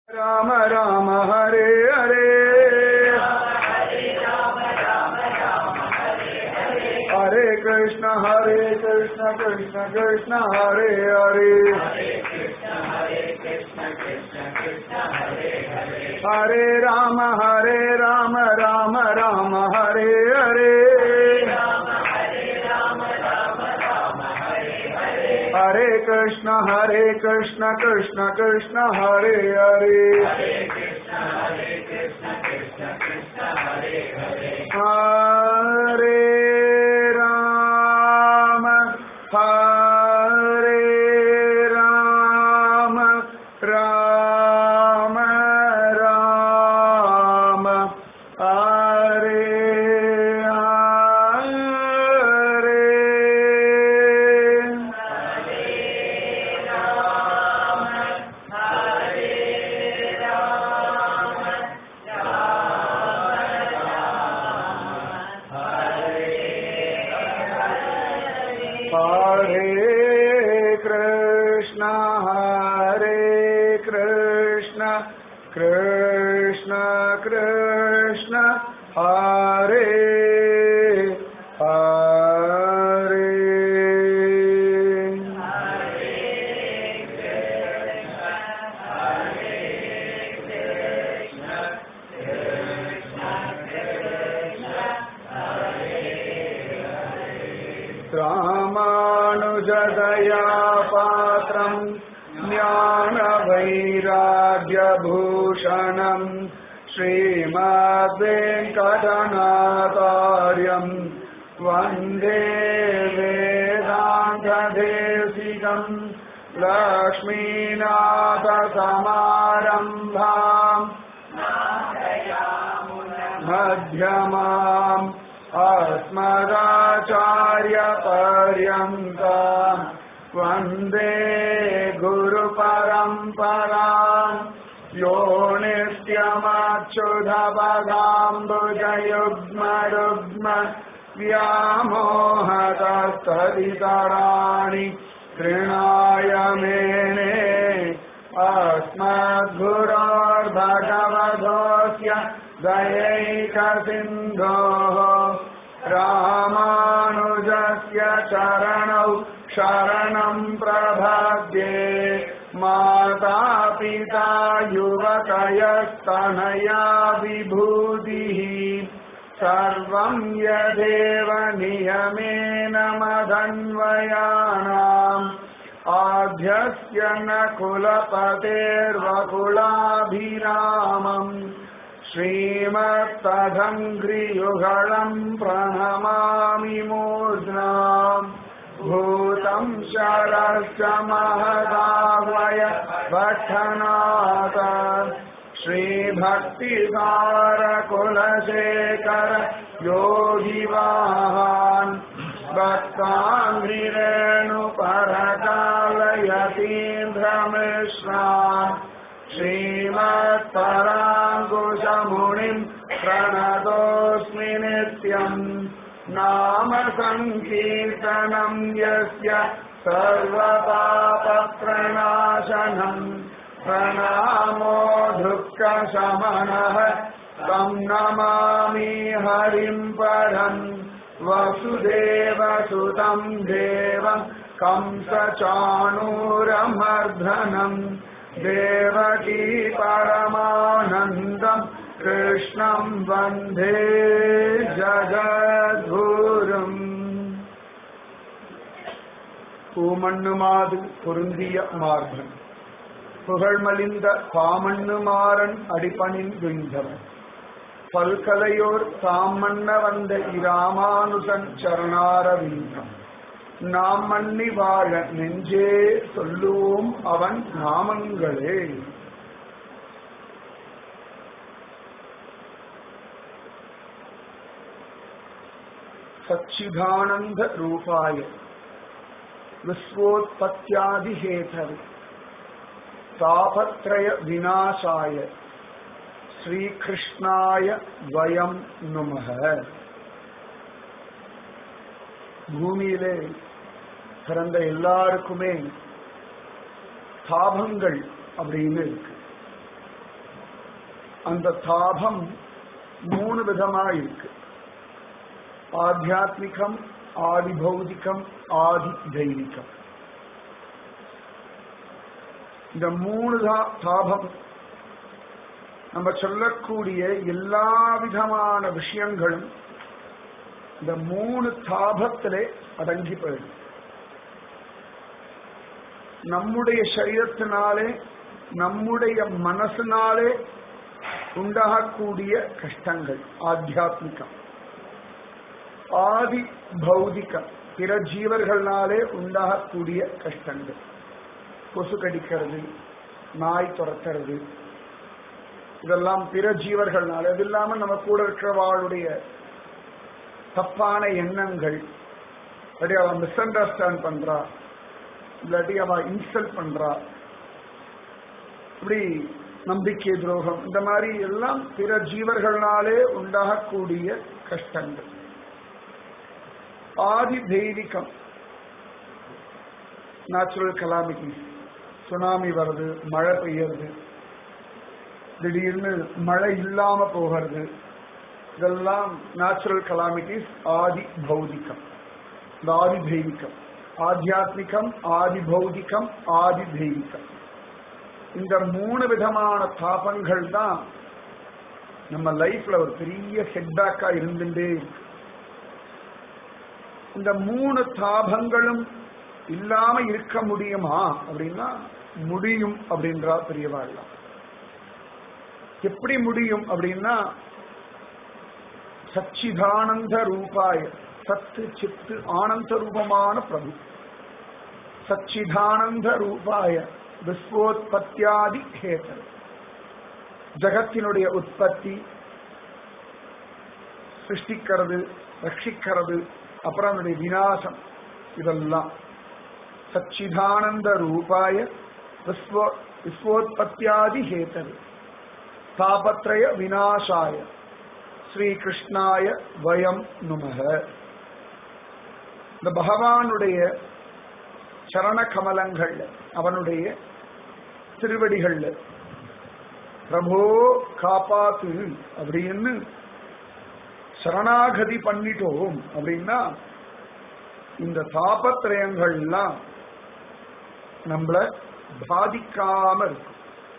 राम राम हरे हरे हरे कृष्ण हरे कृष्ण कृष्ण कृष्ण हरे हरे हरे राम हरे राम राम राम हरे हरे हरे कृष्ण हरे कृष्ण कृष्ण कृष्ण हरे हरे हरे राम हरे राम राम राम हरे हरे हरे कृष्ण हरे कृष्ण कृष्ण कृष्ण हरे हरे रामानुजदया पात्रम् ज्ञानवैराग्यभूषणम् श्रीमद्वेङ्कटनाथार्यम् वन्दे वेदान्तदेशिकम् लक्ष्मीनाथसमारम्भाम् मध्यमाम् अस्मदाचार्यपर्यन्ताम् वन्दे गुरुपरम्पराम् यो नित्यमच्युधपदाम्बुजयुग्मरुग्म व्यामोहतस्तदितराणि तृणाय मेने अस्मद्गुरोर्भगवधोऽस्य दयैकसिन्धोः रामानुजस्य चरणौ शरणम् प्रभद्ये माता पिता युवतयस्तनया विभूतिः सर्वम् यदेव नियमेन मदन्वयानाम् आद्यस्य न कुलपतेर्वकुलाभिरामम् श्रीमत्तदङ्घ्रियुगळम् प्रणमामि मूर्ध्ना भूतम् शरश्च महदावय भट्टनाथ श्रीभक्तिसारकुलशेखर योगिवाहान् भक्ताङ्घ्रिरेणुपरकालयतीन्द्रमिश्रान् श्रीमत्पराङ्कुशमुनिम् प्रणतोऽस्मि नित्यम् नाम सङ्कीर्तनम् यस्य सर्वपापप्रणाशनम् प्रणामो दुःखशमनः तं नमामि हरिम् परम् वसुदेवसुतं देवं कंसचाणूरमर्धनम् देवकी परमानन्दम् कृष्णम् वन्दे ஜகத்குரும் பூமண்ணுமாது பொருந்திய மார்பன் புகழ்மலிந்த பாமண்ணுமாறன் அடிபணின் விந்தவன் பல்கலையோர் தாமண்ண வந்த இராமானுசன் சரணாரவிந்தம் நாம் மன்னி வாழ நெஞ்சே சொல்லுவோம் அவன் நாமங்களே सच्चिदानंद रूपाय विश्वोत्पत्त्यादि हेतवे तापत्रय विनाशाय श्रीकृष्णाय वयं नुमः பூமியிலே பிறந்த எல்லாருக்குமே தாபங்கள் அப்படின்னு இருக்கு அந்த தாபம் மூணு விதமா இருக்கு ஆத்தியாத்மிகம் ஆதி பௌதிகம் ஆதி தெய்வீகம் இந்த மூணு தா- தாபம் நம்ம சொல்லக்கூடிய எல்லா விதமான விஷயங்களும் இந்த மூணு தாபத்திலே அடங்கி போயிடும் நம்முடைய சரீரத்தினாலே நம்முடைய மனசினாலே உண்டாகக்கூடிய கஷ்டங்கள் ஆத்தியாத்மிகம் ஆதி பௌதிகம் பிற ஜீவர்களாலே உண்டாகக்கூடிய கஷ்டங்கள் கொசு கடிக்கிறது நாய் துரத்துறது இதெல்லாம் பிற ஜீவர்கள்னால அது இல்லாம நம்ம கூட இருக்கிறவாளுடைய தப்பான எண்ணங்கள் இல்லாட்டி அவ மிஸ் அண்டர்ஸ்டாண்ட் பண்றா இல்லாட்டி அவ இன்சல்ட் பண்றா இப்படி நம்பிக்கை துரோகம் இந்த மாதிரி எல்லாம் பிற ஜீவர்களாலே உண்டாகக்கூடிய கஷ்டங்கள் ஆதி தெய்வீகம் நேச்சுரல் கலாமிட்டி சுனாமி வருது மழை பெய்யறது திடீர்னு மழை இல்லாம போகிறது இதெல்லாம் நேச்சுரல் கலாமிட்டிஸ் ஆதி பௌதிகம் இந்த ஆதி தெய்வீகம் ஆத்தியாத்மிகம் ஆதி பௌதிகம் ஆதி தெய்வீகம் இந்த மூணு விதமான தாபங்கள் தான் நம்ம லைஃப்ல ஒரு பெரிய செட்பேக்கா இருந்துட்டே இருக்கு இந்த மூணு தாபங்களும் இல்லாம இருக்க முடியுமா அப்படின்னா முடியும் அப்படின்றா பெரியவா எல்லாம் எப்படி முடியும் அப்படின்னா சச்சிதானந்த ரூபாய சத்து சித்து ஆனந்த ரூபமான பிரபு சச்சிதானந்த ரூபாய விஸ்வோத்பத்தியாதி ஹேதர் ஜகத்தினுடைய உற்பத்தி சிருஷ்டிக்கிறது ரட்சிக்கிறது அப்புறம் அதனுடைய விநாசம் இதெல்லாம் சச்சிதானந்த ரூபாய விஸ்வ விஸ்வோத்பத்தியாதி ஹேதர் தாபத்ரய விநாசாய ஸ்ரீகிருஷ்ணாய வயம் நுமக இந்த பகவானுடைய சரண கமலங்கள்ல அவனுடைய திருவடிகள்ல பிரபோ காப்பாத்து அப்படின்னு சரணாகதி பண்ணிட்டோம் அப்படின்னா இந்த தாபத்திரயங்கள்லாம் நம்மள பாதிக்காம இருக்கும்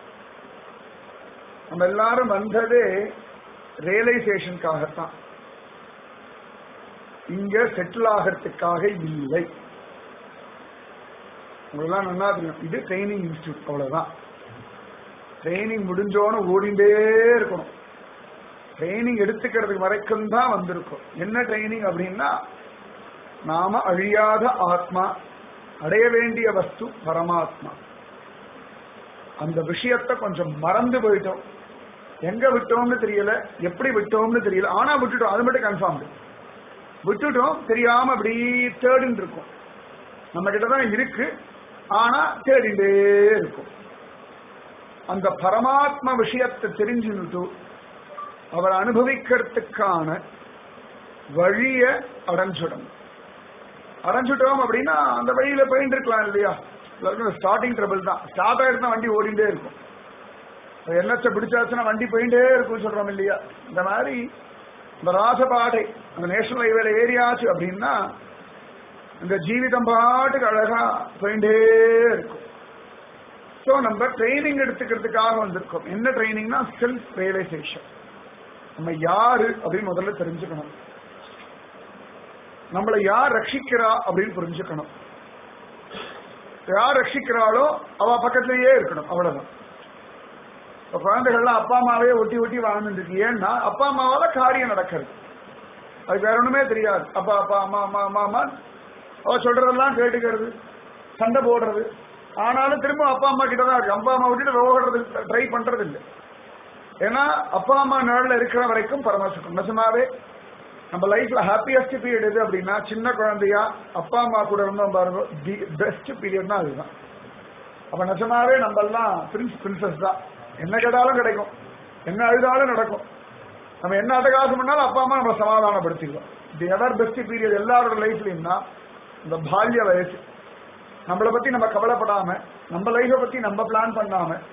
நம்ம எல்லாரும் வந்ததே ரியலைசேஷனுக்காகத்தான் இங்க செட்டில் ஆகிறதுக்காக இல்லை உங்களெல்லாம் நல்லா தெரியும் இது ட்ரைனிங் இன்ஸ்டியூட் அவ்வளவுதான் ட்ரைனிங் முடிஞ்சோன்னு ஓடிண்டே இருக்கணும் ட்ரைனிங் எடுத்துக்கிறதுக்கு வரைக்கும் தான் வந்திருக்கும் என்ன ட்ரைனிங் அப்படின்னா நாம அழியாத ஆத்மா அடைய வேண்டிய வஸ்து பரமாத்மா அந்த விஷயத்தை கொஞ்சம் மறந்து போயிட்டோம் எங்க விட்டோம்னு தெரியல எப்படி விட்டோம்னு தெரியல ஆனா விட்டுட்டோம் அது மட்டும் கன்ஃபார்ம் விட்டுட்டோம் தெரியாம அப்படி தேடின்னு இருக்கும் நம்ம கிட்ட தான் இருக்கு ஆனா தேடிண்டே இருக்கும் அந்த பரமாத்ம விஷயத்தை தெரிஞ்சுட்டு அவர் அனுபவிக்கிறதுக்கான வழிய அடைஞ்சிடணும் அடைஞ்சிட்டோம் அப்படின்னா அந்த வழியில போயிட்டு இருக்கலாம் இல்லையா எல்லாருக்கும் ஸ்டார்டிங் ட்ரபிள் தான் ஸ்டார்ட் ஆயிருந்தா வண்டி ஓடிண்டே இருக்கும் எண்ணத்தை பிடிச்சாச்சுன்னா வண்டி போயிட்டே இருக்கும்னு சொல்றோம் இல்லையா இந்த மாதிரி இந்த ராசபாடை அந்த நேஷனல் ஹைவேல ஏரியாச்சு அப்படின்னா இந்த ஜீவிதம் பாட்டுக்கு அழகா போயிட்டே இருக்கும் ஸோ நம்ம ட்ரைனிங் எடுத்துக்கிறதுக்காக வந்திருக்கோம் என்ன ட்ரைனிங்னா செல்ஃப் ரியலைசேஷன் நம்ம யாரு அப்படின்னு முதல்ல தெரிஞ்சுக்கணும் நம்மளை யார் ரட்சிக்கிறா அப்படின்னு புரிஞ்சுக்கணும் யார் ரட்சிக்கிறாளோ அவ பக்கத்திலேயே இருக்கணும் அவ்வளவுதான் இப்ப குழந்தைகள்லாம் அப்பா அம்மாவே ஒட்டி ஒட்டி வாழ்ந்துட்டு இருக்கு ஏன்னா அப்பா அம்மாவால காரியம் நடக்கிறது அது வேற ஒண்ணுமே தெரியாது அப்பா அப்பா அம்மா அம்மா அம்மா அம்மா அவ சொல்றதெல்லாம் கேட்டுக்கிறது சண்டை போடுறது ஆனாலும் திரும்ப அப்பா அம்மா கிட்ட தான் இருக்கு அப்பா அம்மா விட்டுட்டு விவகாரது ட்ரை பண்றது இல்லை ஏன்னா அப்பா அம்மா நிழல்ல இருக்கிற வரைக்கும் பரமசுக்கம் நிஜமாவே நம்ம லைஃப்ல ஹாப்பியஸ்ட் பீரியட் எது அப்படின்னா சின்ன குழந்தையா அப்பா அம்மா கூட இருந்தோம் பாருங்க தி பெஸ்ட் பீரியட்னா அதுதான் அப்ப நிஜமாவே நம்ம எல்லாம் பிரின்ஸ் பிரின்சஸ் தான் என்ன கேட்டாலும் கிடைக்கும் என்ன அழுதாலும் நடக்கும் நம்ம என்ன அட்டகாசம் பண்ணாலும் அப்பா அம்மா நம்ம சமாதானப்படுத்திடுவோம் தி எவர் பெஸ்ட் பீரியட் எல்லாரோட லைஃப்லயும் தான் இந்த பால்ய வயசு நம்மளை பத்தி நம்ம கவலைப்படாம நம்ம லைஃபை பத்தி நம்ம பிளான் பண்ணாம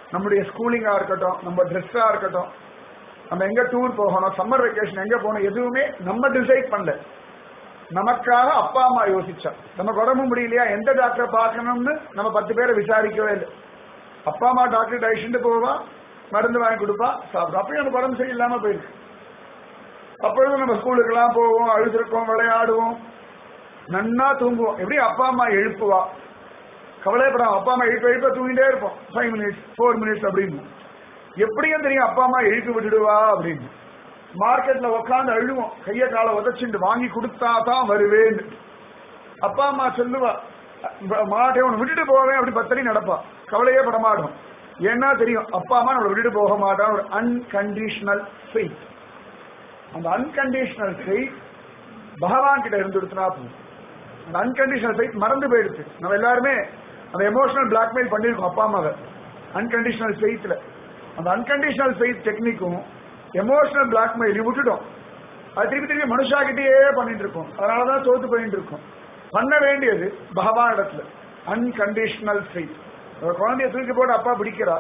நம்முடைய ஸ்கூலிங்கா இருக்கட்டும் நம்ம ட்ரெஸ்ஸா இருக்கட்டும் நம்ம எங்க டூர் போகணும் சம்மர் வெக்கேஷன் எங்க போகணும் எதுவுமே நம்ம டிசைட் பண்ணல நமக்காக அப்பா அம்மா யோசிச்சா நமக்கு உடம்பு முடியலையா எந்த டாக்டரை பார்க்கணும்னு நம்ம பத்து பேரை விசாரிக்கவே இல்லை அப்பா அம்மா டாக்டர் அழைச்சிட்டு போவா மருந்து வாங்கி கொடுப்பா சாப்பிடும் அப்பயும் எனக்கு உடம்பு சரியில்லாம போயிருக்கு அப்பொழுது நம்ம ஸ்கூலுக்கெல்லாம் போவோம் அழுதுருக்கோம் விளையாடுவோம் நன்னா தூங்குவோம் எப்படி அப்பா அம்மா எழுப்புவா கவலைப்படாம அப்பா அம்மா எழுப்ப எழுப்ப தூங்கிட்டே இருப்போம் ஃபைவ் மினிட்ஸ் ஃபோர் மினிட்ஸ் அப்படின்னு எப்படியும் தெரியும் அப்பா அம்மா எழுப்பி விட்டுடுவா அப்படின்னு மார்க்கெட்ல உட்காந்து அழுவோம் கைய காலை உதச்சுட்டு வாங்கி கொடுத்தா தான் வருவேன்னு அப்பா அம்மா சொல்லுவா மாட்டே உன்னை விட்டுட்டு போவேன் அப்படி பத்தடி நடப்பா கவலையே பட மாட்டோம் ஏன்னா தெரியும் அப்பா அம்மா நம்மளை விட்டுட்டு போக மாட்டான் ஒரு அன்கண்டிஷனல் ஃபெய்த் அந்த அன்கண்டிஷனல் ஃபெய்த் பகவான் கிட்ட இருந்துடுத்துனா போதும் அந்த அன்கண்டிஷனல் ஃபெய்த் மறந்து போயிடுச்சு நம்ம எல்லாருமே அந்த எமோஷனல் பிளாக்மெயில் பண்ணிருக்கோம் அப்பா அம்மாவை அன்கண்டிஷனல் ஃபெய்த்ல அந்த அன்கண்டிஷனல் ஃபெய்த் டெக்னிக்கும் எமோஷனல் பிளாக்மெயில் விட்டுட்டோம் அது திருப்பி திருப்பி மனுஷாகிட்டே பண்ணிட்டு இருக்கோம் அதனாலதான் தோத்து போயிட்டு இருக்கோம் பண்ண வேண்டியது பகவான் இடத்துல அன்கண்டிஷனல் ஃபெய்த் ஒரு குழந்தைய தூக்கி போட்டு அப்பா பிடிக்கிறா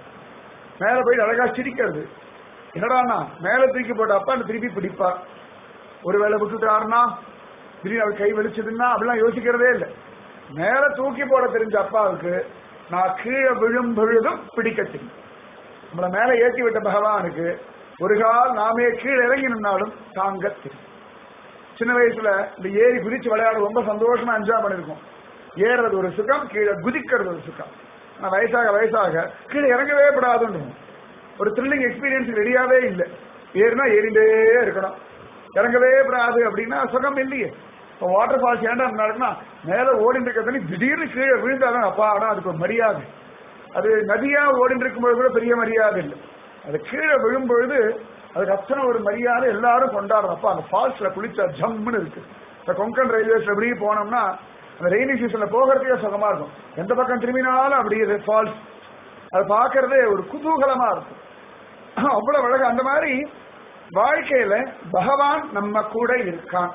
மேல போயிட்டு அழகா சிரிக்கிறது என்னடானா மேல தூக்கி போட்டு அப்பா திருப்பி பிடிப்பார் ஒருவேளை விட்டுட்டாருன்னா திடீர்னு அவர் கை வெளிச்சதுன்னா அப்படிலாம் யோசிக்கிறதே இல்லை மேல தூக்கி போட தெரிஞ்ச அப்பாவுக்கு நான் கீழே விழும் பொழுதும் பிடிக்க தெரியும் நம்மளை மேல ஏற்றி விட்ட பகவானுக்கு ஒரு கால் நாமே கீழே இறங்கி நின்னாலும் தாங்க தெரியும் சின்ன வயசுல இந்த ஏறி குதிச்சு விளையாட ரொம்ப சந்தோஷமா என்ஜாய் பண்ணிருக்கோம் ஏறுறது ஒரு சுகம் கீழே குதிக்கிறது ஒரு சுகம் ஆனா வயசாக வயசாக கீழே இறங்கவே கூடாதுன்னு ஒரு த்ரில்லிங் எக்ஸ்பீரியன்ஸ் ரெடியாவே இல்லை ஏறினா ஏறிண்டே இருக்கணும் இறங்கவே கூடாது அப்படின்னா சுகம் இல்லையே இப்போ வாட்டர் ஃபால்ஸ் ஏன்டா நடக்குன்னா மேல ஓடிட்டு இருக்க தண்ணி திடீர்னு கீழே விழுந்தாதான் அப்பா ஆனா அதுக்கு ஒரு மரியாதை அது நதியா ஓடிட்டு இருக்கும்போது கூட பெரிய மரியாதை இல்லை அது கீழே விழும்பொழுது அதுக்கு அத்தனை ஒரு மரியாதை எல்லாரும் கொண்டாடுறோம் அப்பா அந்த ஃபால்ஸ்ல குளிச்சா ஜம்முன்னு இருக்கு இந்த கொங்கன் ரயில்வேஸ்ல எப்படி போனோம்னா அந்த ரெய்னி சீசன்ல போகிறதுக்கே சுகமா இருக்கும் எந்த பக்கம் திரும்பினாலும் அப்படி ஃபால்ஸ் அது பார்க்கறதே ஒரு குதூகலமா இருக்கும் அவ்வளவு அழகு அந்த மாதிரி வாழ்க்கையில பகவான் நம்ம கூட இருக்கான்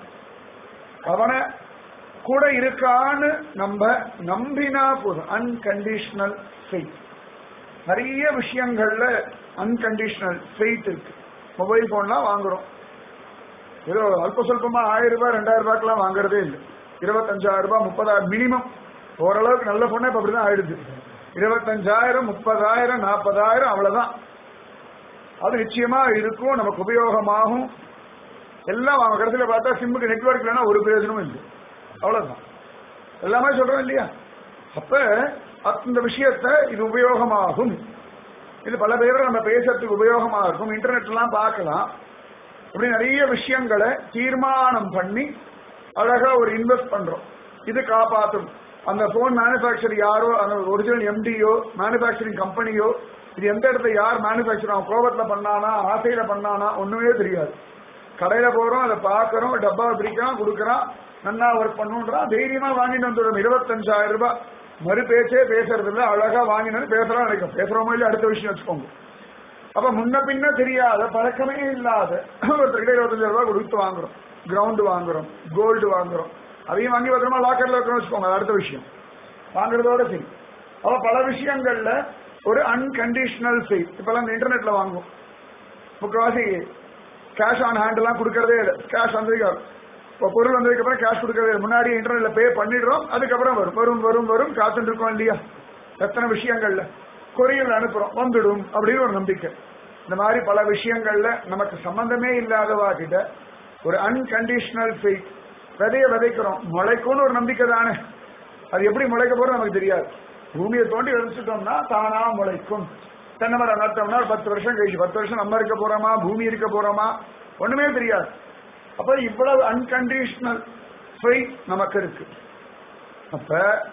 அவனை கூட இருக்கான்னு நம்ம நம்பினா போதும் அன்கண்டிஷனல் ஃபெய்த் நிறைய விஷயங்கள்ல அன்கண்டிஷனல் ஃபெய்த் இருக்கு மொபைல் போன்லாம் வாங்குறோம் ஏதோ அல்ப சொல்பமா ஆயிரம் ரூபாய் ரெண்டாயிரம் ரூபாய்க்குலாம் வாங்குறதே இல்லை இருபத்தஞ்சாயிரம் ரூபாய் முப்பதாயிரம் மினிமம் ஓரளவுக்கு நல்ல பொண்ணே இப்ப அப்படிதான் ஆயிடுது இருபத்தஞ்சாயிரம் முப்பதாயிரம் நாற்பதாயிரம் அவ்வளவுதான் அது நிச்சயமா இருக்கும் நமக்கு உபயோகமாகும் எல்லாம் அவங்க கடைசியில பார்த்தா சிம்முக்கு நெட்ஒர்க் இல்லைன்னா ஒரு பிரயோஜனமும் இல்லை அவ்வளவுதான் எல்லாமே சொல்றோம் இல்லையா அப்ப அந்த விஷயத்த இது உபயோகமாகும் இது பல பேர் நம்ம பேசுறதுக்கு உபயோகமா இருக்கும் இன்டர்நெட் எல்லாம் பார்க்கலாம் இப்படி நிறைய விஷயங்களை தீர்மானம் பண்ணி அழகா ஒரு இன்வெஸ்ட் பண்றோம் இது காப்பாற்றும் அந்த போன் மேனுபேக்சர் யாரோ அந்த ஒரிஜினல் எம்டியோ மேனுபேக்சரிங் கம்பெனியோ இது எந்த இடத்துல யார் மேனுபேக்சர் அவன் கோபத்துல பண்ணானா ஆசையில பண்ணானா ஒண்ணுமே தெரியாது கடையில போறோம் அதை பாக்குறோம் டப்பா பிரிக்கிறான் கொடுக்கறான் நன்னா ஒர்க் பண்ணுன்றான் தைரியமா வாங்கிட்டு வந்துடும் இருபத்தஞ்சாயிரம் ரூபாய் மறு பேச்சே பேசுறது இல்ல அழகா வாங்கினு பேசுறோம் நினைக்கும் பேசுறோமோ இல்ல அடுத்த விஷயம் வச்சுக்கோங்க அப்ப முன்ன பின்ன தெரியாத பழக்கமே இல்லாத ஒருத்தர்கிட்ட இருபத்தஞ்சாயிரம் ரூபாய் கொடுத்து வாங்குறோம் கிரவுண்ட் வாங்குறோம் கோல்டு வாங்குறோம் அதையும் வாங்கி பத்திரமா லாக்கர்ல வைக்கணும் வச்சுக்கோங்க அது அடுத்த விஷயம் வாங்குறதோட சரி அப்ப பல விஷயங்கள்ல ஒரு அன்கண்டிஷனல் ஃபெய்த் இப்பெல்லாம் இந்த இன்டர்நெட்ல வாங்குவோம் முக்கவாசி கேஷ் ஆன் ஹேண்ட் எல்லாம் கொடுக்கறதே இல்லை கேஷ் வந்ததுக்கு இப்போ பொருள் வந்ததுக்கு அப்புறம் கேஷ் கொடுக்கறதே இல்லை. முன்னாடி இன்டர்நெட்ல பே பண்ணிடுறோம் அதுக்கப்புறம் வரும் வரும் வரும் வரும் காத்துட்டு இருக்கோம் இல்லையா எத்தனை விஷயங்கள்ல கொரியல் அனுப்புறோம் வந்துடும் அப்படின்னு ஒரு நம்பிக்கை இந்த மாதிரி பல விஷயங்கள்ல நமக்கு சம்பந்தமே இல்லாதவா கிட்ட ஒரு அன்கண்டிஷனல் ஃபெய்த் விதைய விதைக்கிறோம் முளைக்கும்னு ஒரு நம்பிக்கை தானே அது எப்படி முளைக்க போறது நமக்கு தெரியாது பூமியை தோண்டி விதைச்சிட்டோம்னா தானா முளைக்கும் தென்னை மரம் நட்டோம்னா ஒரு பத்து வருஷம் கழிச்சு பத்து வருஷம் நம்ம இருக்க போறோமா பூமி இருக்க போறோமா ஒண்ணுமே தெரியாது அப்ப இவ்வளவு அன்கண்டிஷனல் ஃபெய்த் நமக்கு இருக்கு அப்ப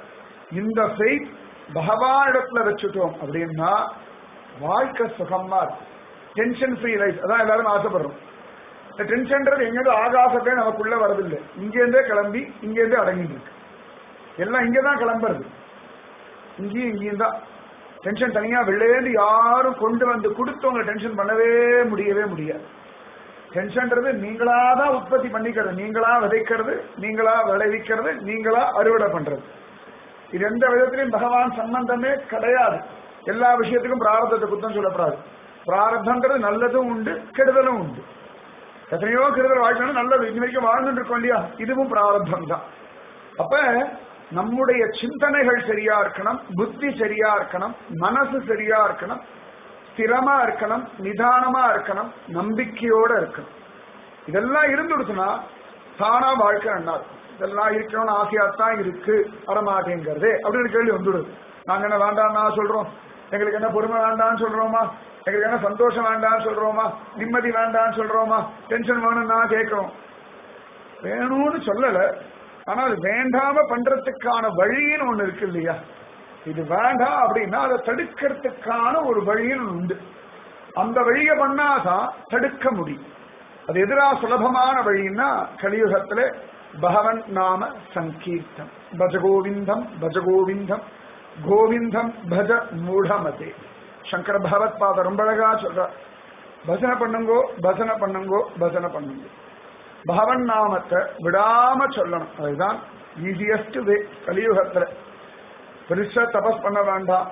இந்த ஃபெய்த் பகவான் இடத்துல வச்சுட்டோம் அப்படின்னா வாழ்க்கை சுகமா இருக்கும் டென்ஷன் ஃப்ரீ லைஃப் அதான் எல்லாரும் ஆசைப்படுறோம் இந்த டென்ஷன்றது எங்கேருந்து ஆகாசத்தே நமக்குள்ள வரதில்லை இங்கேருந்தே கிளம்பி இங்கேருந்தே அடங்கிட்டு இருக்கு எல்லாம் இங்கதான் கிளம்புறது இங்கேயும் இங்கேயும் தான் டென்ஷன் தனியா வெளிலேருந்து யாரும் கொண்டு வந்து கொடுத்தவங்க டென்ஷன் பண்ணவே முடியவே முடியாது டென்ஷன்றது நீங்களா தான் உற்பத்தி பண்ணிக்கிறது நீங்களா விதைக்கிறது நீங்களா விளைவிக்கிறது நீங்களா அறுவடை பண்றது இது எந்த விதத்திலையும் பகவான் சம்பந்தமே கிடையாது எல்லா விஷயத்துக்கும் பிராரத்தத்தை குத்தம் சொல்லப்படாது பிராரத்தங்கிறது நல்லதும் உண்டு கெடுதலும் உண்டு எத்தனையோ கெடுதல் வாழ்க்கை நல்லது இது வரைக்கும் வாழ்ந்துட்டு இருக்கோம் இல்லையா இதுவும் பிராரத்தம் தான் அப்ப நம்முடைய சிந்தனைகள் சரியா இருக்கணும் புத்தி சரியா இருக்கணும் மனசு சரியா இருக்கணும் ஸ்திரமா இருக்கணும் நிதானமா இருக்கணும் நம்பிக்கையோட இருக்கணும் இதெல்லாம் இருந்துடுச்சுன்னா தானா வாழ்க்கை நல்லா இருக்கும் இதெல்லாம் இருக்கணும்னு ஆசையாத்தான் இருக்கு வரமாட்டேங்கிறது அப்படின்னு கேள்வி வந்துடுது நாங்க என்ன வேண்டாம்னா சொல்றோம் எங்களுக்கு என்ன பொறுமை வேண்டாம்னு சொல்றோமா எங்களுக்கு என்ன சந்தோஷம் வேண்டாம்னு சொல்றோமா நிம்மதி வேண்டாம்னு சொல்றோமா டென்ஷன் வேணும்னா கேட்கிறோம் வேணும்னு சொல்லல ஆனா அது வேண்டாம பண்றதுக்கான வழின்னு ஒண்ணு இருக்கு இல்லையா இது வேண்டாம் அப்படின்னா அதை தடுக்கிறதுக்கான ஒரு வழின்னு உண்டு அந்த வழியை பண்ணாதான் தடுக்க முடியும் அது எதிரா சுலபமான வழின்னா கலியுகத்துல பகவன் நாம சங்கீர்த்தம் பஜ கோவிந்தம் பஜ கோவிந்தம் கோவிந்தம் பஜ மூடமதே சங்கர பகவத் பாத ரொம்ப அழகா சொல்ற பஜனை பண்ணுங்கோ பஜனை பண்ணுங்கோ பஜனை பண்ணுங்கோ பகவன் நாமத்தை விடாம சொல்லணும் அதுதான் ஈஸியஸ்ட் வே கலியுகத்துல பெருசா தபஸ் பண்ண வேண்டாம்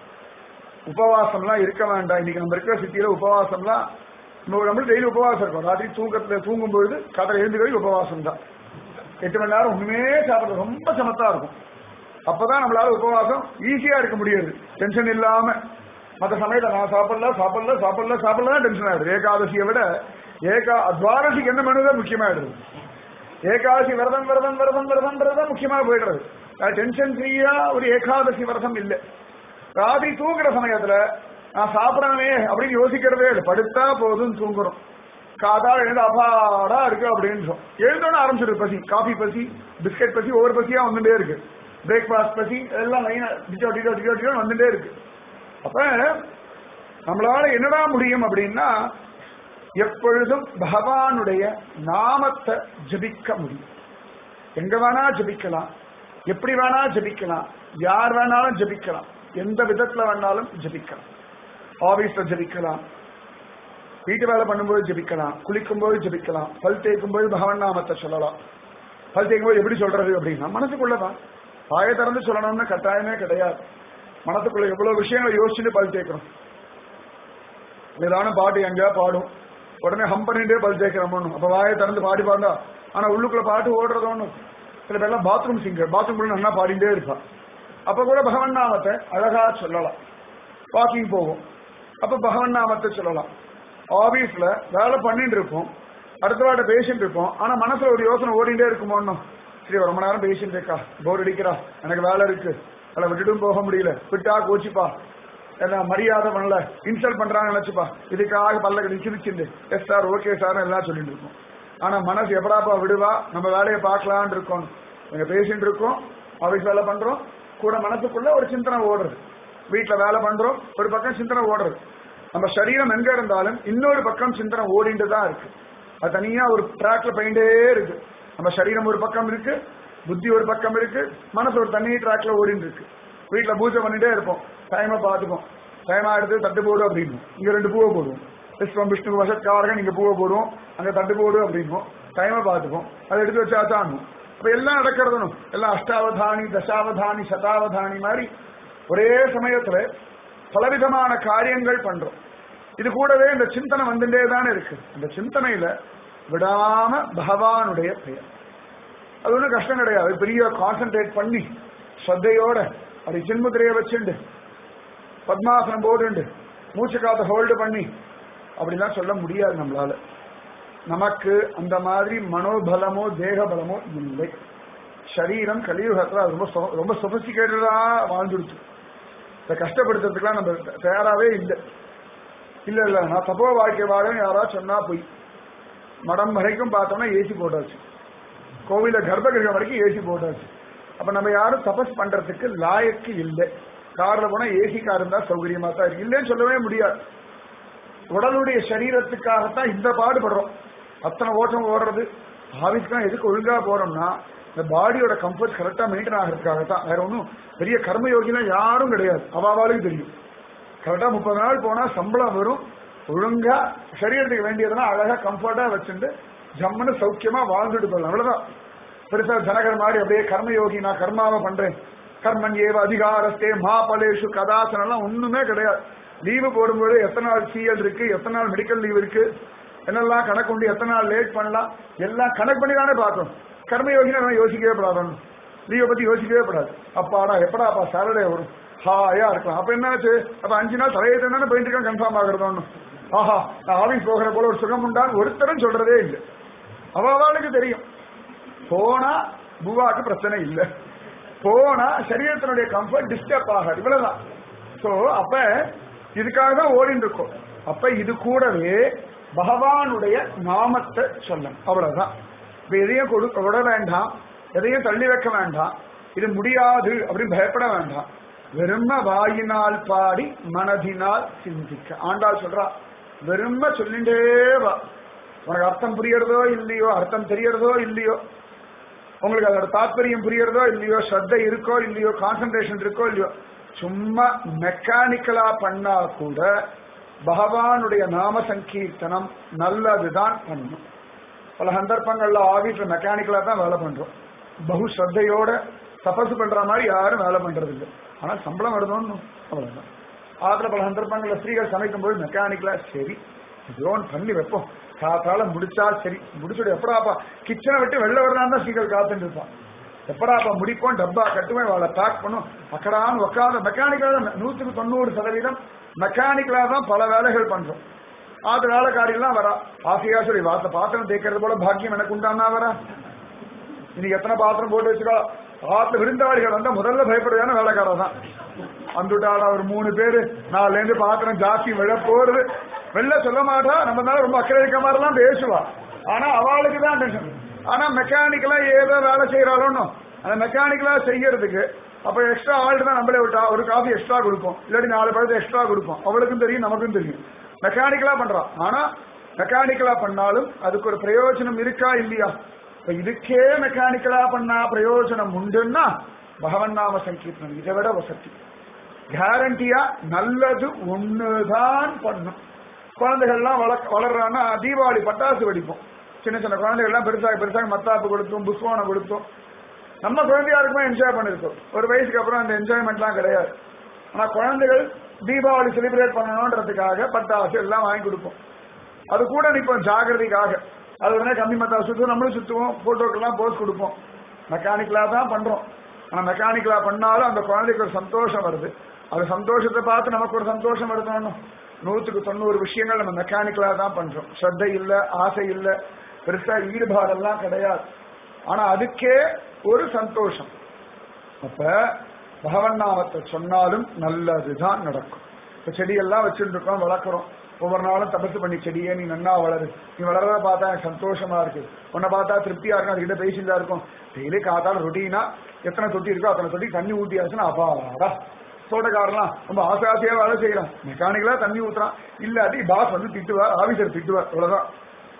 உபவாசம்லாம் இருக்க வேண்டாம் இன்னைக்கு நம்ம இருக்கிற சிட்டியில உபவாசம்லாம் நம்ம நம்மளும் டெய்லி உபவாசம் இருக்கும் ராத்திரி தூக்கத்துல தூங்கும் பொழுது காதல எழுந்து கழிவு உபவாசம் தான் எட்டு மணி நேரம் ஒண்ணுமே சாப்பிட ரொம்ப சமத்தா இருக்கும் அப்பதான் நம்மளால உபவாசம் ஈஸியா இருக்க முடியாது டென்ஷன் இல்லாம மற்ற சமயத்தை நான் சாப்பிடல சாப்பிடல சாப்பிடல சாப்பிடல டென்ஷன் ஆயிடுது ஏகாதசியை விட ஏகா துவாரசிக்கு என்ன பண்ணுதோ முக்கியமாயிடுது ஏகாதசி விரதம் விரதம் விரதம் விரதம் விரதம் முக்கியமா போயிடுறது டென்ஷன் ஃப்ரீயா ஒரு ஏகாதசி விரதம் இல்லை ராத்திரி தூங்குற சமயத்துல நான் சாப்பிடணுமே அப்படின்னு யோசிக்கிறதே இல்லை படுத்தா போதும் தூங்குறோம் காதா எழுந்து அபாடா இருக்கு அப்படின்றோம் எழுந்தோன்னு ஆரம்பிச்சிருக்கு பசி காஃபி பசி பிஸ்கட் பசி ஒவ்வொரு பசியா வந்துட்டே இருக்கு பிரேக்ஃபாஸ்ட் பசி எல்லாம் லைனா டிச்சோ டிச்சோ டிச்சோ டிச்சோ வந்துட்டே இருக்கு அப்ப நம்மளால என்னடா முடியும் அப்படின்னா எப்பொழுதும் பகவானுடைய நாமத்தை ஜபிக்க முடியும் எங்க வேணா ஜபிக்கலாம் எப்படி வேணா ஜபிக்கலாம் யார் வேணாலும் ஜபிக்கலாம் எந்த விதத்துல வேணாலும் ஜபிக்கலாம் ஆபீஸ்ல ஜபிக்கலாம் வீட்டு வேலை பண்ணும்போது ஜபிக்கலாம் குளிக்கும் போது ஜபிக்கலாம் பல் தேய்க்கும் போது பகவன் நாமத்தை சொல்லலாம் பல் தேய்க்கும் போது எப்படி சொல்றது அப்படின்னா மனசுக்குள்ளதான் வாயை திறந்து சொல்லணும்னு கட்டாயமே கிடையாது மனசுக்குள்ள எவ்வளவு விஷயங்களை யோசிச்சுட்டு பல் தேய்க்கிறோம் ஏதான பாட்டு எங்கேயா பாடும் உடனே ஹம் பண்ணிட்டே பல் தேய்க்கிறோம் அப்ப வாயை திறந்து பாடி பாடா ஆனா உள்ளுக்குள்ள பாட்டு ஓடுறது ஒண்ணும் சில பேர்லாம் பாத்ரூம் சிங்கர் பாத்ரூம் நல்லா பாடிட்டே இருப்பா அப்ப கூட பகவன் நாமத்தை அழகா சொல்லலாம் வாக்கிங் போவோம் அப்ப பகவன் நாமத்தை சொல்லலாம் ஆபீஸ்ல வேலை பண்ணிட்டு இருப்போம் அடுத்த வாட்ட பேசிட்டு இருப்போம் ஆனா மனசுல ஒரு யோசனை ஓடிட்டே இருக்குமோன்னு சரி ரொம்ப நேரம் பேசிட்டு இருக்கா போர் அடிக்கிறா எனக்கு வேலை இருக்கு அதை விட்டுட்டும் போக முடியல விட்டா கோச்சிப்பா என்ன மரியாதை பண்ணல இன்சல்ட் பண்றாங்க நினைச்சுப்பா இதுக்காக பல்ல கடி சிரிச்சுண்டு எஸ் சார் ஓகே சார் எல்லாம் சொல்லிட்டு இருக்கோம் ஆனா மனசு எப்படாப்பா விடுவா நம்ம வேலையை பார்க்கலான் இருக்கோம் எங்க பேசிட்டு இருக்கோம் ஆபீஸ் வேலை பண்றோம் கூட மனசுக்குள்ள ஒரு சிந்தனை ஓடுறது வீட்டுல வேலை பண்றோம் ஒரு பக்கம் சிந்தனை ஓடுறது நம்ம சரீரம் எங்க இருந்தாலும் இன்னொரு பக்கம் சிந்தனை ஓடிட்டு தான் இருக்கு அது தனியா ஒரு ட்ராக்ல போயிட்டே இருக்கு நம்ம சரீரம் ஒரு பக்கம் இருக்கு புத்தி ஒரு பக்கம் இருக்கு மனசு ஒரு தனி ட்ராக்ல ஓடிட்டு இருக்கு வீட்டுல பூஜை பண்ணிட்டே இருப்போம் டைமை பார்த்துப்போம் டைமா எடுத்து தட்டு போடு அப்படின்னு இங்க ரெண்டு பூவை போடுவோம் விஸ்வம் விஷ்ணு வசத்காரகன் இங்க பூவை போடுவோம் அங்க தட்டு போடு அப்படின்போம் டைமை பார்த்துப்போம் அதை எடுத்து வச்சாதான் அப்ப எல்லாம் நடக்கிறதுனும் எல்லாம் அஷ்டாவதானி தசாவதானி சதாவதானி மாதிரி ஒரே சமயத்துல பலவிதமான காரியங்கள் பண்றோம் இது கூடவே இந்த சிந்தனை வந்துட்டே தானே இருக்கு இந்த சிந்தனையில விடாம பகவானுடைய பெயர் அது ஒன்றும் கஷ்டம் கிடையாது பெரிய கான்சென்ட்ரேட் பண்ணி ஸ்ரத்தையோட அப்படி சின்முதிரையை வச்சுண்டு பத்மாசனம் போடுண்டு மூச்சு காத்த ஹோல்டு பண்ணி அப்படிலாம் சொல்ல முடியாது நம்மளால நமக்கு அந்த மாதிரி மனோபலமோ தேக பலமோ இல்லை சரீரம் கலியுகத்துல அது ரொம்ப சொ- ரொம்ப சொபசிகேட்டடா வாழ்ந்துடுச்சு இதை கஷ்டப்படுத்துறதுக்கெல்லாம் நம்ம தயாராவே இல்லை இல்ல இல்ல நான் தப்போ வாழ்க்கை வாழன்னு யாராவது சொன்னா போய் மடம் வரைக்கும் பார்த்தோம்னா ஏசி போட்டாச்சு கோவில கர்ப்பகிரகம் வரைக்கும் ஏசி போட்டாச்சு அப்ப நம்ம யாரும் தபஸ் பண்றதுக்கு லாயக்கு இல்லை கார்ல போனா ஏசி கார் இருந்தா சௌகரியமா தான் இருக்கு இல்லைன்னு சொல்லவே முடியாது உடலுடைய சரீரத்துக்காகத்தான் இந்த பாடுபடுறோம் அத்தனை ஓட்டம் ஓடுறது ஆபீஸ்க்கு எதுக்கு ஒழுங்கா போறோம்னா இந்த பாடியோட கம்ஃபர்ட் கரெக்டா மெயின்டைன் ஆகிறதுக்காகத்தான் வேற ஒன்றும் பெரிய கர்மயோகிலாம் யாரும் கிடையாது அவாவாளுக்கு தெரியும் கரெக்டா முப்பது நாள் போனா சம்பளம் வரும் ஒழுங்கா சரீரத்துக்கு வேண்டியதெல்லாம் அழகா கம்ஃபர்ட்டா வச்சுட்டு ஜம்முன்னு சௌக்கியமா வாழ்ந்துட்டு போகலாம் அவ்வளவுதான் பெருசா ஜனகர் மாதிரி அப்படியே கர்மயோகி நான் கர்மாவை பண்றேன் கர்மன் ஏவ அதிகாரத்தே மா பலேஷு கதாசனம் எல்லாம் ஒண்ணுமே கிடையாது லீவு போடும்போது எத்தனை நாள் சிஎல் இருக்கு எத்தனை நாள் மெடிக்கல் லீவ் இருக்கு என்னெல்லாம் கணக்கு உண்டு எத்தனை நாள் லேட் பண்ணலாம் எல்லாம் கணக்கு பண்ணி தானே பார்க்கணும் கர்ம யோகினா நம்ம யோசிக்கவே படாது லீவை பத்தி யோசிக்கவே படாது அப்பாடா எப்படாப்பா சாட்டர்டே வரும் ஹாயா இருக்கலாம் அப்ப என்னாச்சு அப்ப அஞ்சு நாள் தலையை தானே போயிட்டு இருக்கான் கன்ஃபார்ம் ஆகுறது ஒண்ணு ஆஹா நான் ஆபீஸ் போகிற போல ஒரு சுகம் உண்டான்னு ஒருத்தரும் சொல்றதே இல்லை அவ அவளுக்கு தெரியும் போனா பூவாக்கு பிரச்சனை இல்லை போனா சரீரத்தினுடைய கம்ஃபர்ட் டிஸ்டர்ப் ஆகாது இவ்வளவுதான் சோ அப்ப இதுக்காக தான் ஓடிட்டு இருக்கோம் அப்ப இது கூடவே பகவானுடைய நாமத்தை சொல்லணும் அவ்வளவுதான் இப்ப எதையும் கொடு விட வேண்டாம் எதையும் தள்ளி வைக்க வேண்டாம் இது முடியாது அப்படின்னு பயப்பட வேண்டாம் வெறும வாயினால் பாடி மனதினால் சிந்திக்க ஆண்டாள் சொல்றா வெறும சொல்லிண்டே வா உனக்கு அர்த்தம் புரியறதோ இல்லையோ அர்த்தம் தெரியறதோ இல்லையோ உங்களுக்கு அதோட தாற்பயம் புரியறதோ இல்லையோ ஸ்ரத்த இருக்கோ இல்லையோ கான்சென்ட்ரேஷன் இருக்கோ இல்லையோ சும்மா மெக்கானிக்கலா பண்ணா கூட பகவானுடைய நாம சங்கீர்த்தனம் நல்லதுதான் பண்ணும் பல சந்தர்ப்பங்கள்ல ஆபீஸ்ல மெக்கானிக்கலா தான் வேலை பண்றோம் பகு ஸ்ரத்தையோட தபசு பண்ற மாதிரி யாரும் வேலை பண்றது இல்லை ஆனா சம்பளம் வருதோன்னு அவ்வளவுதான் ஆத்துல பல சந்தர்ப்பங்கள்ல ஸ்திரீகள் சமைக்கும் போது மெக்கானிக்கலா சரி லோன் பண்ணி வைப்போம் காத்தால முடிச்சா சரி முடிச்சுட்டு எப்படாப்பா கிச்சனை விட்டு வெளில வரலாம் தான் ஸ்திரீகள் காத்துட்டு இருப்பான் எப்படாப்பா முடிப்போம் டப்பா கட்டுவேன் அவளை பேக் பண்ணும் அக்கடான்னு உட்காந்து மெக்கானிக்கலா தான் நூற்றுக்கு தொண்ணூறு சதவீதம் மெக்கானிக்கலா தான் பல வேலைகள் பண்றோம் ஆத்து வேலைக்காரியெல்லாம் வரா ஆசையா சொல்லி வாச பாத்திரம் தேய்க்கிறது போல பாக்கியம் எனக்கு உண்டானா வரா இன்னைக்கு எத்தனை பாத்திரம் போட்டு வச்சுக்கோ ஆத்துல விருந்தாளிகள் வந்தா முதல்ல பயப்படுறதான வேலைக்காரா தான் வந்துட்டாடா ஒரு மூணு பேரு நாலுல இருந்து பாத்திரம் ஜாஸ்தி விழ போறது வெளில சொல்ல மாட்டா நம்ம மேல ரொம்ப அக்கறை இருக்க மாதிரிலாம் பேசுவா ஆனா அவளுக்கு தான் டென்ஷன் ஆனா மெக்கானிக்கலா ஏதோ வேலை செய்யறாளோன்னு அந்த மெக்கானிக்கலா செய்யறதுக்கு அப்ப எக்ஸ்ட்ரா ஆள்ட்டு தான் நம்மளே விட்டா ஒரு காஃபி எக்ஸ்ட்ரா கொடுப்போம் இல்லாட்டி நாலு பழத்தை எக்ஸ்ட்ரா கொடுப்போம் அவளுக்கும் தெரியும் நமக்கும் தெரியும் மெக்கானிக்கலா பண்றா ஆனா மெக்கானிக்கலா பண்ணாலும் அதுக்கு ஒரு பிரயோஜனம் இருக்கா இல்லையா இப்ப இதுக்கே மெக்கானிக்கலா பண்ணா பிரயோஜனம் உண்டுன்னா பகவன் நாம சங்கீர்த்தனம் இதை விட வசதி கேரண்டியா நல்லது ஒண்ணுதான் பண்ணும் குழந்தைகள்லாம் வள வளர்றான்னா தீபாவளி பட்டாசு வெடிப்போம் சின்ன சின்ன குழந்தைகள்லாம் பெருசாக பெருசாக மத்தாப்பு கொடுத்தோம் புஷ்வானம் கொடுத்தோம் நம்ம குழந்தையா இருக்குமே என்ஜாய் பண்ணிருக்கோம் ஒரு வயசுக்கு அப்புறம் அந்த என்ஜாய்மெண்ட்லாம் கிடையாது ஆனா குழந்தைகள் தீபாவளி செலிப்ரேட் பண்ணணுன்றதுக்காக பட்டாசு எல்லாம் வாங்கி கொடுப்போம் அது கூட நிற்போம் ஜாகிரதைக்காக அது உடனே கம்மி மத்தாசு சுற்றுவோம் நம்மளும் சுற்றுவோம் போட்டோக்கெல்லாம் போஸ் கொடுப்போம் மெக்கானிக்கலா தான் பண்றோம் ஆனா மெக்கானிக்கலா பண்ணாலும் அந்த குழந்தைக்கு ஒரு சந்தோஷம் வருது அது சந்தோஷத்தை பார்த்து நமக்கு ஒரு சந்தோஷம் எடுக்கணும் நூற்றுக்கு தொண்ணூறு விஷயங்கள் நம்ம மெக்கானிக்கலா தான் பண்றோம் ஸ்ரத்தை இல்ல ஆசை இல்ல பெருசா ஈடுபாடெல்லாம் கிடையாது ஆனா அதுக்கே ஒரு சந்தோஷம் அப்ப பகவன் நாமத்தை சொன்னாலும் நல்லதுதான் நடக்கும் இப்ப செடியெல்லாம் வச்சுட்டு இருக்கோம் வளர்க்குறோம் ஒவ்வொரு நாளும் தபசு பண்ணி செடியே நீ நன்னா வளரு நீ வளர்றத பார்த்தா எனக்கு சந்தோஷமா இருக்கு உன்னை பார்த்தா திருப்தியா இருக்கும் அதுக்கிட்ட பேசிட்டு இருக்கும் டெய்லி காத்தாலும் ரொட்டீனா எத்தனை தொட்டி இருக்கோ அத்தனை தொட்டி தண்ணி ஊட்டியாச்சுன்னா அப்பாடா தோட்டக்காரலாம் ரொம்ப ஆசை ஆசையா வேலை செய்யறான் மெக்கானிக்கலா தண்ணி ஊத்துறான் இல்லாட்டி பாஸ் வந்து திட்டுவார் ஆபீசர் திட்டுவார் அவ்வளவுதான்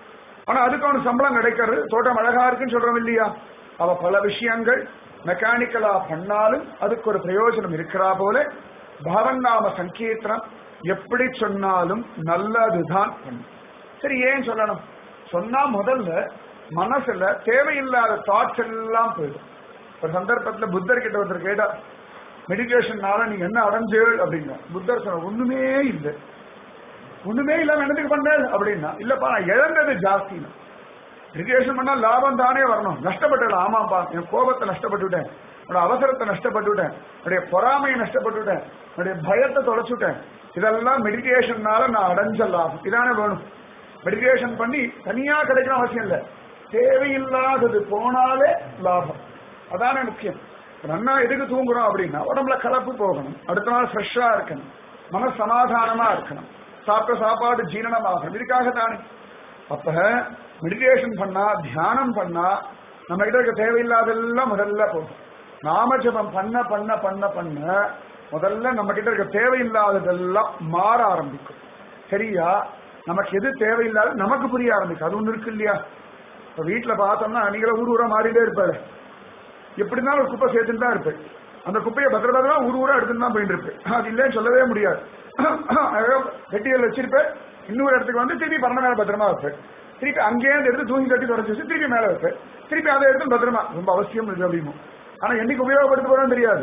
ஆனா அதுக்கு அவனுக்கு சம்பளம் கிடைக்கிறது தோட்டம் அழகா இருக்குன்னு சொல்றோம் இல்லையா அவ பல விஷயங்கள் மெக்கானிக்கலா பண்ணாலும் அதுக்கு ஒரு பிரயோஜனம் இருக்கிறா போல பகவன் நாம சங்கீர்த்தனம் எப்படி சொன்னாலும் நல்லதுதான் பண்ணும் சரி ஏன் சொல்லணும் சொன்னா முதல்ல மனசுல தேவையில்லாத தாட்ஸ் எல்லாம் போயிடும் ஒரு சந்தர்ப்பத்துல புத்தர் கிட்ட ஒருத்தர் கேட்டா மெடிடேஷன்னால நீங்க என்ன அடைஞ்சேள் அப்படின்னா புத்தர் சொன்ன ஒண்ணுமே இல்லை ஒண்ணுமே இல்லாம என்னத்துக்கு பண்ணேன் அப்படின்னா இல்லப்பா நான் இழந்தது ஜாஸ்தின்னு மெடிடேஷன் பண்ணா லாபம் தானே வரணும் நஷ்டப்பட்டல ஆமாப்பா என் கோபத்தை நஷ்டப்பட்டுவிட்டேன் என்னோட அவசரத்தை நஷ்டப்பட்டுவிட்டேன் என்னுடைய பொறாமையை நஷ்டப்பட்டுவிட்டேன் என்னுடைய பயத்தை தொலைச்சுட்டேன் இதெல்லாம் மெடிடேஷன்னால நான் அடைஞ்ச லாபம் இதானே வேணும் மெடிடேஷன் பண்ணி தனியா கிடைக்கணும் அவசியம் இல்லை தேவையில்லாதது போனாலே லாபம் அதானே முக்கியம் நன்னா எதுக்கு தூங்குறோம் அப்படின்னா உடம்புல கலப்பு போகணும் அடுத்த நாள் ஃப்ரெஷ்ஷா இருக்கணும் மன சமாதானமா இருக்கணும் சாப்பிட்ட சாப்பாடு ஜீரணமாகணும் இதுக்காக தானே அப்ப மெடிடேஷன் பண்ணா தியானம் பண்ணா நம்ம கிட்ட இருக்க தேவையில்லாதெல்லாம் முதல்ல போகும் நாமஜபம் பண்ண பண்ண பண்ண பண்ண முதல்ல நம்ம கிட்ட இருக்க தேவையில்லாததெல்லாம் மாற ஆரம்பிக்கும் சரியா நமக்கு எது தேவையில்லாத நமக்கு புரிய ஆரம்பிக்கும் அது ஒண்ணு இருக்கு இல்லையா இப்ப வீட்டுல பார்த்தோம்னா நீங்களே ஊர் ஊரா மாறிட்டே இருப்பாரு எப்படி இருந்தாலும் ஒரு குப்பை சேர்த்துட்டு தான் இருப்பேன் அந்த குப்பையை பத்திரமா ஊர் ஊரா எடுத்துட்டு தான் போயிட்டு இருப்பேன் அது இல்லைன்னு சொல்லவே முடியாது வெட்டிகள் வச்சிருப்பேன் இன்னொரு இடத்துக்கு வந்து திருப்பி பரண மேல பத்திரமா வைப்பேன் திருப்பி அங்கேயே எடுத்து தூங்கி கட்டி தொடச்சு வச்சு திருப்பி மேல வைப்பேன் திருப்பி அதை எடுத்து பத்திரமா ரொம்ப அவசியம் இருக்கு அப்படின்னு ஆனா என்னைக்கு உபயோகப்படுத்த போறோம் தெரியாது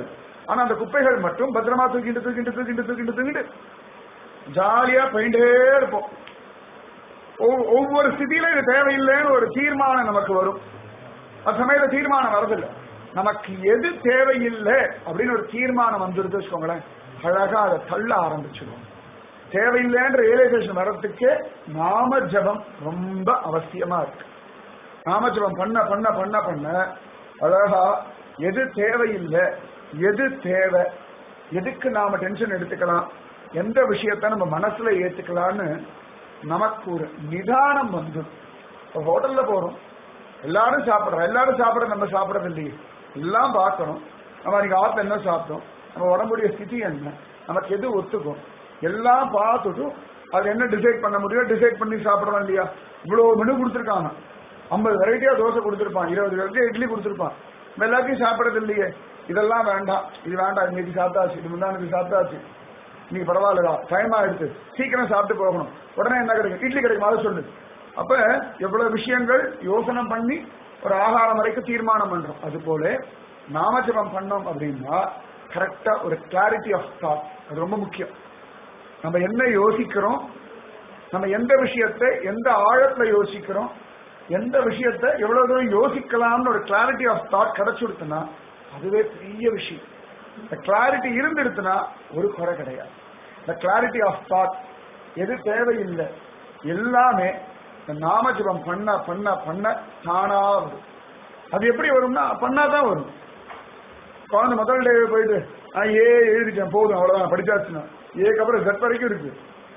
ஆனா அந்த குப்பைகள் மட்டும் பத்திரமா தூக்கிட்டு தூக்கிட்டு தூக்கிட்டு தூக்கிட்டு தூக்கிட்டு ஜாலியா போயிட்டே இருப்போம் ஒவ்- ஒவ்வொரு ஸ்திதியில இது தேவையில்லைன்னு ஒரு தீர்மானம் நமக்கு வரும் அந்த சமயத்துல தீர்மானம் வரதில்லை நமக்கு எது தேவையில்லை அப்படின்னு ஒரு தீர்மானம் வந்துருது வச்சுக்கோங்களேன் அழகா அதை தள்ள ஆரம்பிச்சிடும் தேவையில்லைன்ற ரியலைசேஷன் வர்றதுக்கே நாம ஜபம் ரொம்ப அவசியமா இருக்கு நாம ஜபம் பண்ண பண்ண பண்ண பண்ண அழகா எது தேவையில்லை எது தேவை எதுக்கு நாம டென்ஷன் எடுத்துக்கலாம் எந்த விஷயத்த நம்ம மனசுல ஏத்துக்கலாம்னு நமக்கு ஒரு நிதானம் வந்து இப்போ ஹோட்டல்ல போறோம் எல்லாரும் சாப்பிடுறோம் எல்லாரும் சாப்பிட நம்ம சாப்பிடறது இல்லையே எல்லாம் பார்க்கணும் நம்ம அன்னைக்கு ஆத்துல என்ன சாப்பிட்டோம் நம்ம உடம்புடைய ஸ்திதி என்ன நமக்கு எது ஒத்துக்கும் எல்லாம் பார்த்துட்டும் அது என்ன டிசைட் பண்ண முடியும் டிசைட் பண்ணி சாப்பிடுறோம் இல்லையா இவ்வளவு மெனு கொடுத்துருக்காங்க ஐம்பது வெரைட்டியா தோசை கொடுத்துருப்பான் இருபது வெரைட்டியா இட்லி கொடுத்துருப்பான் நம்ம எல்லாத்தையும் சாப்பிடறது இல்லையே இதெல்லாம் வேண்டாம் இது வேண்டாம் இன்னைக்கு சாப்பிட்டாச்சு இது முந்தானுக்கு சாப்பிட்டாச்சு இன்னைக்கு பரவாயில்லடா டைம் ஆயிடுச்சு சீக்கிரம் சாப்பிட்டு போகணும் உடனே என்ன கிடைக்கும் இட்லி கிடைக்கும் அதை சொல்லு அப்ப எவ்வளவு விஷயங்கள் யோசனை பண்ணி ஒரு ஆகாரம் வரைக்கும் தீர்மானம் பண்றோம் அது போல நாமஜபம் பண்ணோம் அப்படின்னா கரெக்டா ஒரு கிளாரிட்டி ஆஃப் தாட் அது ரொம்ப முக்கியம் நம்ம என்ன யோசிக்கிறோம் நம்ம எந்த விஷயத்தை எந்த ஆழத்துல யோசிக்கிறோம் எந்த விஷயத்தை எவ்வளவு தூரம் யோசிக்கலாம்னு ஒரு கிளாரிட்டி ஆஃப் தாட் கிடைச்சுடுத்துனா அதுவே பெரிய விஷயம் இந்த கிளாரிட்டி இருந்துடுத்துனா ஒரு குறை கிடையாது இந்த கிளாரிட்டி ஆஃப் தாட் எது தேவையில்லை எல்லாமே இந்த நாமஜபம் பண்ண பண்ண பண்ண தானா வரும் அது எப்படி வரும்னா பண்ணாதான் வரும் குழந்தை முதல் டே போயிட்டு நான் ஏ எழுதிட்டேன் போதும் அவ்வளவுதான் படிச்சாச்சுன்னா ஏக்கு அப்புறம் செட் வரைக்கும் இருக்கு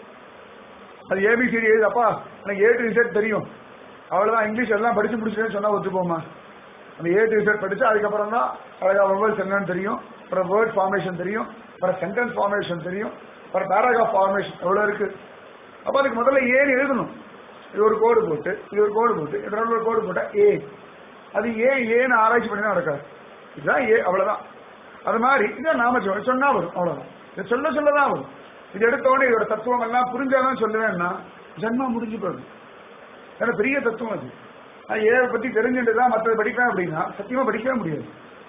அது ஏபிசிடி எழுது அப்பா எனக்கு ஏ டு செட் தெரியும் அவ்வளவுதான் இங்கிலீஷ் எல்லாம் படிச்சு முடிச்சுட்டேன்னு சொன்னா ஒத்துப்போமா அந்த ஏ டு செட் படிச்சு அதுக்கப்புறம் தான் அழகா வெர்பல்ஸ் என்னன்னு தெரியும் அப்புறம் வேர்ட் ஃபார்மேஷன் தெரியும் அப்புறம் சென்டென்ஸ் ஃபார்மேஷன் தெரியும் அப்புறம் பேராகிராஃப் ஃபார்மேஷன் எவ்வளவு இருக்கு அப்ப அதுக்கு முதல்ல ஏன்னு எழுதணும் இது ஒரு கோடு போட்டு இது ஒரு கோடு போட்டு இதனால ஒரு கோடு போட்டா ஏ அது ஏன் ஏன்னு ஆராய்ச்சி பண்ணி நடக்காது இதுதான் ஏ அவ்வளவுதான் அது மாதிரி இதான் நாம சொ- சொன்னா வரும் அவ்வளவுதான் இது சொல்ல சொல்லதான் வரும் இது எடுத்த உடனே இதோட தத்துவம் எல்லாம் புரிஞ்சாதான் சொல்லுவேன்னா ஜென்மா முடிஞ்சு போகுது ஏன்னா பெரிய தத்துவம் அது நான் ஏ பத்தி தெரிஞ்சுட்டு தான் மற்றது படிப்பேன் அப்படின்னா சத்தியமா படிக்கவே முடியாது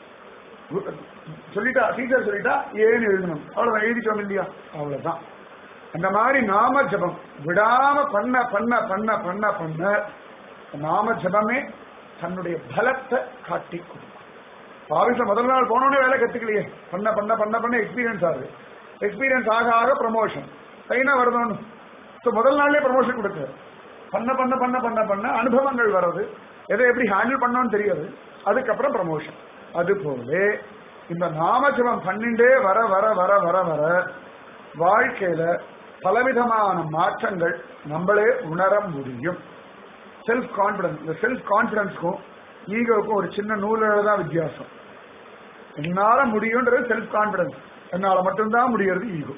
சொல்லிட்டா டீச்சர் சொல்லிட்டா ஏன்னு எழுதணும் அவ்வளவுதான் எழுதிட்டோம் இல்லையா அவ்வளவுதான் அந்த மாதிரி நாம ஜபம் விடாம பண்ண பண்ண பண்ண பண்ண பண்ண நாம ஜபமே தன்னுடைய பலத்தை காட்டி கொடுக்கும் ஆபீஸ்ல முதல் நாள் போனோடனே வேலை கத்துக்கலையே பண்ண பண்ண பண்ண பண்ண எக்ஸ்பீரியன்ஸ் ஆகுது எக்ஸ்பீரியன்ஸ் ஆக ஆக ப்ரமோஷன் லைனா வருதோன்னு ஸோ முதல் நாள்லயே ப்ரமோஷன் கொடுக்கு பண்ண பண்ண பண்ண பண்ண பண்ண அனுபவங்கள் வர்றது எதை எப்படி ஹேண்டில் பண்ணணும்னு தெரியாது அதுக்கப்புறம் ப்ரமோஷன் அது போல இந்த நாமஜபம் பண்ணிண்டே வர வர வர வர வர வாழ்க்கையில பலவிதமான மாற்றங்கள் நம்மளே உணர முடியும் செல்ஃப் கான்பிடன்ஸ் இந்த செல்ஃப் கான்பிடன்ஸ்க்கும் ஈகோவுக்கும் ஒரு சின்ன நூலில் தான் வித்தியாசம் என்னால முடியும்ன்றது செல்ஃப் கான்பிடன்ஸ் என்னால மட்டும்தான் முடியறது ஈகோ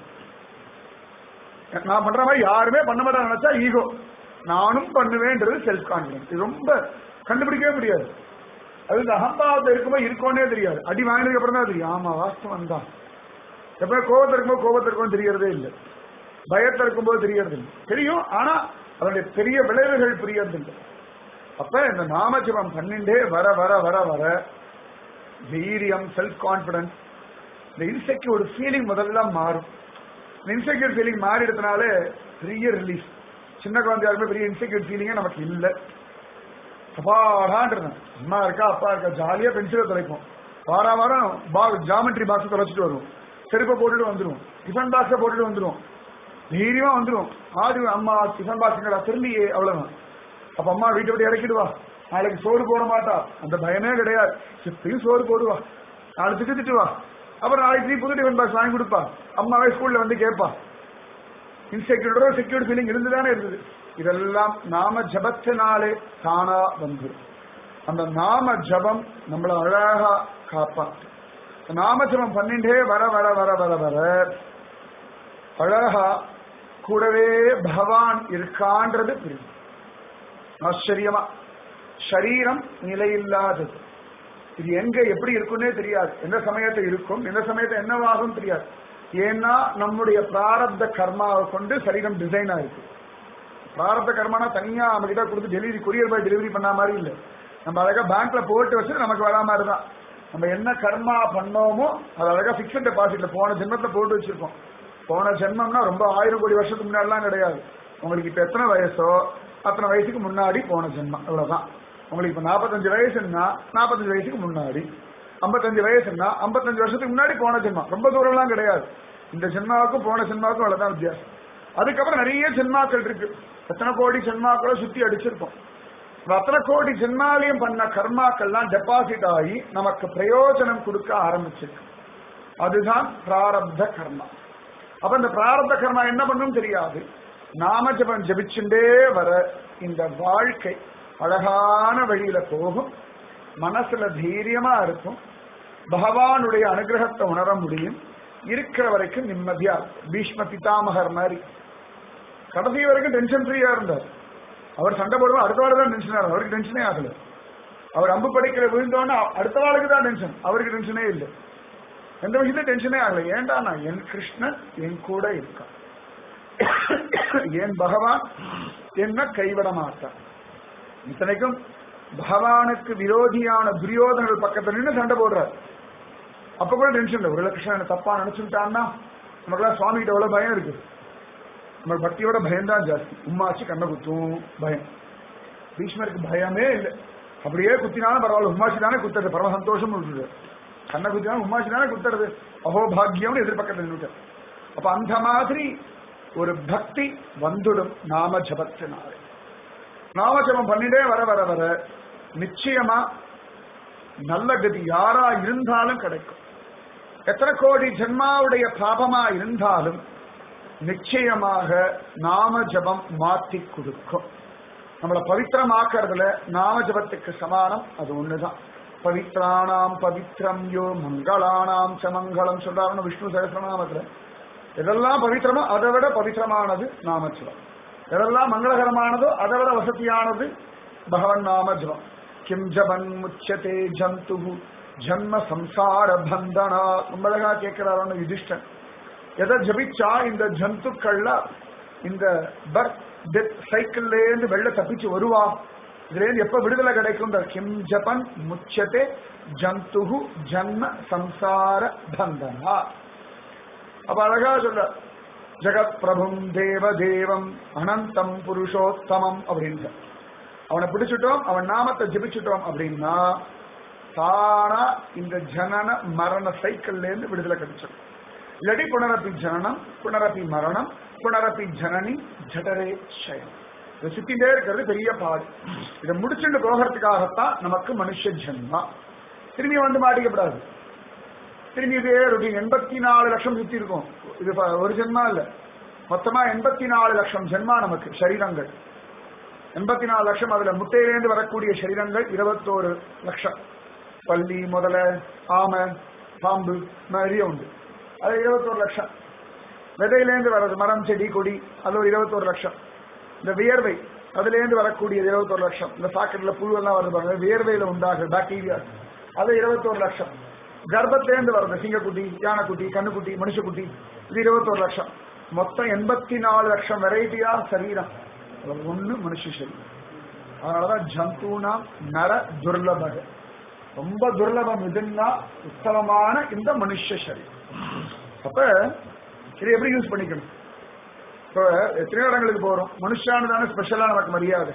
நான் பண்ற மாதிரி யாருமே பண்ண மாட்டாங்க நினைச்சா ஈகோ நானும் பண்ணுவேன்றது செல்ஃப் கான்பிடன்ஸ் இது ரொம்ப கண்டுபிடிக்கவே முடியாது அது இந்த அகம்பாவத்தை இருக்கும்போது இருக்கோன்னே தெரியாது அடி வாங்கினதுக்கு அப்புறம் தான் தெரியும் ஆமா வாஸ்தவம் தான் எப்ப கோபத்தை இருக்கும்போது கோபத்தை இருக்கும் தெரியறதே இல்லை பயத்தை இருக்கும்போது தெரியறது இல்லை தெரியும் ஆனா அதனுடைய பெரிய விளைவுகள் புரியறது இல்லை அப்ப இந்த நாமஜபம் பண்ணிண்டே வர வர வர வர தைரியம் செல்ஃப் கான்பிடன்ஸ் இந்த இன்செக்யூர் ஃபீலிங் முதல்ல மாறும் இந்த இன்செக்யூர் ஃபீலிங் மாறிடுறதுனால பெரிய ரிலீஃப் சின்ன குழந்தையாருமே பெரிய இன்செக்யூர் ஃபீலிங்கே நமக்கு இல்லை அப்பாடான் அம்மா இருக்கா அப்பா இருக்கா ஜாலியா பென்சிலை தொலைப்போம் வார வாரம் பா ஜாமெட்ரி பாக்ஸ் தொலைச்சிட்டு வருவோம் செருப்பை போட்டுட்டு வந்துடும் டிஃபன் பாக்ஸை போட்டுட்டு வந்துடும் தைரியமா வந்துடும் ஆதி அம்மா டிஃபன் பாக்ஸுங்கடா தெரியலையே அவ்வளவுதான் அப்ப அம்மா வீட்டை விட்டு இறக்கிடுவா நாளைக்கு சோறு போட மாட்டா அந்த பயமே கிடையாது எப்பயும் சோறு போடுவா நாளைக்கு திட்டு வா அப்புறம் நாளைக்கு நீ புது டிஃபன் பாக்ஸ் வாங்கி கொடுப்பா அம்மாவே ஸ்கூல்ல வந்து கேட்பா இன்செக்யூரிட்டோ செக்யூரிட்டி ஃபீலிங் இருந்துதானே இருந்தது இதெல்லாம் நாம ஜபத்தினாலே தானா வந்து அந்த நாம ஜபம் நம்மள அழகா காப்பாத்து நாம ஜபம் பண்ணிட்டே வர வர வர வர வர அழகா கூடவே பகவான் இருக்கான்றது புரியும் ஆச்சரியமா சரீரம் நிலையில்லாதது இது எங்க எப்படி இருக்குன்னே தெரியாது எந்த சமயத்தை இருக்கும் எந்த சமயத்தை என்னவாகும் தெரியாது ஏன்னா நம்முடைய பிராரப்த கர்மாவை கொண்டு சரீரம் டிசைன் ஆயிருக்கு பிராரப்த கர்மானா தனியா நம்ம கிட்ட கொடுத்து டெலிவரி கொரியர் பாய் டெலிவரி பண்ண மாதிரி இல்லை நம்ம அழகா பேங்க்ல போட்டு வச்சுட்டு நமக்கு வரா மாதிரி தான் நம்ம என்ன கர்மா பண்ணோமோ அது அழகா பிக்சட் டெபாசிட்ல போன ஜென்மத்துல போட்டு வச்சிருக்கோம் போன ஜென்மம்னா ரொம்ப ஆயிரம் கோடி வருஷத்துக்கு முன்னாடிலாம் கிடையாது உங்களுக்கு இப்ப எத்தனை வயசோ அத்தனை வயசுக்கு முன்னாடி போன ஜென்மம் அவ்வளவுதான் உங்களுக்கு இப்ப நாற்பத்தஞ்சு வயசுன்னா நாற்பத்தஞ்சு வயசுக்கு முன்னாடி ஐம்பத்தஞ்சு வயசுன்னா ஐம்பத்தஞ்சு வருஷத்துக்கு முன்னாடி போன ஜென்மம் ரொம்ப தூரம்லாம் கிடையாது இந்த ஜென்மாவுக்கும் போன ஜென்மாவுக்கும் அவ்வளவுதான் வித்தியாசம் அதுக்கப்புறம் நிறைய ஜென்மாக்கள் இருக்கு எத்தனை கோடி ஜென்மாக்களை சுத்தி அடிச்சிருக்கோம் இந்த அத்தனை கோடி ஜென்மாலையும் பண்ண கர்மாக்கள்லாம் டெபாசிட் ஆகி நமக்கு பிரயோஜனம் கொடுக்க ஆரம்பிச்சிருக்கு அதுதான் பிராரப்த கர்மா அப்ப இந்த பிராரப்த கர்மா என்ன பண்ணும் தெரியாது நாம ஜபம் ஜபிச்சுட்டே வர இந்த வாழ்க்கை அழகான வழியில போகும் மனசுல தைரியமா இருக்கும் பகவானுடைய அனுகிரகத்தை உணர முடியும் இருக்கிற வரைக்கும் நிம்மதியா இருக்கும் பீஷ்ம பிதாமகர் மாதிரி கடைசி வரைக்கும் டென்ஷன் ஃப்ரீயா இருந்தார் அவர் சண்டை போடுவோம் அடுத்த வாரம் தான் டென்ஷன் ஆகும் அவருக்கு டென்ஷனே ஆகல அவர் அம்பு படிக்கிற விழுந்தோன்னா அடுத்த வாளுக்கு தான் டென்ஷன் அவருக்கு டென்ஷனே இல்லை எந்த விஷயத்தையும் டென்ஷனே ஆகல ஏன்டா நான் என் கிருஷ்ணன் என் கூட இருக்கான் என் பகவான் என்ன கைவிட மாட்டான் இத்தனைக்கும் பகவானுக்கு விரோதியான துரியோதனர்கள் பக்கத்துல நின்று சண்டை போடுறார் அப்ப கூட டென்ஷன் இல்லை ஒரு கிருஷ்ணன் தப்பா நினைச்சுட்டான்னா நமக்குலாம் சுவாமி கிட்ட எவ்வளவு பயம் இருக்கு நம்ம பக்தியோட பயம் தான் ஜாஸ்தி உம்மாச்சு கண்ணை குத்தும் பயம் பீஷ்மருக்கு பயமே இல்லை அப்படியே குத்தினாலும் பரவாயில்ல உம்மாச்சி தானே குத்துறது பரம சந்தோஷம் இருக்குது கண்ணை குத்தினாலும் உம்மாச்சி தானே குத்துறது அகோபாகியம்னு எதிர்பக்கத்தில் நின்றுட்டார் அப்ப அந்த மாதிரி ஒரு பக்தி வந்துடும் நாம ஜபத்தினாலே நாம ஜபம் பண்ணிட்டே வர வர வர நிச்சயமா நல்ல கதி யாரா இருந்தாலும் கிடைக்கும் எத்தனை கோடி ஜென்மாவுடைய பாபமா இருந்தாலும் நிச்சயமாக நாம ஜபம் மாத்தி கொடுக்கும் நம்மளை பவித்திரமாக்குறதுல நாம ஜபத்துக்கு சமானம் அது ஒண்ணுதான் பவித்ராணாம் பவித்ரம் யோ மங்களானாம் ச மங்களம் சொல்றாருன்னு விஷ்ணு சகசிரநாமத்துல எதெல்லாம் பவித்திரமோ அதை விட பவித்திரமானது நாம ஜபம் எதெல்லாம் மங்களகரமானதோ அதை விட வசதியானது பகவன் நாம ஜபம் கிம் ஜபன் முச்சதே ஜந்து ஜன்ம சம்சார பந்தனா ரொம்ப அழகா கேட்கிறாரு யுதிஷ்டன் எதை ஜபிச்சா இந்த ஜந்துக்கள்ல இந்த பர்த் டெத் சைக்கிள்ல இருந்து வெளில தப்பிச்சு வருவா இதுல இருந்து எப்ப விடுதலை கிடைக்கும் கிம் ஜபன் முச்சதே ஜந்து ஜன்ம சம்சார பந்தனா அப்ப அழகா சொல்ற ஜெகத் பிரபும் தேவ தேவம் அனந்தம் புருஷோத்தமம் அப்படின்னு அவனை பிடிச்சிட்டோம் அவன் நாமத்தை ஜபிச்சிட்டோம் அப்படின்னா தானா இந்த ஜனன மரண சைக்கிள்ல இருந்து விடுதலை கிடைச்சிடும் இல்லாட்டி புனரப்பி ஜனனம் புனரப்பி மரணம் புனரப்பி ஜனனி ஜடரே ஷயம் இதை சுத்திட்டே இருக்கிறது பெரிய பாடு இதை முடிச்சுட்டு போகிறதுக்காகத்தான் நமக்கு மனுஷ ஜென்மா திரும்பி வந்து மாட்டிக்கப்படாது திரும்பி இதே ரொட்டீன் எண்பத்தி நாலு லட்சம் சுத்தி இருக்கும் இது ப- ஒரு ஜென்மா இல்ல மொத்தமா எண்பத்தி நாலு லட்சம் ஜென்மா நமக்கு சரீரங்கள் எண்பத்தி நாலு லட்சம் அதுல முட்டையிலேருந்து வரக்கூடிய சரீரங்கள் இருபத்தோரு லட்சம் பல்லி முதல ஆமை பாம்பு நிறைய உண்டு அது இருபத்தோரு லட்சம் விதையிலேருந்து வர்றது மரம் செடி கொடி அது ஒரு இருபத்தோரு லட்சம் இந்த வியர்வை அதுலேருந்து வரக்கூடியது இருபத்தோரு லட்சம் இந்த சாக்கெட்ல புழுவெல்லாம் வருது பாருங்க வியர்வையில உண்டாகுது பாக்டீரியா அது இருபத்தோரு லட்சம் கர்ப்பத்திலேருந்து வருது சிங்கக்குட்டி யானைக்குட்டி கண்ணுக்குட்டி மனுஷக்குட்டி இது இருபத்தோரு லட்சம் மொத்தம் எண்பத்தி நாலு லட்சம் வெரைட்டியா சரீரம் அதுல ஒண்ணு மனுஷ சரீரம் அதனாலதான் ஜந்தூனா நர துர்லபக ரொம்ப துர்லபம் இதுன்னா உத்தமமான இந்த மனுஷ சரீரம் அப்ப இதை எப்படி யூஸ் பண்ணிக்கணும் இப்போ எத்தனையோ இடங்களுக்கு போறோம் மனுஷானு தானே ஸ்பெஷலா நமக்கு மரியாதை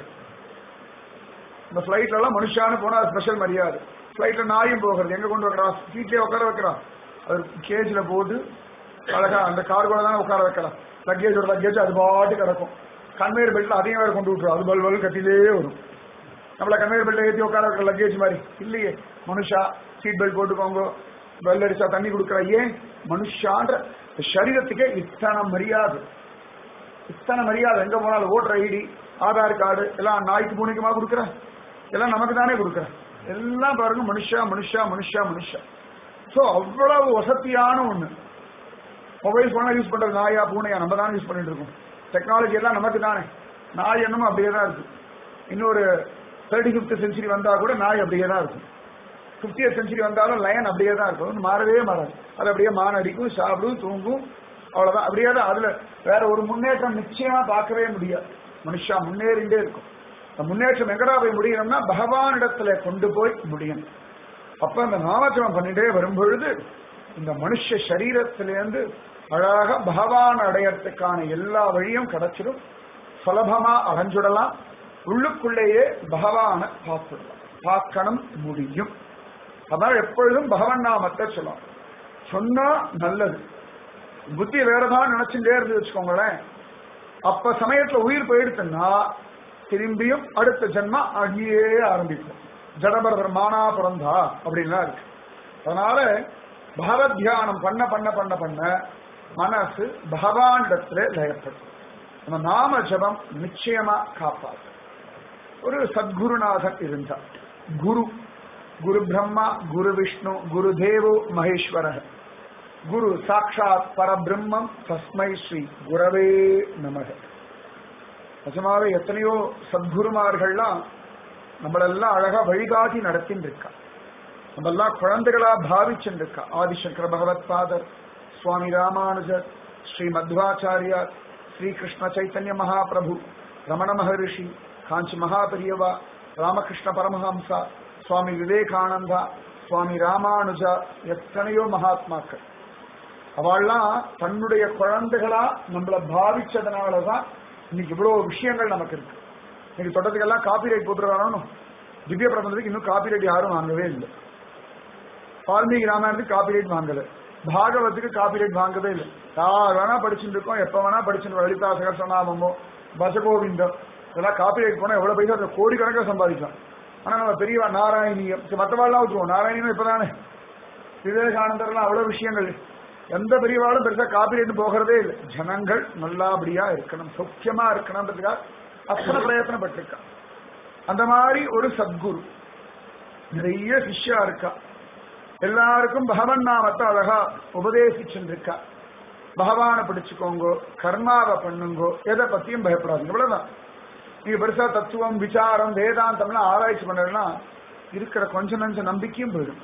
இந்த ஃபிளைட்ல எல்லாம் மனுஷானு போனா அது ஸ்பெஷல் மரியாதை ஃபிளைட்ல நாயும் போகிறது எங்க கொண்டு வைக்கிறான் சீட்லயே உட்கார வைக்கிறான் அது கேஜ்ல போட்டு அழகா அந்த கார்கோல தானே உட்கார வைக்கலாம் லக்கேஜோட லக்கேஜ் அது பாட்டு கிடக்கும் கன்வேயர் பெல்ட்ல அதையும் வேற கொண்டு விட்டுரும் அது பல் பல் கட்டிலே வரும் நம்மள கன்வேயர் பெல்ட்ல ஏத்தி உட்கார வைக்கிற லக்கேஜ் மாதிரி இல்லையே மனுஷா சீட் பெல்ட் போட்டுக்கோங்க பெல் அடிச்சா தண்ணி கொடுக்குற ஏன் மனுஷான்ற சரீரத்துக்கே இத்தனை மரியாதை இத்தனை மரியாதை எங்க போனாலும் ஓட்டர் ஐடி ஆதார் கார்டு எல்லாம் நாய்க்கு பூனைக்குமா கொடுக்குற எல்லாம் நமக்கு தானே கொடுக்குற எல்லாம் பாருங்க மனுஷா மனுஷா மனுஷா மனுஷா சோ அவ்வளவு வசதியான ஒண்ணு மொபைல் போனா யூஸ் பண்றது நாயா பூனையா நம்ம தானே யூஸ் பண்ணிட்டு இருக்கோம் டெக்னாலஜி எல்லாம் நமக்கு தானே நாய் என்னமோ அப்படியே தான் இருக்கு இன்னொரு தேர்ட்டி ஃபிஃப்த் செஞ்சுரி வந்தா கூட நாய் அப்படியே தான் இருக்கும் ஃபிஃப்டியத் செஞ்சுரி வந்தாலும் லயன் அப்படியே தான் இருக்கும் ஒண்ணும் மாறவே மாறாது அது அப்படியே மான் அடிக்கும் சாப்பிடும் தூங்கும் அவ்வளவுதான் அப்படியே தான் அதுல வேற ஒரு முன்னேற்றம் நிச்சயமா பார்க்கவே முடியாது மனுஷா முன்னேறிண்டே இருக்கும் அந்த முன்னேற்றம் எங்கடா போய் முடியணும்னா பகவானிடத்துல கொண்டு போய் முடியணும் அப்ப அந்த நாமஜபம் பண்ணிட்டே வரும்பொழுது இந்த மனுஷ சரீரத்திலேருந்து அழகாக பகவான் அடையறதுக்கான எல்லா வழியும் கிடைச்சிடும் சுலபமா அடைஞ்சுடலாம் உள்ளுக்குள்ளேயே பகவானை பார்த்துடலாம் பார்க்கணும் முடியும் அதான் எப்பொழுதும் பகவான் நாமத்தை சொல்லலாம் சொன்னா நல்லது புத்தி வேறதான் நினைச்சுட்டே இருந்து வச்சுக்கோங்களேன் அப்ப சமயத்துல உயிர் போயிடுச்சுன்னா திரும்பியும் அடுத்த ஜென்மா அங்கேயே ஆரம்பிக்கும் ஜடபரதர் மானா பிறந்தா அப்படின்லாம் இருக்கு அதனால பகவத் தியானம் பண்ண பண்ண பண்ண பண்ண மனசு பகவானிடத்துல லயப்படும் நம்ம நாம ஜபம் நிச்சயமா காப்பாது ஒரு சத்குருநாதன் இருந்தார் குரு குரு பிரம்மா குரு விஷ்ணு குரு தேவோ மகேஸ்வர குரு சாட்சாத் பரபிரம்மம் தஸ்மை ஸ்ரீ குரவே நமக நிஜமாவே எத்தனையோ சத்குருமார்கள்லாம் நம்மளெல்லாம் அழகா வழிகாட்டி நடத்தின்னு இருக்கா நம்மெல்லாம் குழந்தைகளா பாவிச்சுட்டு இருக்கா ஆதிசங்கர பகவத் பாதர் சுவாமி ராமானுஜர் ஸ்ரீ மத்வாச்சாரியார் ஸ்ரீ கிருஷ்ண சைத்தன்ய மகாபிரபு ரமண மகரிஷி காஞ்சி மகாபெரியவா ராமகிருஷ்ண பரமஹம்சா சுவாமி விவேகானந்தா சுவாமி ராமானுஜா எத்தனையோ மகாத்மாக்கள் அவள்லாம் தன்னுடைய குழந்தைகளா நம்மள பாவிச்சதுனாலதான் இன்னைக்கு இவ்வளவு விஷயங்கள் நமக்கு இருக்கு இன்னைக்கு தொடர்ந்துக்கெல்லாம் காப்பிரைட் போட்டுருவானோ திவ்ய பிரபந்தத்துக்கு இன்னும் காப்பிரைட் யாரும் வாங்கவே இல்லை வால்மீகி ராமாயணத்துக்கு காப்பிரைட் வாங்கல பாகவத்துக்கு காப்பிரைட் வாங்கவே இல்லை யார் வேணா படிச்சுட்டு இருக்கோம் எப்ப வேணா படிச்சுட்டு லலிதா சகசநாமமோ பசகோவிந்தம் இதெல்லாம் காப்பிரைட் போனா எவ்வளவு பைசா அதுல கோடிக்கணக்கில் சம்பாதிக்கலாம் ஆனா நம்ம பெரியவா நாராயணியம் சரி, மத்தவாள்லாம் விட்டுருவோம் நாராயணியம் இப்பதானே விவேகானந்தர்லாம் அவ்வளவு விஷயங்கள் எந்த பெரியவாளும் பெருசா காப்பிரைட் போகிறதே இல்லை ஜனங்கள் நல்லபடியா இருக்கணும் சௌக்கியமா இருக்கணும்ன்றதுக்காக அத்தனை பிரயத்தனப்பட்டிருக்கா அந்த மாதிரி ஒரு சத்குரு நிறைய சிஷ்யா இருக்கா எல்லாருக்கும் பகவன் நாமத்தை அழகா உபதேசிச்சுருக்கா பகவானை பிடிச்சுக்கோங்கோ கர்மாவை பண்ணுங்கோ எதை பத்தியும் பயப்படாதீங்க இவ்வளவுதான் நீங்க பெருசா தத்துவம் விசாரம் வேதாந்தம்லாம் ஆராய்ச்சி பண்ணலாம் இருக்கிற கொஞ்ச நஞ்ச நம்பிக்கையும் போயிடும்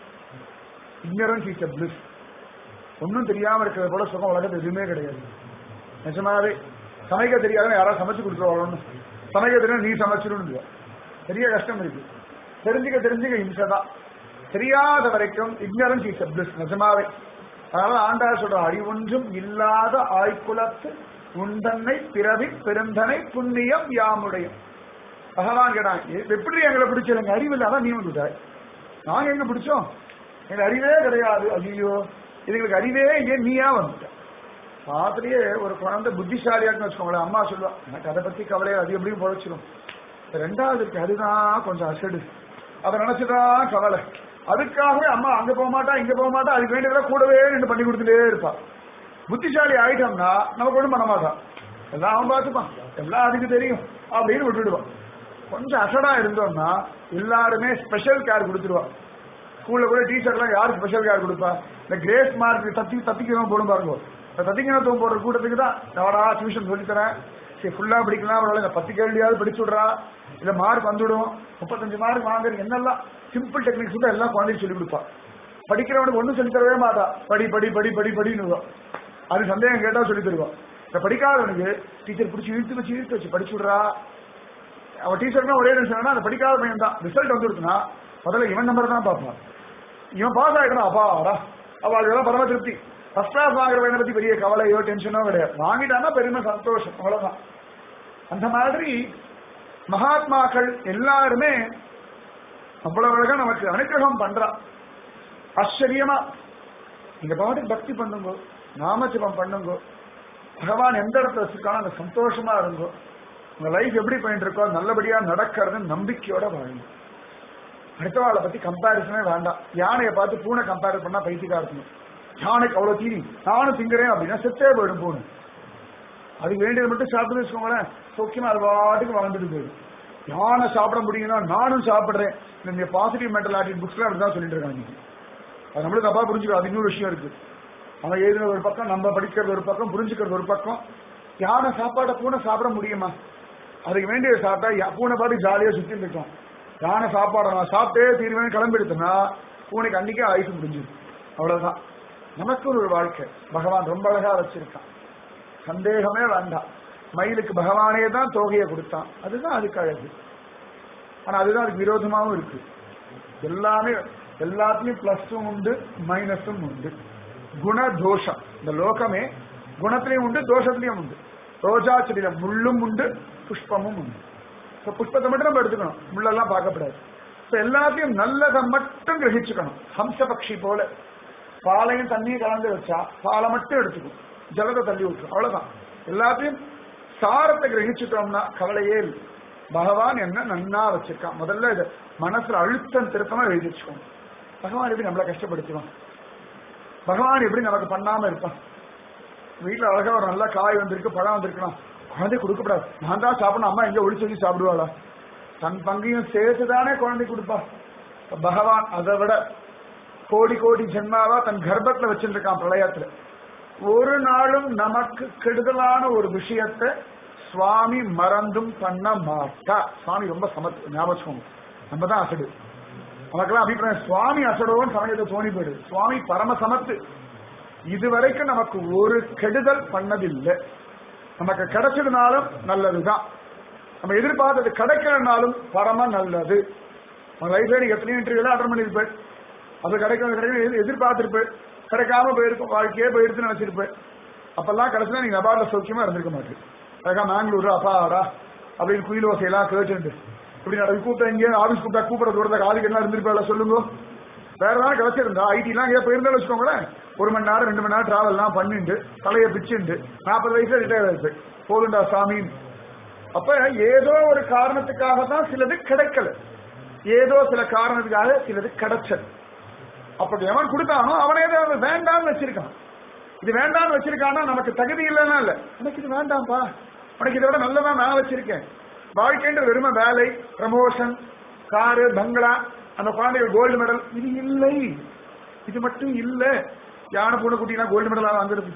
ignorance is a bliss ஒன்றும் தெரியாம இருக்கிறத போல சுகம் உலகத்துல எதுவுமே கிடையாது நிஜமாவே சமைக்க தெரியாத யாராவது சமைச்சு கொடுத்துருவாங்க சமைக்க தெரியும் நீ சமைச்சிருன்னு பெரிய கஷ்டம் இருக்கு தெரிஞ்சுக்க தெரிஞ்சுக்க இம்சதான் தெரியாத வரைக்கும் ignorance is a bliss நிஜமாவே அதனால ஆண்டார் சொல்ற அறிவொன்றும் இல்லாத ஆய்குலத்து உண்டன்னை பிறவி பெருந்தனை புண்ணியம் யாமுடையும் பகவான் கேட்டான் "எ- எப்படி எங்களை பிடிச்சது எங்க அறிவு இல்லாம நீ வந்துட்டாய் நாங்க எங்க பிடிச்சோம் எங்க அறிவே கிடையாது ஐயோ இதுங்களுக்கு அறிவே இல்லையே நீயா வந்துட்ட பாத்திரியே ஒரு குழந்தை புத்திசாலியாக்குன்னு வச்சுக்கோங்களேன் அம்மா சொல்லுவா எனக்கு அதை பத்தி கவலையா அது எப்படியும் பொழைச்சிடும் ரெண்டாவது இருக்கு அதுதான் கொஞ்சம் அசடு அதை நினைச்சுதான் கவலை அதுக்காகவே அம்மா அங்க போக மாட்டா இங்க போக மாட்டா அதுக்கு வேண்டியதெல்லாம் கூடவே நின்று பண்ணி கொடுத்துட்டே இருப்பா புத்திசாலி ஆயிட்டோம்னா நமக்கு ஒண்ணும் பண்ண மாட்டான் எல்லாம் அவன் பார்த்துப்பான் எல்லாம் அதுக்கு தெரியும் அப்படின்னு விட்டுடுவான் கொஞ்சம் அசடா இருந்தோம்னா எல்லாருமே ஸ்பெஷல் கேர் கொடுத்துருவா ஸ்கூல்ல கூட டீச்சர்லாம் யாருக்கு ஸ்பெஷல் கேர் கொடுப்பா இந்த கிரேஸ் மார்க் தத்தி தத்திக்கணும் போடும் பாருங்க இந்த தத்திக்கணும் போடுற கூட்டத்துக்கு தான் நாடா டியூஷன் சொல்லித்தரேன் சரி ஃபுல்லா படிக்கலாம் பரவாயில்ல இந்த பத்து கேள்வியாவது படிச்சு விட்றா இல்ல மார்க் வந்துடும் முப்பத்தஞ்சு மார்க் வாங்குறது என்னெல்லாம் சிம்பிள் டெக்னிக்ஸ் தான் எல்லாம் குழந்தைக்கு சொல்லி கொடுப்பா படிக்கிறவனுக்கு ஒன்றும் சொல்லி தரவே மாட்டா படி படி படி படி படின்னு அது சந்தேகம் கேட்டா சொல்லி தருவா இந்த படிக்காதவனுக்கு டீச்சர் பிடிச்சி இழுத்து வச்சு இழுத்து வச்சு படிச்சு விட்றா அவன் டீச்சர்னா ஒரே நிமிஷம் அந்த படிக்காத பையன் தான் ரிசல்ட் வந்துருச்சுன்னா முதல்ல இவன் நம்பர் தான் பார்ப்பான் இவன் பாஸ் ஆகிட்டான் அப்பா அடா அவளுக்கு பரம திருப்தி ஃபர்ஸ்ட் கிளாஸ் வாங்குற பையனை பத்தி பெரிய கவலையோ டென்ஷனோ கிடையாது வாங்கிட்டான்னா பெருமை சந்தோஷம் அவ்வளவுதான் அந்த மாதிரி மகாத்மாக்கள் எல்லாருமே அவ்வளவு அழகா நமக்கு அனுகிரகம் பண்றா ஆச்சரியமா நீங்க பாட்டுக்கு பக்தி பண்ணுங்க நாமஜபம் பண்ணுங்க பகவான் எந்த இடத்துல வச்சிருக்கானோ அந்த சந்தோஷமா இருங்கோ உங்க லைஃப் எப்படி பண்ணிட்டு இருக்கோ நல்லபடியா நடக்கிறது நம்பிக்கையோட வாழுங்க அடுத்தவாளை பத்தி கம்பாரிசனே வேண்டாம் யானையை பார்த்து பூனை கம்பேர் பண்ணா பைத்தியக்கா இருக்கணும் யானைக்கு அவ்வளவு தீனி நானும் திங்குறேன் அப்படின்னா செத்தே போயிடும் பூனை அதுக்கு வேண்டியது மட்டும் சாப்பிட்டு வச்சுக்கோங்களேன் சௌக்கியமா அது பாட்டுக்கு வளர்ந்துட்டு போயிடும் யானை சாப்பிட முடியும்னா நானும் சாப்பிடுறேன் இந்த பாசிட்டிவ் மென்டல் ஆட்டிட் புக்ஸ்ல அப்படிதான் சொல்லிட்டு இருக்காங்க இன்னைக்கு. அது நம்மளுக்கு தப்பா புரிஞ்சுக்கோ அது இன்னொரு விஷயம் இருக்கு அவன் எழுதின ஒரு பக்கம் நம்ம படிக்கிறது ஒரு பக்கம் புரிஞ்சுக்கிறது ஒரு பக்கம் யானை சாப்பாடை பூனை சாப்பிட முடியுமா அதுக்கு வேண்டியது சாப்பிட்டா யா- பூனை பாட்டு ஜாலியா சுத்திட்டு இருக்கும் யானை சாப்பாடை நான் சாப்பிட்டே தீர்வேன் கிளம்பிடுத்துனா பூனைக்கு அன்னைக்கே ஆயுசு முடிஞ்சுது அவ்வளவுதான் நமக்கு ஒரு வாழ்க்கை பகவான் ரொம்ப அழகா வச்சிருக்கான் சந்தேகமே வேண்டாம் மயிலுக்கு பகவானே தான் தோகையை கொடுத்தான் அதுதான் அதுக்கு அழகு ஆனா அதுதான் அதுக்கு விரோதமாவும் இருக்கு எல்லாமே எல்லாத்துலயும் பிளஸும் உண்டு மைனஸும் உண்டு குண தோஷம் இந்த லோகமே குணத்திலையும் உண்டு தோஷத்திலையும் உண்டு ரோஜா செடியில முள்ளும் உண்டு புஷ்பமும் உண்டு So, புஷ்பத்தை மட்டும் நம்ம எடுத்துக்கணும் முள்ளெல்லாம் பார்க்கப்படாது So, எல்லாத்தையும் நல்லதை மட்டும் கிரகிச்சுக்கணும் ஹம்சபக்ஷி போல பாலையும் தண்ணியும் கலந்து வச்சா பாலை மட்டும் எடுத்துக்கும் ஜலத்தை தள்ளி விட்டுரும் அவ்வளவுதான் எல்லாத்தையும் சாரத்தை கிரகிச்சுட்டோம்னா கவலையே இல்லை பகவான் என்ன நன்னா வச்சிருக்கான் முதல்ல இது மனசுல அழுத்தம் திருத்தமா எழுதி வச்சுக்கோங்க பகவான் எப்படி நம்மளை கஷ்டப்படுத்துவான் பகவான் எப்படி நமக்கு பண்ணாம இருப்பான் வீட்டுல அழகா ஒரு நல்ல காய் வந்திருக்கு பழம் வந்திருக்கலாம் குழந்தை கொடுக்கப்படாது நான் தான் சாப்பிடணும் அம்மா எங்க ஒளிச்சு வச்சு சாப்பிடுவாளா தன் பங்கையும் சேர்த்துதானே குழந்தை கொடுப்பா பகவான் அதை விட கோடி கோடி ஜென்மாவா தன் கர்ப்பத்துல வச்சிருக்கான் பிரளயத்துல ஒரு நாளும் நமக்கு கெடுதலான ஒரு விஷயத்தை சுவாமி மறந்தும் பண்ண மாட்டா சுவாமி ரொம்ப சமத்து ஞாபகம் வச்சுக்கோங்க. நம்ம தான் அசடு நமக்கெல்லாம் அபிப்பிராயம் சுவாமி அசடோன்னு சமயத்தை தோணி போயிடுது சுவாமி பரம சமத்து இதுவரைக்கும் நமக்கு ஒரு கெடுதல் பண்ணதில்லை நமக்கு கிடைச்சதுனாலும் நல்லதுதான் நம்ம எதிர்பார்த்தது கிடைக்கலனாலும் பரம நல்லது உங்க லைஃப்ல நீங்க எத்தனையோ இன்டர்வியூல அட்டன் பண்ணிருப்பேன் அது கிடைக்கும் கிடைக்கும் எதிர்பார்த்திருப்பேன் கிடைக்காம போயிருக்கும் வாழ்க்கையே போயிருச்சுன்னு நினைச்சிருப்பேன் அப்பெல்லாம் கடைசியில நீங்க நபார்ல சௌக்கியமா இருந்திருக்க மாட்டேன் அழகா மேங்களூர் அப்பாடா அப்படின்னு குயில் ஓசையெல்லாம் கேட்டு இப்படி நடக்கு கூப்பிட்டா இங்கே ஆபீஸ் கூப்பிட்டா கூப்பிட தூரத்தை காதுக்கு என்ன இருந்திருப்பா சொல்லுங்க வேற ஏதாவது கிடைச்சிருந்தா ஐடி எல்லாம் எங்கேயா போயிருந்தாலும் வச்சுக்கோங்களேன் ஒரு மணி நேரம் ரெண்டு மணி நேரம் டிராவல் எல்லாம் பண்ணிண்டு தலையை பிச்சுண்டு நாற்பது வயசுல ரிட்டையர் ஆயிருப்பேன் போதுண்டா சாமி அப்ப ஏதோ ஒரு காரணத்துக்காக தான் சிலது கிடைக்கல ஏதோ சில காரணத்துக்காக சிலது கிடைச்சது அப்ப எவன் கொடுத்தானோ அவனே தான் அதை வேண்டாம்னு வச்சிருக்கான் இது வேண்டாம்னு வச்சிருக்கானா நமக்கு தகுதி இல்லைன்னா இல்ல எனக்கு இது வேண்டாம்ப்பா உனக்கு இதை விட நல்லதான் நான் வச்சிருக்கேன் வாழ்க்கைன்ற வெறும வேலை ப்ரமோஷன் காரு பங்களா அந்த குழந்தைகள் கோல்டு மெடல் இது இல்லை இது மட்டும் இல்ல யானை பூனை குட்டினா கோல்டு மெடலா வாங்குறது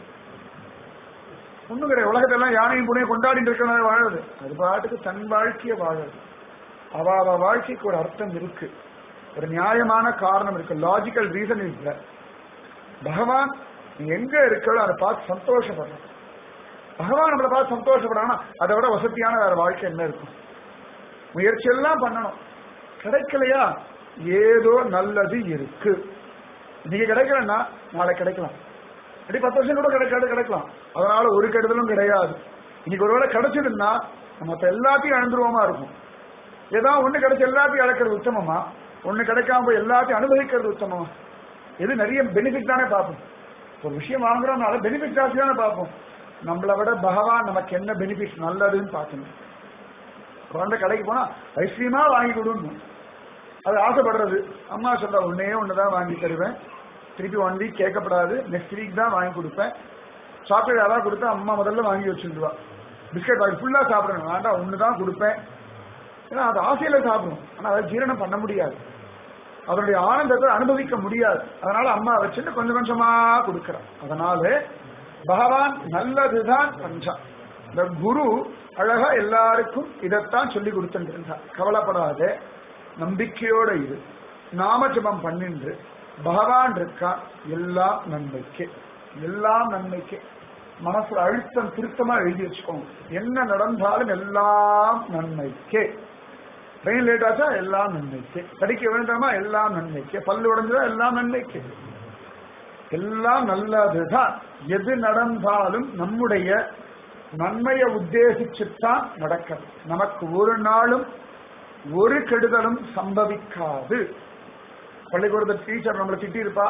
ஒண்ணும் கிடையாது உலகத்தெல்லாம் யானையும் பூனையும் கொண்டாடிட்டு இருக்கிற வாழுது அது பாட்டுக்கு தன் வாழ்க்கைய வாழுது அவ அவ வாழ்க்கைக்கு ஒரு அர்த்தம் இருக்கு ஒரு நியாயமான காரணம் இருக்கு லாஜிக்கல் ரீசன் இல்ல பகவான் நீ எங்க இருக்கோ அதை பார்த்து சந்தோஷப்படணும் பகவான் நம்மளை பார்த்து சந்தோஷப்படணும் அதை விட வசதியான வேற வாழ்க்கை என்ன இருக்கும் முயற்சி எல்லாம் பண்ணணும் கிடைக்கலையா ஏதோ நல்லது இருக்கு நீங்க கிடைக்கலன்னா நாளை கிடைக்கலாம் அப்படி பத்து வருஷம் கூட கிடைக்காது கிடைக்கலாம் அதனால ஒரு கெடுதலும் கிடையாது இன்னைக்கு ஒருவேளை கிடைச்சதுன்னா நம்ம அப்ப எல்லாத்தையும் அழுந்துருவோமா இருக்கும் ஏதாவது ஒண்ணு கிடைச்ச எல்லாத்தையும் அழைக்கிறது உத்தமமா ஒண்ணு கிடைக்காம போய் எல்லாத்தையும் அனுபவிக்கிறது உத்தமமா எது நிறைய பெனிஃபிட் தானே பார்ப்போம் ஒரு விஷயம் வாங்குறோம்னால பெனிஃபிட் ஜாஸ்தி தானே பார்ப்போம் நம்மளை விட பகவான் நமக்கு என்ன பெனிஃபிட் நல்லதுன்னு பார்க்கணும் குழந்தை கடைக்கு போனா ஐஸ்கிரீமா வாங்கி கொடுன்னு அது ஆசைப்படுறது அம்மா சொல்ற ஒன்னே ஒண்ணுதான் வாங்கி தருவேன் திருப்பி ஒன் வீக் கேட்கப்படாது நெக்ஸ்ட் வீக் தான் வாங்கி கொடுப்பேன் சாக்லேட் அதான் கொடுத்தா அம்மா முதல்ல வாங்கி வச்சுருவா பிஸ்கட் வாங்கி ஃபுல்லா சாப்பிடணும் வேண்டாம் ஒன்று தான் கொடுப்பேன் ஏன்னா அது ஆசையில சாப்பிடும் ஆனா அதை ஜீரணம் பண்ண முடியாது அதனுடைய ஆனந்தத்தை அனுபவிக்க முடியாது அதனால அம்மா வச்சுட்டு கொஞ்சம் கொஞ்சமா கொடுக்கிறான் அதனால பகவான் நல்லதுதான் பஞ்சான் இந்த குரு அழகா எல்லாருக்கும் இதைத்தான் சொல்லி கொடுத்துருந்தார் கவலைப்படாத நம்பிக்கையோட இரு நாமஜபம் பண்ணின்று பகவான் இருக்கான் எல்லாம் நன்மைக்கு எல்லாம் நன்மைக்கு மனசுல அழுத்தம் திருத்தமா எழுதி வச்சுக்கோங்க என்ன நடந்தாலும் எல்லாம் நன்மைக்கே ட்ரெயின் லேட் ஆச்சா எல்லாம் நன்மைக்கு படிக்க வேண்டாமா எல்லாம் நன்மைக்கு பல்லு உடஞ்சதா எல்லாம் நன்மைக்கு எல்லாம் நல்லதுதான் எது நடந்தாலும் நம்முடைய நன்மையை உத்தேசிச்சுத்தான் நடக்கிறது நமக்கு ஒரு நாளும் ஒரு கெடுதலும் சம்பவிக்காது பள்ளிக்கூடத்தில் டீச்சர் நம்மளை திட்டி இருப்பா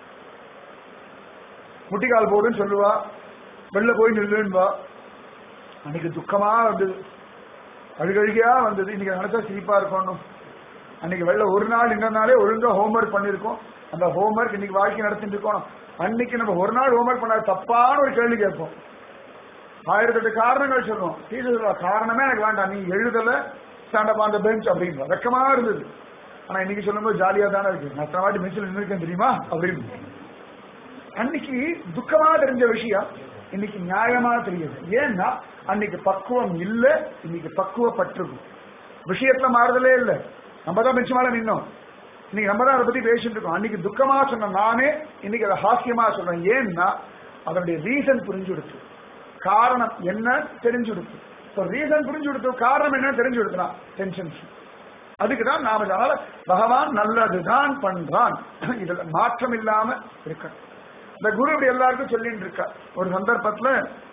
முட்டிக்கால் போடுன்னு சொல்லுவா வெளில போய் நில்லுன்னுவா அன்னைக்கு துக்கமா வந்தது அழுகழுகையா வந்தது இன்னைக்கு நினைச்சா சிரிப்பா இருக்கணும் அன்னைக்கு வெளில ஒரு நாள் இன்னொரு ஒழுங்கா ஹோம்ஒர்க் பண்ணிருக்கோம் அந்த ஹோம்ஒர்க் இன்னைக்கு வாழ்க்கை நடத்திட்டு இருக்கோம் அன்னைக்கு நம்ம ஒரு நாள் ஹோம்ஒர்க் பண்ண தப்பான ஒரு கேள்வி கேட்போம் ஆயிரத்தெட்டு காரணங்கள் சொல்லுவோம் டீச்சர் சொல்லுவா காரணமே எனக்கு வேண்டாம் நீ எழுதல ஸ்டாண்ட் அப் ஆன் பெஞ்ச் அப்படின்ற வெக்கமா இருந்தது ஆனா இன்னைக்கு சொல்லும்போது ஜாலியா தானே இருக்கு நான் எத்தனை வாட்டி பெஞ்சில் நின்றுருக்கேன் தெரியுமா அப்படின்னு அன்னைக்கு துக்கமா தெரிஞ்ச விஷயம் இன்னைக்கு நியாயமா தெரியுது ஏன்னா அன்னைக்கு பக்குவம் இல்ல இன்னைக்கு பக்குவப்பட்டிருக்கும் விஷயத்துல மாறுதலே இல்ல நம்ம தான் பெஞ்ச் மேல நின்னோம் இன்னைக்கு நம்ம தான் அதை பத்தி பேசிட்டு இருக்கோம் அன்னைக்கு துக்கமா சொன்ன நானே இன்னைக்கு அதை ஹாஸ்யமா சொல்றேன் ஏன்னா அதனுடைய ரீசன் புரிஞ்சு கொடுத்து காரணம் என்ன தெரிஞ்சு கொடுத்து ரீசன் புரிஞ்சு கொடுத்து காரணம் என்ன தெரிஞ்சு கொடுத்தான் டென்ஷன் அதுக்குதான் நாம அதனால பகவான் நல்லதுதான் பண்றான் இதுல மாற்றம் இல்லாம இருக்க இந்த குரு இப்படி எல்லாருக்கும் சொல்லிட்டு இருக்கா ஒரு சந்தர்ப்பத்துல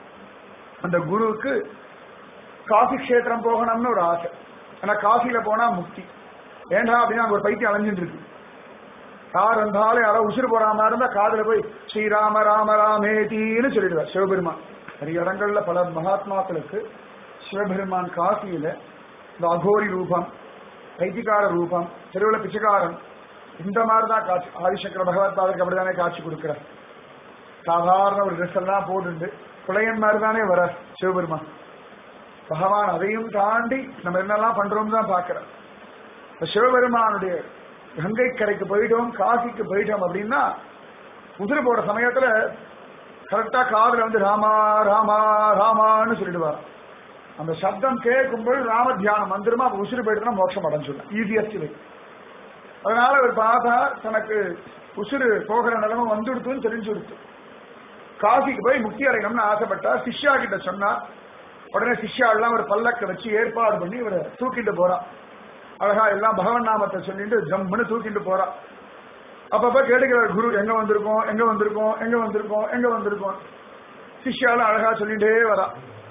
அந்த குருவுக்கு காசி கஷேத்திரம் போகணும்னு ஒரு ஆசை ஆனா காசியில போனா முக்தி ஏண்டா அப்படின்னா அங்க ஒரு பைத்தியம் அலைஞ்சிட்டு இருக்கு யார் இருந்தாலும் யாரோ உசுறு போடாம இருந்தா காதுல போய் ஸ்ரீராம ராம ராமேதின்னு சொல்லிடுவார் சிவபெருமான் நிறைய இடங்கள்ல பல மகாத்மாக்களுக்கு சிவபெருமான் காசியில இந்த அகோரி ரூபம் பைத்தியக்கார ரூபம் தெருவுல பிச்சைக்காரன் இந்த மாதிரி தான் காட்சி ஆதிசங்கர பகவத் பாதருக்கு அப்படிதானே காட்சி கொடுக்கிறார் சாதாரண ஒரு ட்ரெஸ் எல்லாம் போட்டுண்டு புலையன் மாதிரி தானே வர சிவபெருமான் பகவான் அதையும் தாண்டி நம்ம என்னெல்லாம் பண்றோம்னு தான் பாக்குறோம் இப்ப சிவபெருமானுடைய கங்கை கரைக்கு போயிட்டோம் காசிக்கு போயிட்டோம் அப்படின்னா உதிர போற சமயத்துல கரெக்டா காதுல வந்து ராமா ராமா ராமான்னு சொல்லிடுவார் அந்த சப்தம் கேட்கும்போது ராம தியானம் வந்துருமா அப்ப உசுறு போயிட்டுனா மோட்சம் அடைஞ்சுடலாம் ஈஸியஸ்ட் வே அதனால அவர் பார்த்தா தனக்கு உசுறு போகிற நிலைமை வந்துடுத்துன்னு தெரிஞ்சு கொடுத்து காசிக்கு போய் முக்தி அடையணும்னு ஆசைப்பட்டா சிஷ்யா கிட்ட சொன்னா உடனே சிஷ்யா எல்லாம் ஒரு பல்லக்க வச்சு ஏற்பாடு பண்ணி இவரை தூக்கிட்டு போறான் அழகா எல்லாம் பகவன் நாமத்தை சொல்லிட்டு ஜம்முன்னு தூக்கிட்டு போறான் அப்பப்ப கேட்டுக்கிறார் குரு எங்க வந்திருக்கோம் எங்க வந்திருக்கோம் எங்க வந்திருக்கோம் எங்க வந்திருக்கோம் சிஷ்யாலும் அழகா சொல்லிட்டே வரா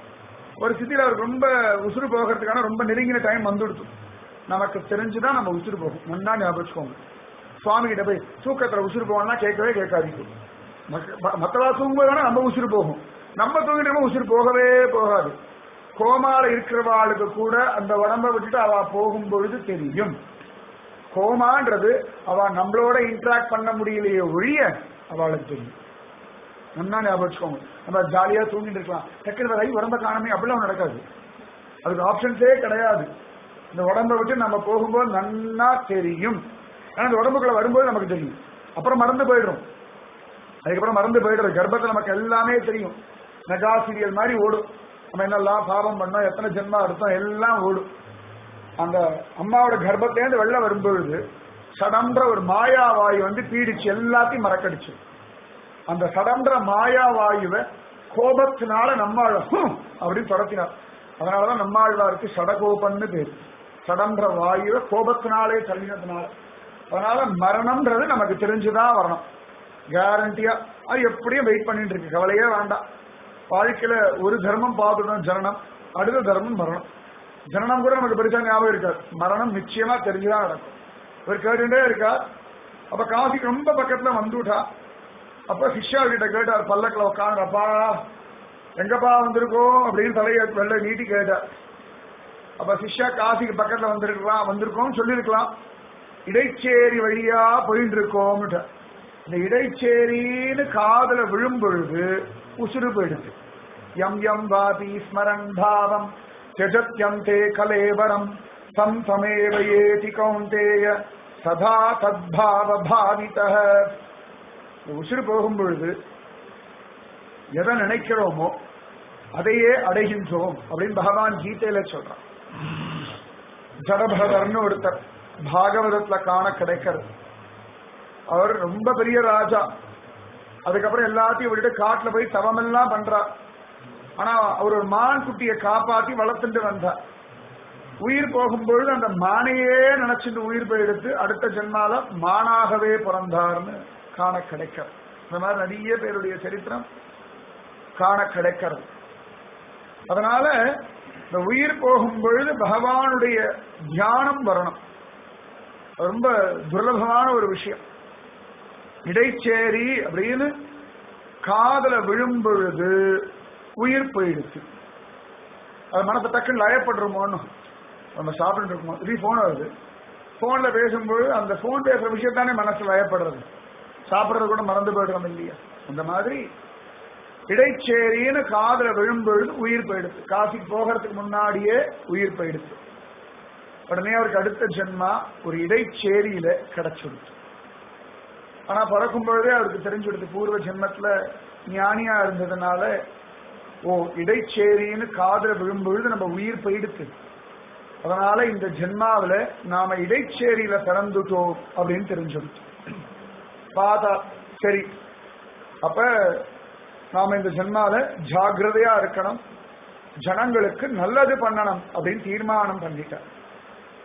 ஒரு சித்தியில அவருக்கு ரொம்ப உசுறு போகிறதுக்கான ரொம்ப நெருங்கின டைம் வந்துடுச்சு நமக்கு தெரிஞ்சுதான் நம்ம உசுறு போகும் நன்னா ஞாபகம் வச்சுக்கோங்க சுவாமி கிட்ட போய் தூக்கத்துல உசுறு போகணும்னா கேட்கவே கேட்காதீங்க மக்க- மத்தவா தூங்கும்போது நம்ம உசுறு போகும் நம்ம தூங்கிட்டோம் உசுறு போகவே போகாது கோமால இருக்கிறவாளுக்கு கூட அந்த உடம்ப விட்டுட்டு அவ போகும் பொழுது தெரியும் கோமான்றது அவ நம்மளோட இன்டராக்ட் பண்ண முடியலையே ஒழிய அவளுக்கு தெரியும் நன்னா ஞாபகம் வச்சுக்கோங்க நம்ம ஜாலியா தூங்கிட்டு இருக்கலாம் டக்குனு ரை உடம்ப காணமே அப்படிலாம் நடக்காது அதுக்கு ஆப்ஷன்ஸே கிடையாது இந்த உடம்ப விட்டு நம்ம போகும்போது நன்னா தெரியும் ஆனா இந்த உடம்புக்குள்ள வரும்போது நமக்கு தெரியும் அப்புறம் மறந்து போயிடும் அதுக்கப்புறம் மறந்து போயிடுறது கர்ப்பத்துல நமக்கு எல்லாமே தெரியும் மெகா சீரியல் மாதிரி ஓடும் நம்ம என்னெல்லாம் பாவம் பண்ணோம் எத்தனை ஜென்மா எடுத்தோம் எல்லாம் ஓடும் அந்த அம்மாவோட கர்ப்பத்திலேருந்து வெளில வரும்பொழுது சடன்ற ஒரு மாயா வாயு வந்து பீடிச்சு எல்லாத்தையும் மறக்கடிச்சு அந்த சடன்ற மாயா வாயுவை கோபத்தினால நம்மாழ் ஹம் அப்படின்னு தொடத்தினார் அதனாலதான் நம்மாழ்வாருக்கு சடகோபன்னு பேர் சடன்ற வாயுவை கோபத்தினாலே தள்ளினதுனால அதனால மரணம்ன்றது நமக்கு தெரிஞ்சுதான் வரணும் கேரண்டியா அது எப்படியும் வெயிட் பண்ணிட்டு இருக்கு கவலையே வேண்டாம் வாழ்க்கையில ஒரு தர்மம் பார்த்துட்டோம் ஜனனம் அடுத்த தர்மம் மரணம் ஜனனம் கூட நமக்கு பெருசா ஞாபகம் இருக்காது மரணம் நிச்சயமா தெரிஞ்சுதான் நடக்கும் இவர் கேட்டுட்டே இருக்கார் அப்ப காசிக்கு ரொம்ப பக்கத்துல வந்துட்டா அப்ப சிஷ்யா கிட்ட கேட்டார் பல்லக்கில் உட்காந்துறப்பா எங்கப்பா வந்திருக்கோம் அப்படின்னு தலையை வெள்ள நீட்டி கேட்டார் அப்ப சிஷ்யா காசிக்கு பக்கத்துல வந்திருக்கலாம் வந்திருக்கோம் சொல்லியிருக்கலாம் இடைச்சேரி வழியா போயிட்டு இருக்கோம்னு இந்த இடைச்சேரின்னு காதுல விழும் பொழுது உசுறு போயிடுது எம் எம் வாபி ஸ்மரன் பாவம் தியஜத்யம் தே கலேவரம் தம் தமேவ ஏதி கௌந்தேய சதா தத்பாவ பாவிதः இந்த உசுறு போகும் பொழுது எதை நினைக்கிறோமோ அதையே அடைகின்றோம் அப்படின்னு பகவான் கீதையில சொல்றான் ஜடபரதர்னு ஒருத்தர் பாகவதத்துல காண கிடைக்கிறது அவர் ரொம்ப பெரிய ராஜா அதுக்கப்புறம் எல்லாத்தையும் விட்டுட்டு காட்டுல போய் தவமெல்லாம் பண்றார் ஆனா அவர் ஒரு மான் குட்டியை காப்பாத்தி வளர்த்துட்டு வந்தார் உயிர் போகும்பொழுது அந்த மானையே நினைச்சிட்டு உயிர் போயிடுத்து அடுத்த ஜென்மால மானாகவே பிறந்தார்னு காண கிடைக்கிறது இந்த மாதிரி நிறைய பேருடைய சரித்திரம் காண கிடைக்கிறது அதனால இந்த உயிர் போகும் பொழுது பகவானுடைய தியானம் வரணும் அது ரொம்ப துர்லபமான ஒரு விஷயம் இடைச்சேரி அப்படின்னு காதல விழும் பொழுது உயிர் போயிடுச்சு அது மனசை டக்குன்னு லயப்படுறோமோன்னு நம்ம சாப்பிட்டு இருக்கோம் இது போன் வருது போன்ல பேசும்பொழுது அந்த போன் பேசுற விஷயத்தானே மனசு லயப்படுறது சாப்பிடுறது கூட மறந்து போயிடுறோம் இல்லையா அந்த மாதிரி இடைச்சேரின்னு காதல விழும்பொழுது உயிர் போயிடுச்சு காசிக்கு போகிறதுக்கு முன்னாடியே உயிர் போயிடுச்சு உடனே அவருக்கு அடுத்த ஜென்மா ஒரு இடைச்சேரியில கிடைச்சிடுச்சு ஆனா பிறக்கும் பொழுதே அவருக்கு தெரிஞ்சுடுது பூர்வ ஜென்மத்துல ஞானியா இருந்ததுனால ஓ இடைச்சேரின்னு காதல விழும்பொழுது நம்ம உயிர் போயிடுச்சு அதனால இந்த ஜென்மாவில நாம இடைச்சேரியில பிறந்துட்டோம் அப்படின்னு தெரிஞ்சுடுச்சு பார்த்தா சரி அப்ப நாம இந்த ஜென்மால ஜாகிரதையா இருக்கணும் ஜனங்களுக்கு நல்லது பண்ணணும் அப்படின்னு தீர்மானம் பண்ணிட்டார்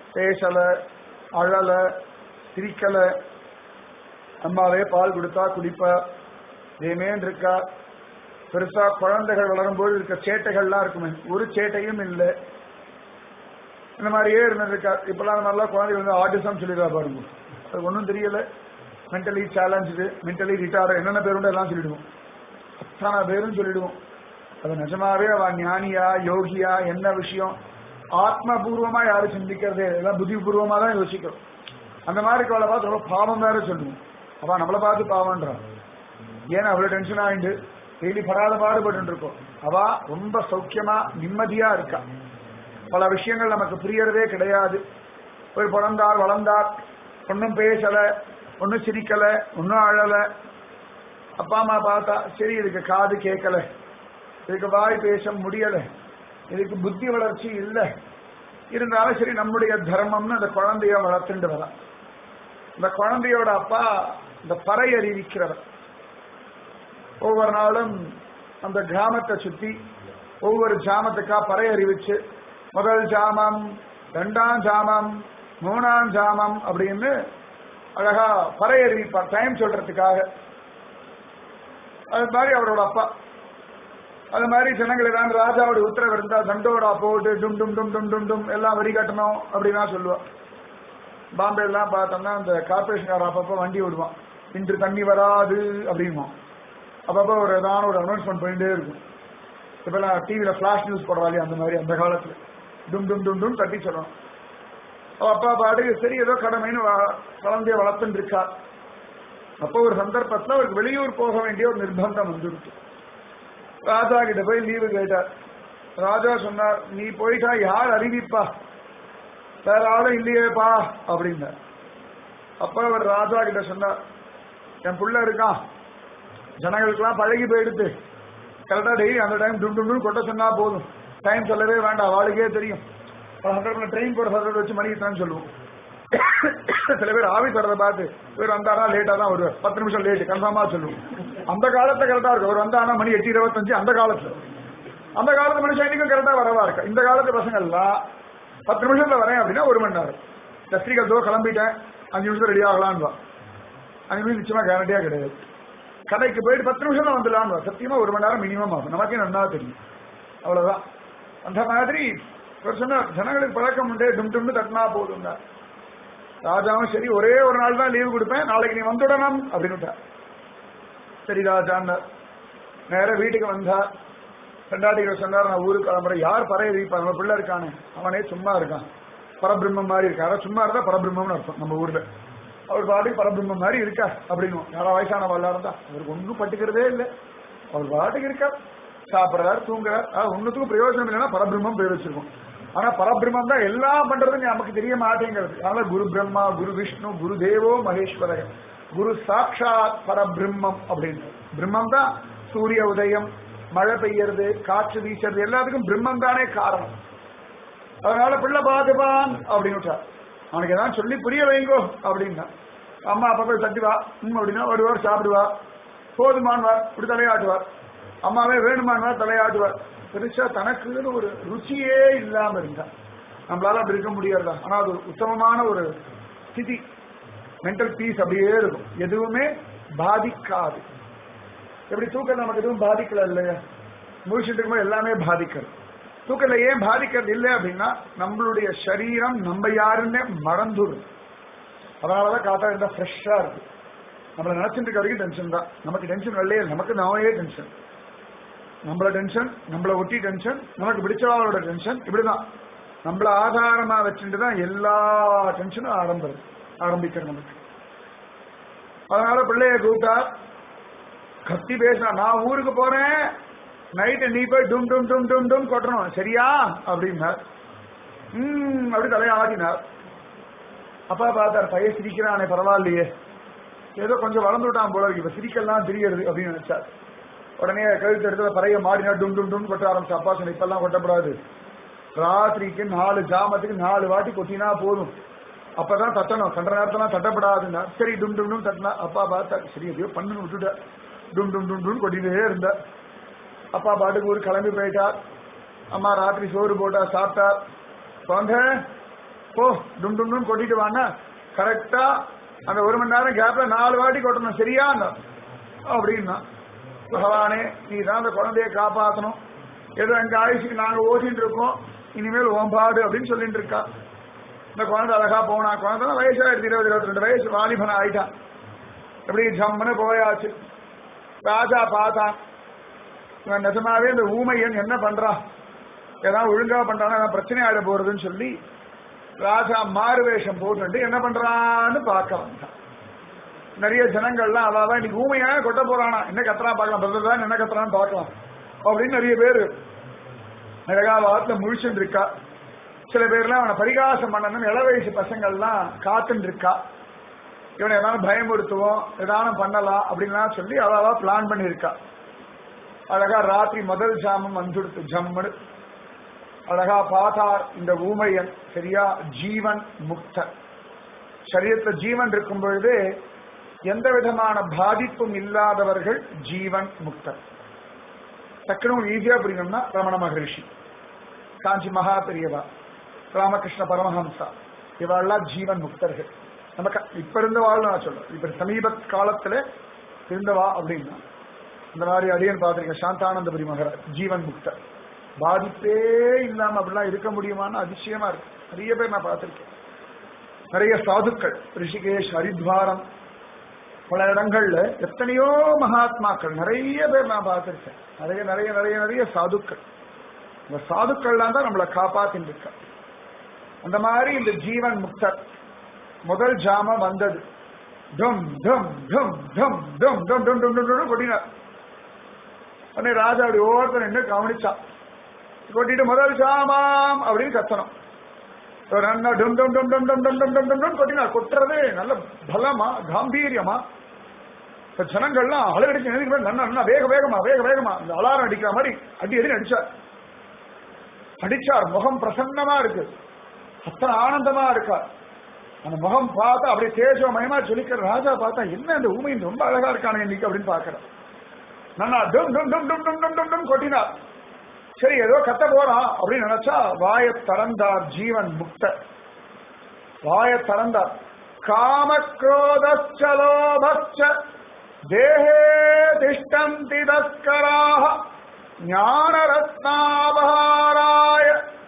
பேசல அழல சிரிக்கல அம்மாவே பால் கொடுத்தா குடிப்பா தேமேன் இருக்கா பெருசா குழந்தைகள் வளரும்போது இருக்க சேட்டைகள்லாம் இருக்குமே ஒரு சேட்டையும் இல்லை இந்த மாதிரியே இருந்திருக்கா இப்பெல்லாம் நல்லா குழந்தைகள் வந்து ஆட்டிசம் சொல்லிடுறா பாருங்க அது ஒன்றும் தெரியல மென்டலி சேலஞ்சு மென்டலி ரிட்டார்டு என்னென்ன பேருண்டோ எல்லாம் சொல்லிடுவோம் அத்தனை பேரும் சொல்லிடுவோம் அது நிஜமாவே அவ ஞானியா யோகியா என்ன விஷயம் ஆத்மபூர்வமா யாரும் சிந்திக்கிறதே எல்லாம் புத்திபூர்வமா தான் யோசிக்கிறோம் அந்த மாதிரி அவளை பார்த்து ரொம்ப பாவம் வேற சொல்லுவோம் அவ நம்மளை பார்த்து பாவம்ன்றான் ஏன்னா அவ்வளவு டென்ஷன் ஆயிண்டு டெய்லி படாத பாடுபட்டு இருக்கோம் அவ ரொம்ப சௌக்கியமா நிம்மதியா இருக்கா பல விஷயங்கள் நமக்கு புரியறதே கிடையாது ஒரு பிறந்தார் வளர்ந்தார் ஒன்னும் பேசல ஒன்னும் சிரிக்கல ஒன்னும் அழல அப்பா அம்மா பார்த்தா சரி இதுக்கு காது கேட்கல இதுக்கு வாய் பேச முடியல இதுக்கு புத்தி வளர்ச்சி இல்லை இருந்தாலும் சரி நம்முடைய தர்மம்னு அந்த குழந்தைய வளர்த்துட்டு வர இந்த குழந்தையோட அப்பா இந்த பறை அறிவிக்கிறவர் ஒவ்வொரு நாளும் அந்த கிராமத்தை சுத்தி ஒவ்வொரு ஜாமத்துக்கா பறை அறிவிச்சு முதல் ஜாமம் ரெண்டாம் ஜாமம் மூணாம் ஜாமம் அப்படின்னு அழகா பறை அறிவிப்பார் டைம் சொல்றதுக்காக அது மாதிரி அவரோட அப்பா அது மாதிரி ஜனங்கள் ஏதாவது ராஜாவோட உத்தரவு இருந்தா தண்டோடா போட்டு டும் டும் டும் டும் டும் டும் எல்லாம் வரி கட்டணும் அப்படின்னா சொல்லுவா பாம்பே எல்லாம் பார்த்தோம்னா அந்த கார்பரேஷன் அப்பப்போ வண்டி விடுவான் இன்று தண்ணி வராது அப்படின்வான் அப்பப்போ ஒரு ஏதான ஒரு அனௌன்ஸ்மெண்ட் போயிட்டே இருக்கும் இப்பெல்லாம் டிவியில ஃபிளாஷ் நியூஸ் போடுறாளே அந்த மாதிரி அந்த காலத்துல டும் டும் டும் டும் தட்டி சொல்லணும் அவ அப்பா பாட்டுக்கு சரி ஏதோ கடமைன்னு வ- குழந்தைய வளர்த்துட்டு இருக்கா அப்போ ஒரு சந்தர்ப்பத்துல அவருக்கு வெளியூர் போக வேண்டிய ஒரு நிர்பந்தம் வந்துருக்கு ராஜா கிட்ட போய் லீவு கேட்டார் ராஜா சொன்னார் நீ போயிட்டா யார் அறிவிப்பா வேற ஆளும் இல்லையேப்பா அப்படின்னார் அப்ப அவர் ராஜா கிட்ட சொன்னார் என் புள்ள இருக்கான் ஜனங்களுக்கெல்லாம் பழகி போயிடுத்து கரெக்டா டெய்லி அந்த டைம் டும் டும் டும் கொட்ட சொன்னா போதும் டைம் சொல்லவே வேண்டாம் அவளுக்கே தெரியும் ஹண்ட்ரட் ட்ரெயின் போற ஹண்ட்ரட் வச்சு மணி தான் சொல்லுவோம் சில பேர் ஆபீஸ் வரதை பார்த்து இவர் வந்தாரா லேட்டா தான் வருவார் பத்து நிமிஷம் லேட் கன்ஃபார்மா சொல்லுவோம் அந்த காலத்துல கரெக்டா இருக்கும் அவர் வந்தானா மணி எட்டு இருபத்தஞ்சு அந்த காலத்துல அந்த காலத்து மனுஷன் இன்னைக்கும் கரெக்டா வரவா இருக்கு இந்த காலத்து பசங்க எல்லாம் பத்து நிமிஷத்துல வரேன் அப்படின்னா ஒரு மணி நேரம் தஸ்ரீகள் தோ கிளம்பிட்டேன் அஞ்சு நிமிஷம் ரெடி ஆகலான்னு அஞ்சு நிமிஷம் நிச்சயமா கேரண்டியா கிடையாது கடைக்கு போயிட்டு பத்து நிமிஷம் தான் வந்துடலான்னு சத்தியமா ஒரு மணி நேரம் மினிமம் ஆகும் நமக்கே நல்லா தெரியும் அவ்வளவுதான் அந்த மாதிரி ஒரு சொன்ன ஜனங்களுக்கு பழக்கம் உண்டு டும் டும்னு தட்டினா போதுங்க ராஜாவும் சரி ஒரே ஒரு நாள் தான் லீவு கொடுப்பேன் நாளைக்கு நீ வந்துடணும் அப்படின்னு சரி ராஜான்னு நேரா வீட்டுக்கு வந்தா ரெண்டாட்டிகள் சொன்னார் நான் ஊருக்கு கிளம்புறேன் யார் பறைய வைப்பாங்க நம்ம பிள்ளை இருக்கானே அவனே சும்மா இருக்கான் பரபிரம்மம் மாதிரி இருக்கா யாராவது சும்மா இருந்தா பரபிரம்மம்னு அர்த்தம் நம்ம ஊர்ல அவர் பாட்டுக்கு பரபிரம்மம் மாதிரி இருக்கா அப்படின்னு யாரா வயசானவல்லா இருந்தா அவருக்கு ஒன்றும் பட்டுக்கிறதே இல்லை அவர் பாட்டுக்கு இருக்கா சாப்பிடுறாரு தூங்குறாரு ஆஹ் ஒன்னுத்துக்கும் பிரயோஜனம் இல்லைன்னா பரபிரம்மம் பேர் வச்சிருக்கோம் ஆனா பரபிரம்மம் தான் எல்லாம் பண்றது நமக்கு தெரிய மாட்டேங்கிறது அதனால குரு பிரம்மா குரு விஷ்ணு குரு தேவோ மகேஸ்வரர் குரு சாட்சாத் பரபிரம்மம் அப்படின்னு பிரம்மம் தான் சூரிய உதயம் மழை பெய்யறது காற்று வீசுறது எல்லாத்துக்கும் பிரம்மம் தானே காரணம் அதனால பிள்ளை பாதுபான் அப்படின்னு விட்டார். அவனுக்கு ஏதாவது சொல்லி புரிய வைங்கோ அப்படின்னா அம்மா அப்பா போய் தட்டி வா ம் அப்படின்னா வருவார் சாப்பிடுவா போதுமான்வார் இப்படி தலையாட்டுவார் அம்மாவே வேணுமான்வார் தலையாட்டுவார் பெருசா தனக்குன்னு ஒரு ருச்சியே இல்லாம இருந்தா நம்மளால அப்படி இருக்க முடியாதா ஆனா அது ஒரு உத்தமமான ஒரு ஸ்திதி மென்டல் பீஸ் அப்படியே இருக்கும் எதுவுமே பாதிக்காது எப்படி தூக்கம் நமக்கு எதுவும் பாதிக்கல இல்லையா முழிச்சுட்டு இருக்கும்போது எல்லாமே பாதிக்கிறது தூக்கத்துல ஏன் பாதிக்கிறது இல்லை அப்படின்னா நம்மளுடைய சரீரம் நம்ம யாருன்னே மறந்துடும் அதனாலதான் காத்தா இருந்தா ஃப்ரெஷ்ஷா இருக்கு நம்மள நினைச்சிட்டு இருக்க வரைக்கும் டென்ஷன் தான் நமக்கு டென்ஷன் வரலையே நமக்கு நாமே டென்ஷன் நம்மள டென்ஷன் நம்மள ஒட்டி டென்ஷன் நமக்கு பிடிச்சவாளோட டென்ஷன் இப்படிதான் நம்மள ஆதாரமா வச்சுட்டு தான் எல்லா டென்ஷனும் ஆரம்பம் ஆரம்பிக்கிறது நமக்கு அதனால பிள்ளைய கூப்பிட்டா கத்தி பேசினா நான் ஊருக்கு போறேன் நைட்டு நீ போய் டும் டும் டும் டும் டும் கொட்டணும் சரியா அப்படின்னார் ம் அப்படி தலையை ஆடினார் அப்பா பார்த்தார் பையன் சிரிக்கிறானே பரவாயில்லையே ஏதோ கொஞ்சம் வளர்ந்து விட்டான் போல இருக்கு இப்ப சிரிக்கலாம் தெரியறது அப்படின்னு நினைச்சார் உடனே கழுத்து எடுத்து பறைய மாடினா டும் டும் டும் கொட்ட ஆரம்பிச்சா அப்பா சொன்ன இப்பெல்லாம் கொட்டப்படாது ராத்திரிக்கு நாலு ஜாமத்துக்கு நாலு வாட்டி கொட்டினா போதும் அப்பதான் தட்டணும் கண்ட நேரத்தெல்லாம் தட்டப்படாதுன்னா சரி டும் டும் டும் தட்டினா அப்பா பார்த்தா சரி எப்படியோ பண்ணுன்னு விட்டுட்ட டும் டும் டும் டும் கொட்டிட்டே இருந்தா அப்பா பாட்டுக்கு ஊருக்கு கிளம்பி போயிட்டார் அம்மா ராத்திரி சோறு போட்டா சாப்பிட்டார் குழந்தை போ டும் டும் டும் கொட்டிட்டு வான்னா கரெக்டா அந்த ஒரு மணி நேரம் கேப்ல நாலு வாட்டி கொட்டணும் சரியா அப்படின்னா பகவானே நீ தான் அந்த குழந்தைய காப்பாத்தணும் ஏதோ எங்க ஆயுஷுக்கு நாங்க ஓட்டிட்டு இருக்கோம் இனிமேல் ஓம்பாடு அப்படின்னு சொல்லிட்டு இருக்கா இந்த குழந்தை அழகா போனா குழந்தை வயசாயிடுச்சு இருபது இருபத்தி ரெண்டு வயசு வாலிபன் ஆயிட்டான் எப்படி ஜம்முன்னு போயாச்சு ராஜா பார்த்தான் இவன் நிஜமாவே இந்த ஊமையன் என்ன பண்றா ஏதாவது ஒழுங்கா பண்றானா ஏதாவது பிரச்சனை ஆயிட போறதுன்னு சொல்லி ராஜா மாறு வேஷம் போட்டு என்ன பண்றான்னு பார்க்க வந்தான் நிறைய ஜனங்கள்லாம் அதாவது இன்னைக்கு ஊமையா கொட்ட போறானா என்ன கத்துறான் பார்க்கலாம் பிரதர் என்ன கத்துறான்னு பார்க்கலாம் அப்படின்னு நிறைய பேர் அழகா வாரத்துல முழிச்சுட்டு இருக்கா சில பேர்லாம் அவனை பரிகாசம் பண்ணணும் இள வயசு பசங்கள்லாம் காத்துட்டு இருக்கா இவனை ஏதாவது பயமுறுத்துவோம் ஏதாவது பண்ணலாம் அப்படின்லாம் சொல்லி அழகா பிளான் பண்ணியிருக்கா அழகா ராத்திரி முதல் ஜாமம் வந்துடுத்து ஜம்முன்னு அழகா பார்த்தார் இந்த ஊமையன் சரியா ஜீவன் முக்த சரீரத்துல ஜீவன் இருக்கும் பொழுது எந்த விதமான பாதிப்பும் இல்லாதவர்கள் ஜீவன் முக்தர் டக்குனு ஈஸியா புரியணும்னா ரமண மகரிஷி காஞ்சி மகா பெரியவா ராமகிருஷ்ண பரமஹம்சா இவெல்லாம் ஜீவன் முக்தர்கள் நமக்கு இப்ப இருந்த வாழ் நான் சொல்றேன் இப்ப சமீப காலத்துல இருந்தவா அப்படின்னா இந்த மாதிரி அடியன் பார்த்திருக்கேன் சாந்தானந்தபுரி மகராஜ் ஜீவன் முக்தர் பாதிப்பே இல்லாம அப்படிலாம் இருக்க முடியுமான்னு அதிசயமா இருக்கு நிறைய பேர் நான் பார்த்திருக்கேன் நிறைய சாதுக்கள் ரிஷிகேஷ் ஹரித்வாரம் பல இடங்கள்ல எத்தனையோ மகாத்மாக்கள் நிறைய பேர் நான் பார்த்திருக்கேன் நிறைய நிறைய நிறைய நிறைய சாதுக்கள் இந்த சாதுக்கள்லாம் தான் நம்மளை காப்பாத்தின்னு இருக்க அந்த மாதிரி இந்த ஜீவன் முக்தர் முதல் ஜாமம் வந்தது டும் டும் டும் டும் டும் டும் டும் டும் டும் டும் கொட்டினார் உடனே ராஜா அப்படி ஒவ்வொருத்தர் நின்று கவனிச்சான் கொட்டிட்டு முதல் ஜாமாம் அப்படின்னு கத்தணும் ஒரு அண்ணா டும் டும் டும் டும் டும் டும் டும் டும் டும் டும் கொட்டினார் கொட்டுறது நல்ல பலமா காம்பீரியமா இப்ப ஜனங்கள்லாம் அழகடிச்சு நினைக்கிற நன்னா நன்னா வேக வேகமா வேக வேகமா இந்த அலாரம் அடிக்கிற மாதிரி அடி அடி அடிச்சார் அடிச்சார் முகம் பிரசன்னமா இருக்கு அத்தனை ஆனந்தமா இருக்கார் அந்த முகம் பார்த்தா அப்படியே தேஜமயமா சொல்லிக்கிற ராஜா பார்த்தா என்ன இந்த ஊமையின் ரொம்ப அழகா இருக்கானே இன்னைக்கு அப்படின்னு பாக்குறேன் நன்னா டும் டும் டும் டும் டும் டும் டும் டும் கொட்டினார் சரி ஏதோ கத்த போறான் அப்படின்னு நினைச்சா வாய திறந்தார் ஜீவன் முக்த வாய திறந்தார் காமக்ரோதச்சலோபச்ச தேஹே திஷ்டந்தி தஸ்கராக ஞானரத்னாபகாராய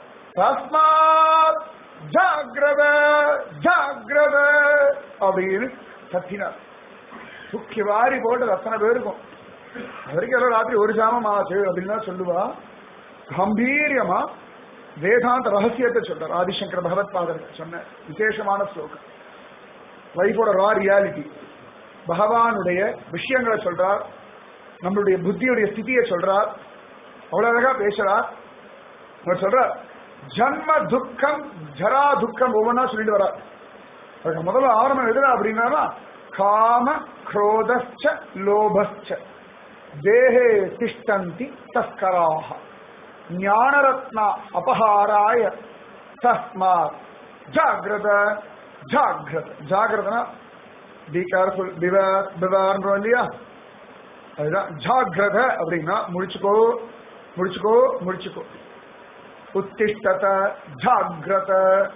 தஸ்மாத் ஜாகிரத ஜாகிரத அப்படின்னு கத்தினார் தூக்கி வாரி போட்டு அத்தனை பேருக்கும் அதற்கு எல்லாம் ராத்திரி ஒரு ஜாமம் ஆச்சு அப்படின்னு தான் சொல்லுவா கம்பீரியமா வேதாந்த ரகசியத்தை சொல்றார் ஆதிசங்கர பகவத் பாதர் சொன்ன விசேஷமான ஸ்லோகம் லைஃபோட ரா ரியாலிட்டி பகவானுடைய விஷயங்களை சொல்றார் நம்மளுடைய புத்தியுடைய ஸ்திதியை சொல்றார் அவ்வளவு அழகா பேசுறார் அவர் சொல்றார் ஜன்ம துக்கம் ஜரா துக்கம் ஒவ்வொன்றா சொல்லிட்டு வரார் அதுக்கு முதல்ல ஆரம்பம் எதுல அப்படின்னா காம குரோதச்ச லோபச்ச தேஹே திஷ்டந்தி தஸ்கராக ஞானரத்ன அபகாராய தஸ்மாத் ஜாகிரத ஜாகிரத ஜாகிரதனா பி கேர்ஃபுல் பிவர் பிவர்ன்றோம் இல்லையா அதுதான் ஜாகிரத அப்படின்னா முடிச்சுக்கோ முடிச்சுக்கோ முடிச்சுக்கோ உத்திஷ்டத ஜாகிரத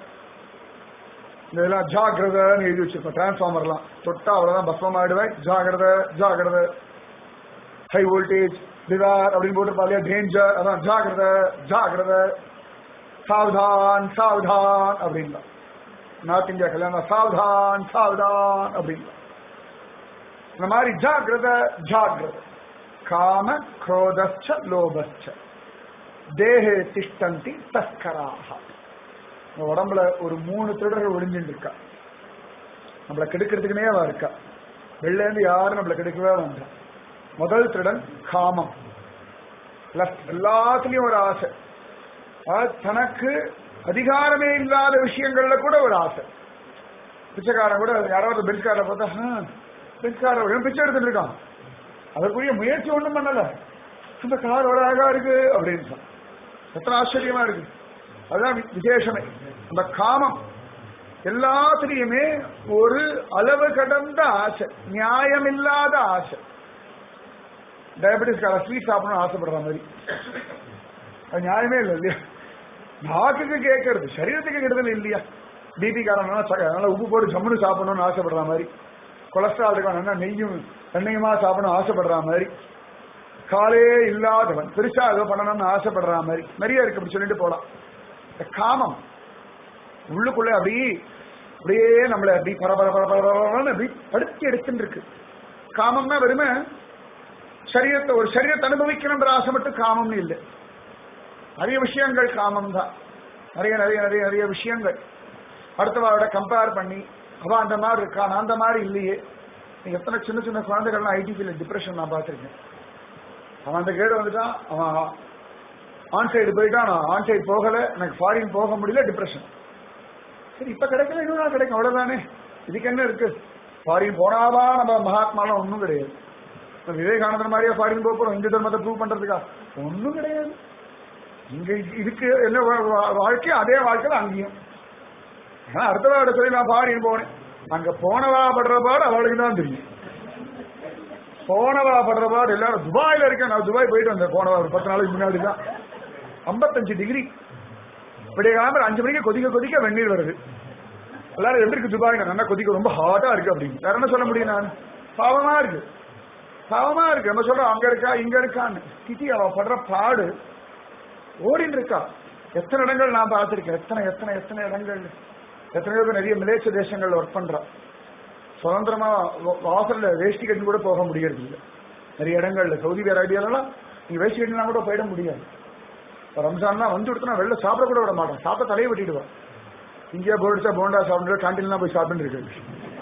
இதெல்லாம் ஜாகிரதன்னு எழுதி வச்சிருக்கோம் டிரான்ஸ்ஃபார்மர்லாம் தொட்டா அவ்வளவுதான் பஸ்மம் ஆயிடுவேன் ஜாகிரத ஜாகிரத ஹை வோல்டேஜ் திவார் அப்படின்னு போட்டிருப்பா இல்லையா டேஞ்சர் அதான் ஜாகிரத ஜாகிரத சாவதான் சாவதான் அப்படின்னா நார்த் இந்தியா கல்யாணம் சாவதான் சாவதான் அப்படின்னா இந்த மாதிரி ஜாகிரத ஜாகிரத காம குரோதச்ச லோபச்ச தேஹே திஷ்டந்தி தஸ்கராக நம்ம உடம்புல ஒரு மூணு திருடர்கள் ஒளிஞ்சுட்டு இருக்கா நம்மளை கெடுக்கிறதுக்குனே அவ இருக்கா வெளில இருந்து யாரும் நம்மளை கெடுக்கவே வேண்டாம் முதல் திருடன் காமம் Lust. எல்லாத்துலயும் ஒரு ஆசை அதாவது தனக்கு அதிகாரமே இல்லாத விஷயங்கள்ல கூட ஒரு ஆசை பிச்சைக்காரன் கூட யாராவது பெஞ்ச்காரரை பார்த்தா "ஆ, பெஞ்ச்காரன் பிச்சை எடுத்துட்டு இருக்கான் அதற்குரிய முயற்சி ஒண்ணும் பண்ணல இந்த கார் ஒரு அழகா இருக்கு அப்படின்னு சொன்னான். எத்தனை ஆச்சரியமா இருக்கு அதுதான் வி- விசேஷமே அந்த காமம் எல்லாத்துலயுமே ஒரு அளவு கடந்த ஆசை நியாயம் இல்லாத ஆசை டயபெட்டிஸ்கார ஸ்வீட் சாப்பிடணும்னு ஆசைப்படுற மாதிரி அது நியாயமே இல்லை இல்லையா நாக்குக்கு கேட்கறது சரீரத்துக்கு கெடுதல் இல்லையா பிபி காரணம்னா அதனால உப்பு போட்டு ஜம்முன்னு சாப்பிடணும்னு ஆசைப்படுற மாதிரி கொலஸ்ட்ரால் இருக்கணும் நெய்யும் எண்ணெயுமா சாப்பிடணும் ஆசைப்படுற மாதிரி காலே இல்லாதவன் பெருசா ஏதோ பண்ணணும்னு ஆசைப்படுற மாதிரி நிறைய இருக்கு அப்படி சொல்லிட்டு போலாம் இந்த காமம் உள்ளுக்குள்ள அப்படி அப்படியே நம்மளை அப்படி பரபர பரபரன்னு அப்படி படுத்தி எடுத்துட்டு இருக்கு காமம்னா வெறுமை சரீரத்தை ஒரு சரீரத்தை அனுபவிக்கணுன்ற ஆசை மட்டும் காமம்னு இல்லை நிறைய விஷயங்கள் காமம் தான் நிறைய நிறைய நிறைய நிறைய விஷயங்கள் அடுத்தவாரோட கம்பேர் பண்ணி அவ அந்த மாதிரி இருக்கா நான் அந்த மாதிரி இல்லையே நீங்க எத்தனை சின்ன சின்ன குழந்தைகள்லாம் ஐடி ஃபீல்ட் டிப்ரெஷன் நான் பார்த்திருக்கேன் அவன் அந்த கேடு வந்துட்டான் அவன் ஆன் சைடு போயிட்டான் நான் ஆன் சைடு போகல எனக்கு ஃபாரின் போக முடியல டிப்ரெஷன் சரி இப்ப கிடைக்கல இன்னும் நாள் கிடைக்கும் அவ்வளவுதானே இதுக்கு என்ன இருக்கு ஃபாரின் போனாதான் நம்ம மகாத்மாலாம் ஒன்றும் கிடையாது இப்ப விவேகானந்தர் மாதிரியா ஃபாரின் போக போறோம் இந்து தர்மத்தை ப்ரூவ் பண்றதுக்கா ஒன்றும் கிடையாது இங்க இதுக்கு என்ன வா- வா- வாழ்க்கை அதே வாழ்க்கையில அங்கேயும் ஏன்னா அடுத்த வாட சொல்லி நான் ஃபாரின் போனேன் அங்க போனவா படுற பாடு அவளுக்கு தான் தெரியும் போனவா படுற பாடு எல்லாரும் துபாயில இருக்கேன் நான் துபாய் போயிட்டு வந்தேன் போனவா ஒரு பத்து நாளைக்கு முன்னாடி தான் ஐம்பத்தஞ்சு டிகிரி விடிய காலம்பரம் அஞ்சு மணிக்கு கொதிக்க கொதிக்க வெந்நீர் வருது எல்லாரும் எப்படி இருக்கு துபாய் நல்லா கொதிக்க ரொம்ப ஹாட்டா இருக்கு அப்படின்னு வேற என்ன சொல்ல முடியும் நான் பாவமா இருக்கு பாவமா இருக்கு நம்ம சொல்றோம் அங்க இருக்கா இங்க இருக்கான்னு திதி அவ படுற பாடு ஓடின்னு இருக்கா எத்தனை இடங்கள் நான் பார்த்திருக்கேன் எத்தனை எத்தனை எத்தனை இடங்கள் எத்தனையோ பேர் நிறைய மலேசிய தேசங்கள்ல ஒர்க் பண்றா சுதந்திரமா வா- வாசல்ல வேஷ்டி கட்டி கூட போக முடியறது இல்லை நிறைய இடங்கள்ல சவுதி அரேபியாலாம் நீங்க வேஷ்டி கட்டினா கூட போயிட முடியாது இப்ப ரம்ஜான்லாம் வந்து கொடுத்தனா வெளில சாப்பிட கூட விட மாட்டோம் சாப்பிட்ட தலையை வெட்டிடுவா இங்கேயா போயிடுச்சா போண்டா சாப்பிட்டு கேன்டீன்லாம் போய் சாப்பிட்டு இருக்கு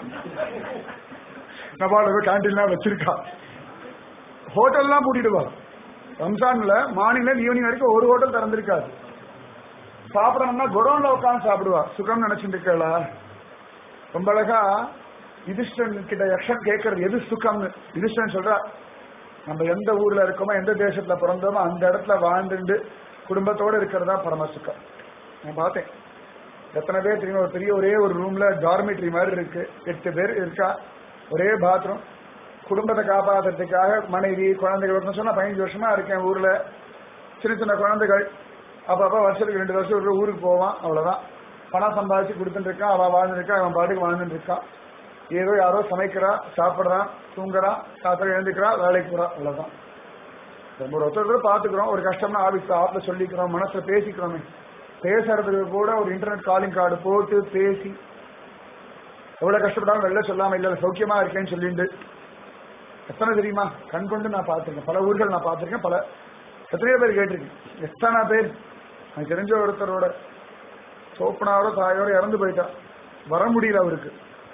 நபால போய் கேன்டீன்லாம் வச்சிருக்கா ஹோட்டல்லாம் பூட்டிடுவா ரம்ஜான்ல மார்னிங்ல ஈவினிங் வரைக்கும் ஒரு ஹோட்டல் திறந்திருக்காது சாப்பிடணும்னா குடோன்ல உட்காந்து சாப்பிடுவா சுகம் நினைச்சிட்டு இருக்கா ரொம்ப அழகா யுதிஷ்டன் கிட்ட யக்ஷன் கேட்கறது எது சுகம்னு யுதிஷ்டன் சொல்றா நம்ம எந்த ஊர்ல இருக்கோமோ எந்த தேசத்துல பிறந்தோமோ அந்த இடத்துல வாழ்ந்துட்டு குடும்பத்தோட இருக்கிறதா பரம சுகம் நான் பார்த்தேன் எத்தனை பேர் தெரியுமா ஒரு பெரிய ஒரே ஒரு ரூம்ல டார்மெட்ரி மாதிரி இருக்கு எட்டு பேர் இருக்கா ஒரே பாத்ரூம் குடும்பத்தை காப்பாத்துறதுக்காக மனைவி குழந்தைகள் வரணும்னு சொன்னா பதினஞ்சு வருஷமா இருக்கேன் ஊர்ல சின்ன சின்ன குழந்தைகள் அப்பப்ப வருஷத்துக்கு ரெண்டு வருஷம் ஒரு ஊருக்கு போவான் அவ்வளவுதான் பணம் சம்பாதிச்சு கொடுத்துட்டு இருக்கான் அவன் வாழ்ந்துட்டு இருக்கா அவன் பாட்டுக்கு வாழ்ந்துட்டு இருக்கான் ஏதோ யாரோ சமைக்கிறா சாப்பிடுறான் தூங்குறான் சாத்திரம் எழுந்துக்கிறா வேலைக்கு போறா அவ்வளவுதான் நம்ம ஒரு ஒருத்தர் பாத்துக்கிறோம் ஒரு கஷ்டம்னா ஆபீஸ் ஆப்ல சொல்லிக்கிறோம் மனசுல பேசிக்கிறோமே பேசுறதுக்கு கூட ஒரு இன்டர்நெட் காலிங் கார்டு போட்டு பேசி எவ்வளவு கஷ்டப்பட்டாலும் வெளில சொல்லாம இல்ல சௌக்கியமா இருக்கேன்னு சொல்லிட்டு எத்தனை தெரியுமா கண் கொண்டு நான் பார்த்திருக்கேன் பல ஊர்கள் நான் பார்த்திருக்கேன் பல எத்தனையோ பேர் கேட்டிருக்கேன் எத்தனை பேர் எனக்கு தெரிஞ்ச ஒருத்தரோட சோப்பனாரோ தாயோட இறந்து போயிட்டா வர முடியல அவருக்கு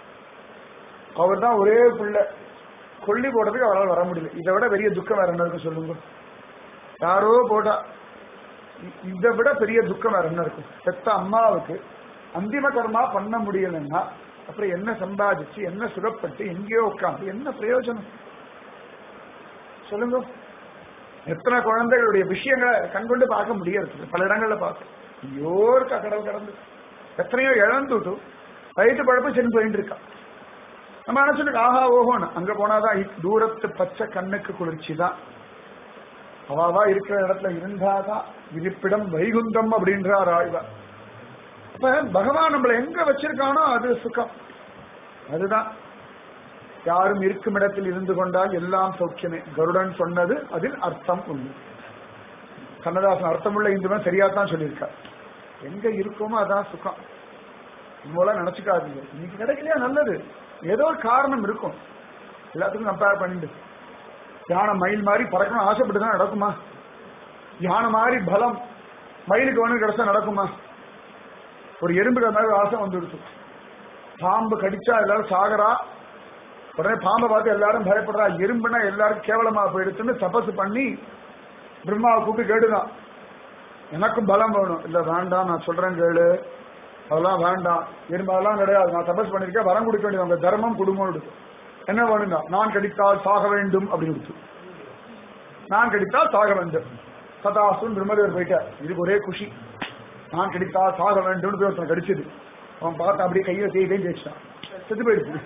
அவர் தான் ஒரே பிள்ளை கொல்லி போடுறதுக்கு அவரால் வர முடியல இதை விட பெரிய துக்கம் வேற என்ன இருக்கும் சொல்லுங்க யாரோ போட்டா இ- இதை விட பெரிய துக்கம் வேற என்ன இருக்கும் பெத்த அம்மாவுக்கு அந்திம கர்மா பண்ண முடியலன்னா அப்புறம் என்ன சம்பாதிச்சு என்ன சுகப்பட்டு எங்கேயோ உட்காந்து என்ன பிரயோஜனம் சொல்லுங்க எத்தனை குழந்தைகளுடைய விஷயங்களை கண்கொண்டு பார்க்க முடியாது பல இடங்கள்ல பார்க்க ஐயோ இருக்கா கடல் கடந்து எத்தனையோ இழந்துட்டு வயிற்று பழப்பு சென்று போயிட்டு இருக்கா நம்ம நினைச்சுட்டு ஆஹா ஓஹோன்னு அங்க போனாதான் இ- தூரத்து பச்சை கண்ணுக்கு குளிர்ச்சி தான் அவாவா இருக்கிற இடத்துல இருந்தாதான் இருப்பிடம் வைகுந்தம் அப்படின்றார் ஆழ்வார் அப்ப பகவான் நம்மளை எங்க வச்சிருக்கானோ அது சுகம் அதுதான் யாரும் இருக்கும் இடத்தில் இருந்து கொண்டால் எல்லாம் சௌக்கியமே கருடன் சொன்னது அதில் அர்த்தம் உண்டு கண்ணதாசன் அர்த்தமுள்ள இந்துவன் சரியா தான் சொல்லியிருக்கார் எங்க இருக்கோமோ அதான் சுகம் மூலம் நினைச்சுக்காதீங்க இன்னைக்கு கிடைக்கலையா நல்லது ஏதோ ஒரு காரணம் இருக்கும் எல்லாத்துக்கும் கம்பேர் பண்ணிட்டு யானை மயில் மாதிரி பறக்கணும் ஆசைப்பட்டு தான் நடக்குமா யானை மாதிரி பலம் மயிலுக்கு ஒன்று கிடைச்சா நடக்குமா ஒரு எறும்புக்கு மாதிரி ஆசை வந்துடுச்சு பாம்பு கடிச்சா எல்லாரும் சாகரா உடனே பாம்பை பார்த்து எல்லாரும் பயப்படுறா எறும்புனா எல்லாரும் கேவலமா போயிடுச்சுன்னு தபசு பண்ணி பிரம்மாவை கூப்பிட்டு கேட்டுதான் எனக்கும் பலம் வேணும் இல்ல வேண்டாம் நான் சொல்றேன் கேளு அதெல்லாம் வேண்டாம் எறும்பு அதெல்லாம் கிடையாது நான் தபஸ் பண்ணிருக்கேன் வரம் கொடுக்க வேண்டியது உங்க தர்மம் குடும்பம் இருக்கு என்ன வேணுங்க நான் கடித்தால் சாக வேண்டும் அப்படின்னு இருக்கு நான் கடித்தால் சாக வேண்டும் சதாசுன் பிரம்மதேவர் போயிட்டார் இதுக்கு ஒரே குஷி நான் கடித்தால் சாக வேண்டும்னு போய் ஒருத்தன் கடிச்சது அவன் பார்த்து அப்படியே கையில தேய்தே தேய்ச்சிட்டான் செத்து போயிடுச்சு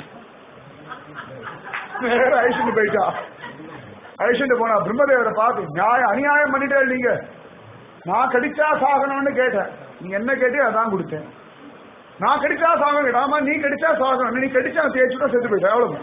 நேர ஐஷன் போயிட்டா ஐஷன் போனா பிரம்மதேவரை பார்த்து நியாயம் அநியாயம் பண்ணிட்டே நீங்க நான் கடிச்சா சாகணும்னு கேட்டேன் நீங்க என்ன கேட்டு அதான் கொடுத்தேன் நான் கடிச்சா சாகணும் ராமா நீ கடிச்சா சாகணும் நீ கடிச்சா தேய்ச்சுட்டா செத்து போயிட்டேன் அவ்வளவு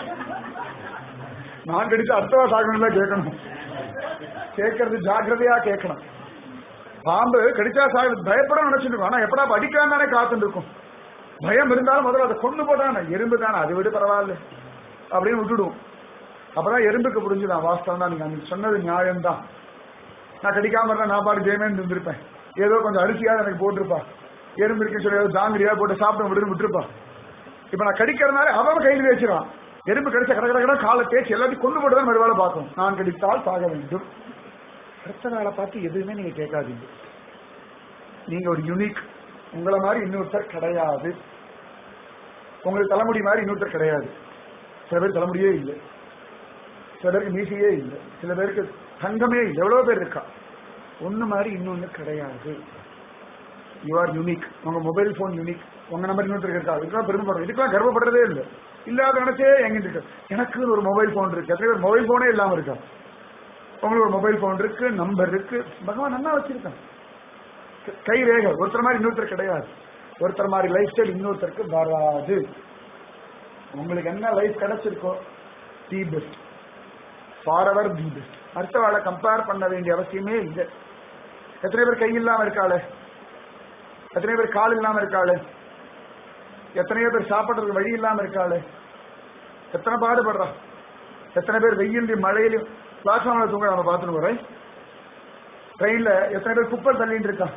நான் கடிச்சா அடுத்தவா சாகணும்ல கேட்கணும் கேட்கறது ஜாக்கிரதையா கேட்கணும் பாம்பு கடிச்சா சாக பயப்பட நினைச்சிட்டு இருக்கும் ஆனா எப்படா அடிக்கலாம் தானே காத்துட்டு இருக்கும் பயம் இருந்தாலும் முதல்ல அதை கொண்டு போட்டானே எறும்பு தானே அதை விட பரவாயில்ல அப்படின்னு விட்டுடுவோம் அப்பதான் எறும்புக்கு புரிஞ்சுதான் வாஸ்தவம் தான் நீங்க அன்னைக்கு சொன்னது நியாயம்தான் நான் கடிக்காம இருந்தா நான் பாட்டு ஜெயமேன் இருந்திருப்பேன் ஏதோ கொஞ்சம் அரிசியாவது எனக்கு போட்டிருப்பா எறும்பு இருக்குன்னு சொல்லி ஏதோ ஜாங்கிரியா போட்டு சாப்பிட விடுன்னு விட்டுருப்பா இப்ப நான் கடிக்கிறதுனால அவன் கையில் வச்சிருவான் எறும்பு கடிச்ச கட கட கட காலை தேய்ச்சி எல்லாத்தையும் கொண்டு போட்டு தான் மறுவேளை பார்க்கணும் நான் கடித்தால் சாக வேண்டும் அடுத்த நாளை பார்த்து எதுவுமே நீங்க கேட்காதீங்க நீங்க ஒரு யூனிக் உங்களை மாதிரி இன்னொருத்தர் கிடையாது உங்களுக்கு தலைமுடி மாதிரி இன்னொருத்தர் கிடையாது சில பேர் தலைமுடியே இல்லை சில பேருக்கு மீசையே இல்லை சில பேருக்கு தங்கமே இல்லை எவ்வளவு பேர் இருக்கா ஒண்ணு மாதிரி இன்னொன்னு கிடையாது யூ ஆர் யூனிக் உங்க மொபைல் போன் யூனிக் உங்க நம்பர் இன்னொருத்தருக்கு இருக்கா இதுக்கெல்லாம் பெருமைப்படுறோம் இதுக்கெல்லாம் கர்வப்படுறதே இல்லை இல்லாத நினைச்சே எங்க இருக்கு எனக்கு ஒரு மொபைல் போன் இருக்கு எத்தனை பேர் மொபைல் போனே இல்லாம இருக்கா உங்களுக்கு ஒரு மொபைல் போன் இருக்கு நம்பர் இருக்கு பகவான் நல்லா வச்சிருக்கான் கை ரேகை ஒருத்தர் மாதிரி இன்னொருத்தர் கிடையாது ஒருத்தர் மாதிரி லைஃப் ஸ்டைல் இன்னொருத்தருக்கு வராது உங்களுக்கு என்ன லைஃப் கிடைச்சிருக்கோ the best for ever the best அடுத்த வாழை கம்பேர் பண்ண வேண்டிய அவசியமே இல்லை எத்தனை பேர் கை இல்லாம இருக்காளே எத்தனை பேர் கால் இல்லாம இருக்காளே எத்தனையோ பேர் சாப்பிடுறதுக்கு வழி இல்லாம இருக்காளே எத்தனை பாடுபடுறா எத்தனை பேர் வெயிலையும் மழையிலும் பிளாட்ஃபார்ம்ல தூங்க நம்ம பார்த்துட்டு போறேன் ட்ரெயின்ல எத்தனை பேர் குப்பை தள்ளிட்டு இருக்கான்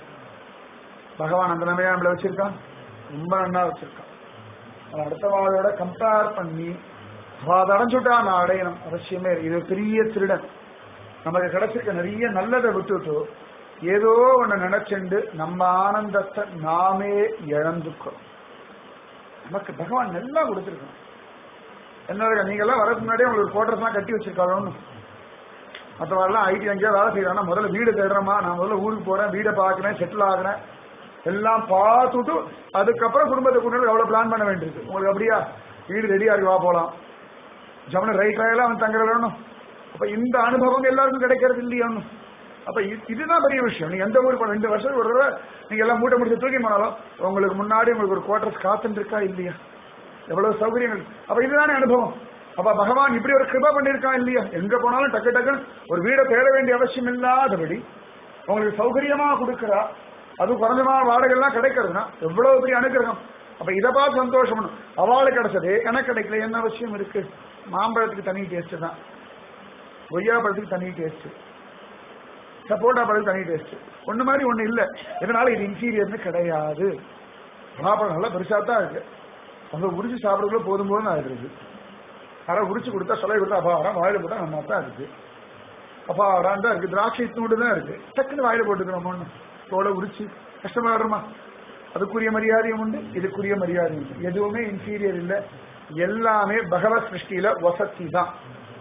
பகவான் அந்த நமையா நம்மள வச்சிருக்கான் ரொம்ப நன்னா வச்சிருக்கான் அவன் அடுத்த வாழோட கம்பேர் பண்ணி அவ அதை அடைஞ்சுட்டா நான் அடையணும் அவசியமே இல்லை. இது ஒரு பெரிய திருடன் நமக்கு கிடைச்சிருக்க நிறைய நல்லதை விட்டுட்டு ஏதோ ஒண்ணு நினைச்சுண்டு நம்ம ஆனந்தத்தை நாமே இழந்துக்கிறோம் நமக்கு பகவான் நல்லா கொடுத்துருக்கோம் என்ன நீங்க எல்லாம் வரதுக்கு முன்னாடியே உங்களுக்கு கோட்டர்ஸ் எல்லாம் கட்டி வச்சிருக்காங்க மற்றவரெல்லாம் ஐடி அங்கேயோ வேலை செய்யறாங்கன்னா முதல்ல வீடு தேடுறோமா நான் முதல்ல ஊருக்கு போறேன் வீடை பார்க்கிறேன் செட்டில் ஆகுறேன் எல்லாம் பார்த்துட்டு அதுக்கப்புறம் குடும்பத்தை கொண்டு எவ்வளவு பிளான் பண்ண வேண்டியிருக்கு உங்களுக்கு அப்படியா வீடு ரெடியா இருக்கு வா போலாம் ஜமன ரைட் ராயெல்லாம் அவன் தங்குற வேணும் அப்ப இந்த அனுபவம் எல்லாருக்கும் கிடைக்கிறது இல்லையா ஒண்ணும். அப்ப இது- இதுதான் பெரிய விஷயம் நீங்க எந்த ஊருக்கு போன ரெண்டு வருஷம் ஒரு தடவை நீங்க எல்லாம் மூட்டை முடிச்சு தூக்கி போனாலும் உங்களுக்கு முன்னாடி உங்களுக்கு ஒரு குவார்டர்ஸ் காத்துட்டு இருக்கா இல்லையா எவ்வளவு சௌகரியங்கள் அப்ப இதுதானே அனுபவம் அப்ப பகவான் இப்படி ஒரு கிருபா பண்ணிருக்கான் இல்லையா எங்க போனாலும் டக்கு டக்குன்னு ஒரு வீடை தேட வேண்டிய அவசியம் இல்லாதபடி உங்களுக்கு சௌகரியமா கொடுக்கறா அது குறைஞ்சமான வாடகை எல்லாம் கிடைக்கிறதுனா எவ்வளவு பெரிய அனுகிரகம் அப்ப இதை பார்த்து சந்தோஷம் அவளுக்கு கிடைச்சது எனக்கு கிடைக்கல என்ன அவசியம் இருக்கு மாம்பழத்துக்கு தனி டேஸ்ட் தான் கொய்யா பழத்துக்கு தனி டேஸ்ட் சப்போட்டா பழத்துக்கு தனி டேஸ்ட் ஒண்ணு மாதிரி ஒண்ணு இல்ல இதனால இது இன்ஃபீரியர்னு கிடையாது பலாப்பழம் நல்லா பெருசா தான் இருக்கு அதை உரிச்சு சாப்பிடுறதுக்குள்ள போதும் போதும் ஆயிடுது அரை உரிச்சு கொடுத்தா சொல்ல கொடுத்தா அப்பா அரை வாயில போட்டா நல்லா தான் இருக்கு அப்பா அறான் தான் இருக்கு திராட்சை தூண்டு தான் இருக்கு டக்குன்னு வாயில போட்டுக்கிறோம் ஒண்ணு தோலை உரிச்சு கஷ்டமா வருமா அதுக்குரிய மரியாதையும் உண்டு இதுக்குரிய மரியாதையும் உண்டு எதுவுமே இன்ஃபீரியர் இல்ல எல்லாமே பகவத் சிருஷ்டியில வசதி தான்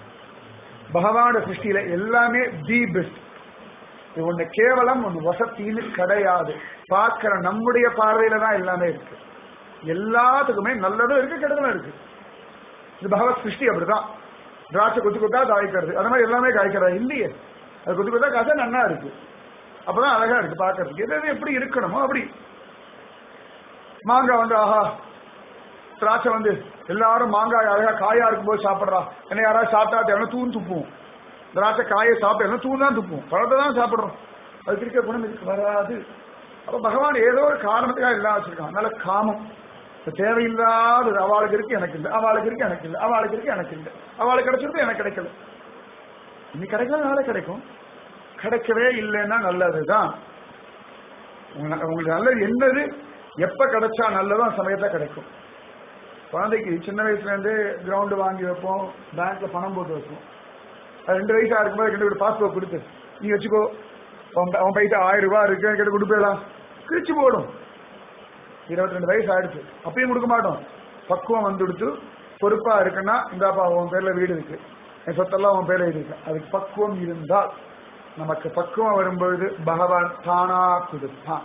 பகவானோட சிருஷ்டியில எல்லாமே தி பெஸ்ட் இது ஒண்ணு கேவலம் ஒண்ணு வசத்தின்னு கிடையாது பார்க்கிற நம்முடைய பார்வையில தான் எல்லாமே இருக்கு எல்லாத்துக்குமே நல்லதும் இருக்கு கெட்டதும் இருக்கு இது பகவத் சிருஷ்டி அப்படிதான் திராட்சை கொத்து கொத்தா காய்க்கிறது அந்த மாதிரி எல்லாமே காய்க்கிறதா இல்லையே அது கொத்து கொத்தா காசா நன்னா இருக்கு அப்பதான் அழகா இருக்கு பாக்குறதுக்கு எது எது எப்படி இருக்கணுமோ அப்படி மாங்காய் வந்து ஆஹா திராட்சை வந்து எல்லாரும் மாங்காய் அழகா காயா இருக்கும்போது சாப்பிடுறா என்ன யாராவது சாப்பிட்டா தேவை தூண் துப்புவோம் திராட்சை காயை சாப்பிட்டு தூண் தான் துப்புவோம் பழத்தை தான் சாப்பிடுறோம் அதுக்கு இருக்க குணம் இதுக்கு வராது அப்ப பகவான் ஏதோ ஒரு காரணத்துக்காக எல்லாம் வச்சிருக்கான் அதனால காமம் இப்ப தேவையில்லாதது அவளுக்கு இருக்கு எனக்கு இல்லை அவளுக்கு இருக்கு எனக்கு இல்லை அவளுக்கு இருக்கு எனக்கு இல்லை அவளுக்கு கிடைச்சிருக்கு எனக்கு கிடைக்கல இன்னைக்கு கிடைக்கல நாளை கிடைக்கும் கிடைக்கவே இல்லைன்னா நல்லதுதான் உங்க- உங்களுக்கு நல்லது என்னது எப்ப கிடைச்சா நல்லதோ அந்த சமயத்துல கிடைக்கும் குழந்தைக்கு சின்ன வயசுல இருந்து கிரவுண்ட் வாங்கி வைப்போம் பேங்க்ல பணம் போட்டு வைப்போம் அது ரெண்டு வயசா இருக்கும்போது ரெண்டு பேர் பாஸ்போர்ட் கொடுத்து நீ வச்சுக்கோ அவன் அவன் பைசா ஆயிரம் ரூபாய் இருக்கு கிட்ட கொடுப்பேலாம் கிழிச்சு போடும் இருபத்தி ரெண்டு வயசு ஆயிடுச்சு அப்பயும் கொடுக்க மாட்டோம் பக்குவம் வந்துடுத்து பொறுப்பா இருக்குன்னா இந்தாப்பா உன் பேர்ல வீடு இருக்கு என் சொத்தெல்லாம் உன் பேர்ல இருக்கு அதுக்கு பக்குவம் இருந்தால் நமக்கு பக்குவம் வரும்பொழுது பகவான் தானா கொடுப்பான்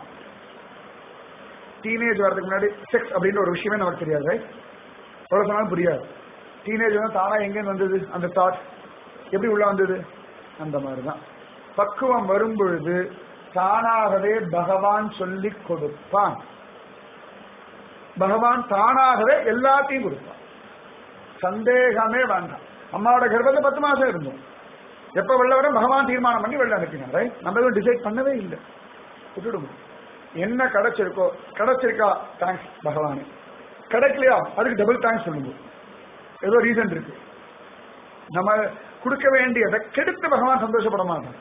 டீனேஜ் வரதுக்கு முன்னாடி செக்ஸ் அப்படின்ற ஒரு விஷயமே நமக்கு தெரியாது right? எவ்வளவு சொன்னாலும் புரியாது டீனேஜ் வந்து தானா எங்கேருந்து வந்தது அந்த தாட் எப்படி உள்ள வந்தது அந்த மாதிரிதான் பக்குவம் வரும்பொழுது தானாகவே பகவான் சொல்லிக் கொடுப்பான் பகவான் தானாகவே எல்லாத்தையும் கொடுப்பான் சந்தேகமே வேண்டாம் அம்மாவோட கர்ப்பத்துல பத்து மாசம் இருந்தோம் எப்ப வெளில வர பகவான் தீர்மானம் பண்ணி வெளில அனுப்பினார் right? நம்ம எதுவும் டிசைட் பண்ணவே இல்லை விட்டுடுவோம் என்ன கிடைச்சிருக்கோ கிடைச்சிருக்கா தேங்க்ஸ் பகவானே கிடைக்கலையா அதுக்கு டபுள் தேங்க்ஸ் சொல்லுங்க ஏதோ ரீசன் இருக்கு நம்ம கொடுக்க வேண்டியதை கெடுத்து பகவான் சந்தோஷப்பட மாட்டான்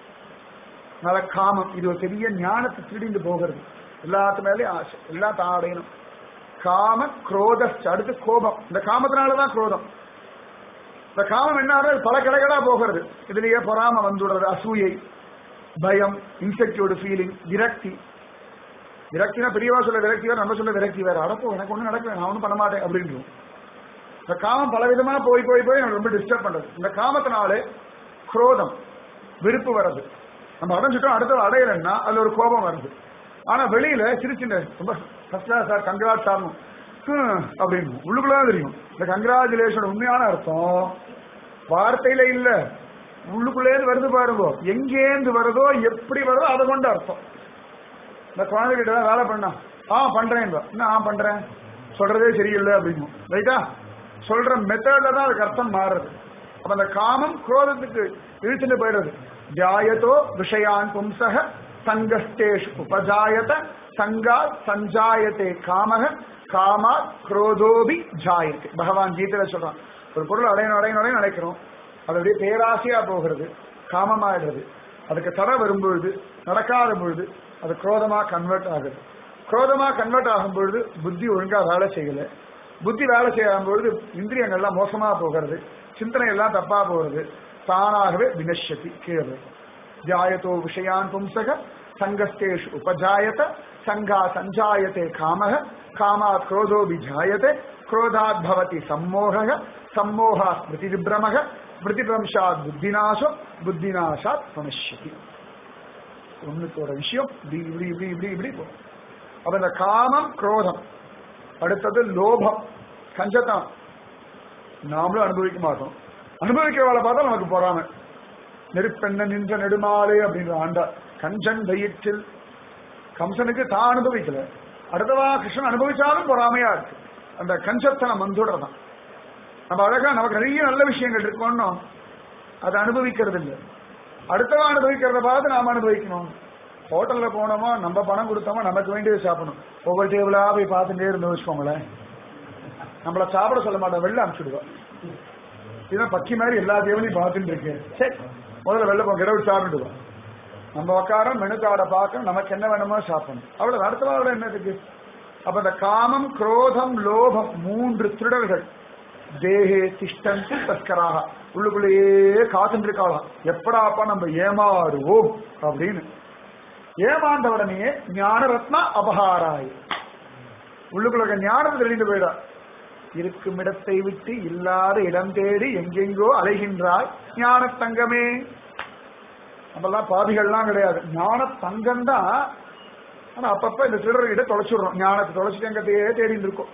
அதனால காமம் இது ஒரு பெரிய ஞானத்தை திருடிந்து போகிறது எல்லாத்து மேலேயும் ஆசை எல்லாத்தையும் அடையணும் காம குரோத அடுத்து கோபம் இந்த காமத்தினாலதான் குரோதம் இந்த காமம் என்ன ஆகுறது? பல கடைகளா போகிறது இதுலயே பொறாம வந்துடுறது அசூயை பயம் இன்செக்யூர்டு ஃபீலிங் விரக்தி விரக்தினா பெரியவா சொல்ல விரக்தி வேற நம்ம சொல்ல விரக்தி வேற அடப்போ எனக்கு ஒன்றும் நடக்கல நான் ஒன்றும் பண்ண மாட்டேன் அப்படின்றோம் இந்த காமம் பலவிதமா போய் போய் போய் எனக்கு ரொம்ப டிஸ்டர்ப் பண்றது இந்த காமத்தினாலே குரோதம் விருப்பு வர்றது நம்ம அடைஞ்சிட்டோம் அடுத்தது அடையலைன்னா அதுல ஒரு கோபம் வருது ஆனா வெளியில சிரிச்சுங்க ரொம்ப ஃபர்ஸ்ட் கிளாஸ் சார் கங்க்ராட் சாரணும் அப்படின்னு உள்ளுக்குள்ள தெரியும் இந்த கங்க்ராச்சுலேஷன் உண்மையான அர்த்தம் வார்த்தையில இல்ல உள்ளுக்குள்ளேருந்து வருது பாருங்க எங்கேந்து வருதோ எப்படி வருதோ அதை கொண்டு அர்த்தம் இந்த குழந்தைகிட்ட தான் வேலை பண்ணா ஆ பண்றேன் என்ன ஆ பண்றேன் சொல்றதே சரியில்லை அப்படின்னு ரைட்டா சொல்ற மெத்தட்ல தான் அதுக்கு அர்த்தம் மாறுறது அப்ப அந்த காமம் குரோதத்துக்கு இழுத்துட்டு போயிடுறது தியாயத்தோ விஷயான் பும்சக சங்கஸ்தேஷு உபஜாயத சங்கா சஞ்சாயத்தே காமக காமா குரோதோபி ஜாயத்தை பகவான் கீதையில சொல்றான் ஒரு பொருள் அடையணும் அடையணும் அடையணும் நினைக்கிறோம் அது அப்படியே பேராசையா போகிறது காமமாயிடுறது அதுக்கு தடை வரும்பொழுது நடக்காத பொழுது அது குரோதமா கன்வெர்ட் ஆகுது குரோதமா கன்வெர்ட் ஆகும் பொழுது புத்தி ஒழுங்கா வேலை செய்யல புத்தி வேலை செய்யும் பொழுது இந்திரியங்கள்லாம் மோசமா போகிறது சிந்தனை எல்லாம் தப்பா போகிறது தானாகவே வினஷ்யதி கீழே வரும். தியாயத்தோ விஷயான் பும்சக சங்கஸ்தேஷு உபஜாயத சங்கா சஞ்சாயத்தே காமக காமாத் குரோதோ விஜாயते क्रोधात् भवति सम्मोहः सम्मोहा स्मृतिविभ्रमः स्मृतिभ्रंशात् புத்திநாசம் புத்திநாசாத் சமஷ்யதி ஒண்ணுத்தோட விஷயம் இப்படி இப்படி இப்படி இப்படி இப்படி போகும் அப்ப இந்த காமம் குரோதம் அடுத்தது லோபம் கஞ்சத்தான் நாமளும் அனுபவிக்க மாட்டோம் அனுபவிக்கிறவளை பார்த்தா நமக்கு பொறாமை நெருப்பெண்ண நின்ற நெடுமாலே அப்படின்ற ஆண்டா கஞ்சன் வயிற்றில் கம்சனுக்கு தான் அனுபவிக்கல அடுத்தவா கிருஷ்ணன் அனுபவிச்சாலும் பொறாமையா இருக்கு அந்த கஞ்சத்தனம் வந்துடுறதான் நம்ம அழகா நமக்கு நிறைய நல்ல விஷயங்கள் இருக்கோம்னோ அதை அனுபவிக்கிறது இல்லை அடுத்தவா அனுபவிக்கிறத பார்த்து நாம அனுபவிக்கணும் ஹோட்டல்ல போனோமா நம்ம பணம் கொடுத்தோமா நமக்கு வேண்டியது சாப்பிடணும் ஒவ்வொரு டேபிளா போய் பார்த்துட்டே இருந்து வச்சுக்கோங்களேன் நம்மள சாப்பிட சொல்ல மாட்டோம் வெளில அனுப்பிச்சுடுவா இதான் பக்கி மாதிரி எல்லா தேவனையும் பார்த்துட்டு இருக்கேன் சரி முதல்ல வெளில போங்க இடவு சாப்பிட்டுடுவோம் நம்ம உட்காரம் மெனு கார்டை பார்க்க நமக்கு என்ன வேணுமோ சாப்பிடணும் அவ்வளவு அடுத்தவாரோட என்னதுக்கு அப்ப இந்த காமம் குரோதம் லோபம் மூன்று திருடர்கள் தேகே திஷ்டன் தஸ்கராக உள்ளுக்குள்ளேயே காத்துட்டு இருக்காளாம் எப்படாப்பா நம்ம ஏமாறுவோம் அப்படின்னு ஏமாந்த உடனே ஞான ரத்னா அபகாராய் உள்ளுக்குள்ள இருக்க ஞானத்தை தெரிந்து போயிடா இருக்கும் இடத்தை விட்டு இல்லாத இடம் தேடி எங்கெங்கோ அலைகின்றாய் ஞான தங்கமே நம்மெல்லாம் பாதிகள்லாம் கிடையாது ஞான தங்கம் தான் ஆனா அப்பப்ப இந்த திருடர்கிட்ட தொலைச்சிடுறோம் ஞானத்தை தொலைச்சிட்டு எங்கத்தையே தேடிட்டு இருக்கோம்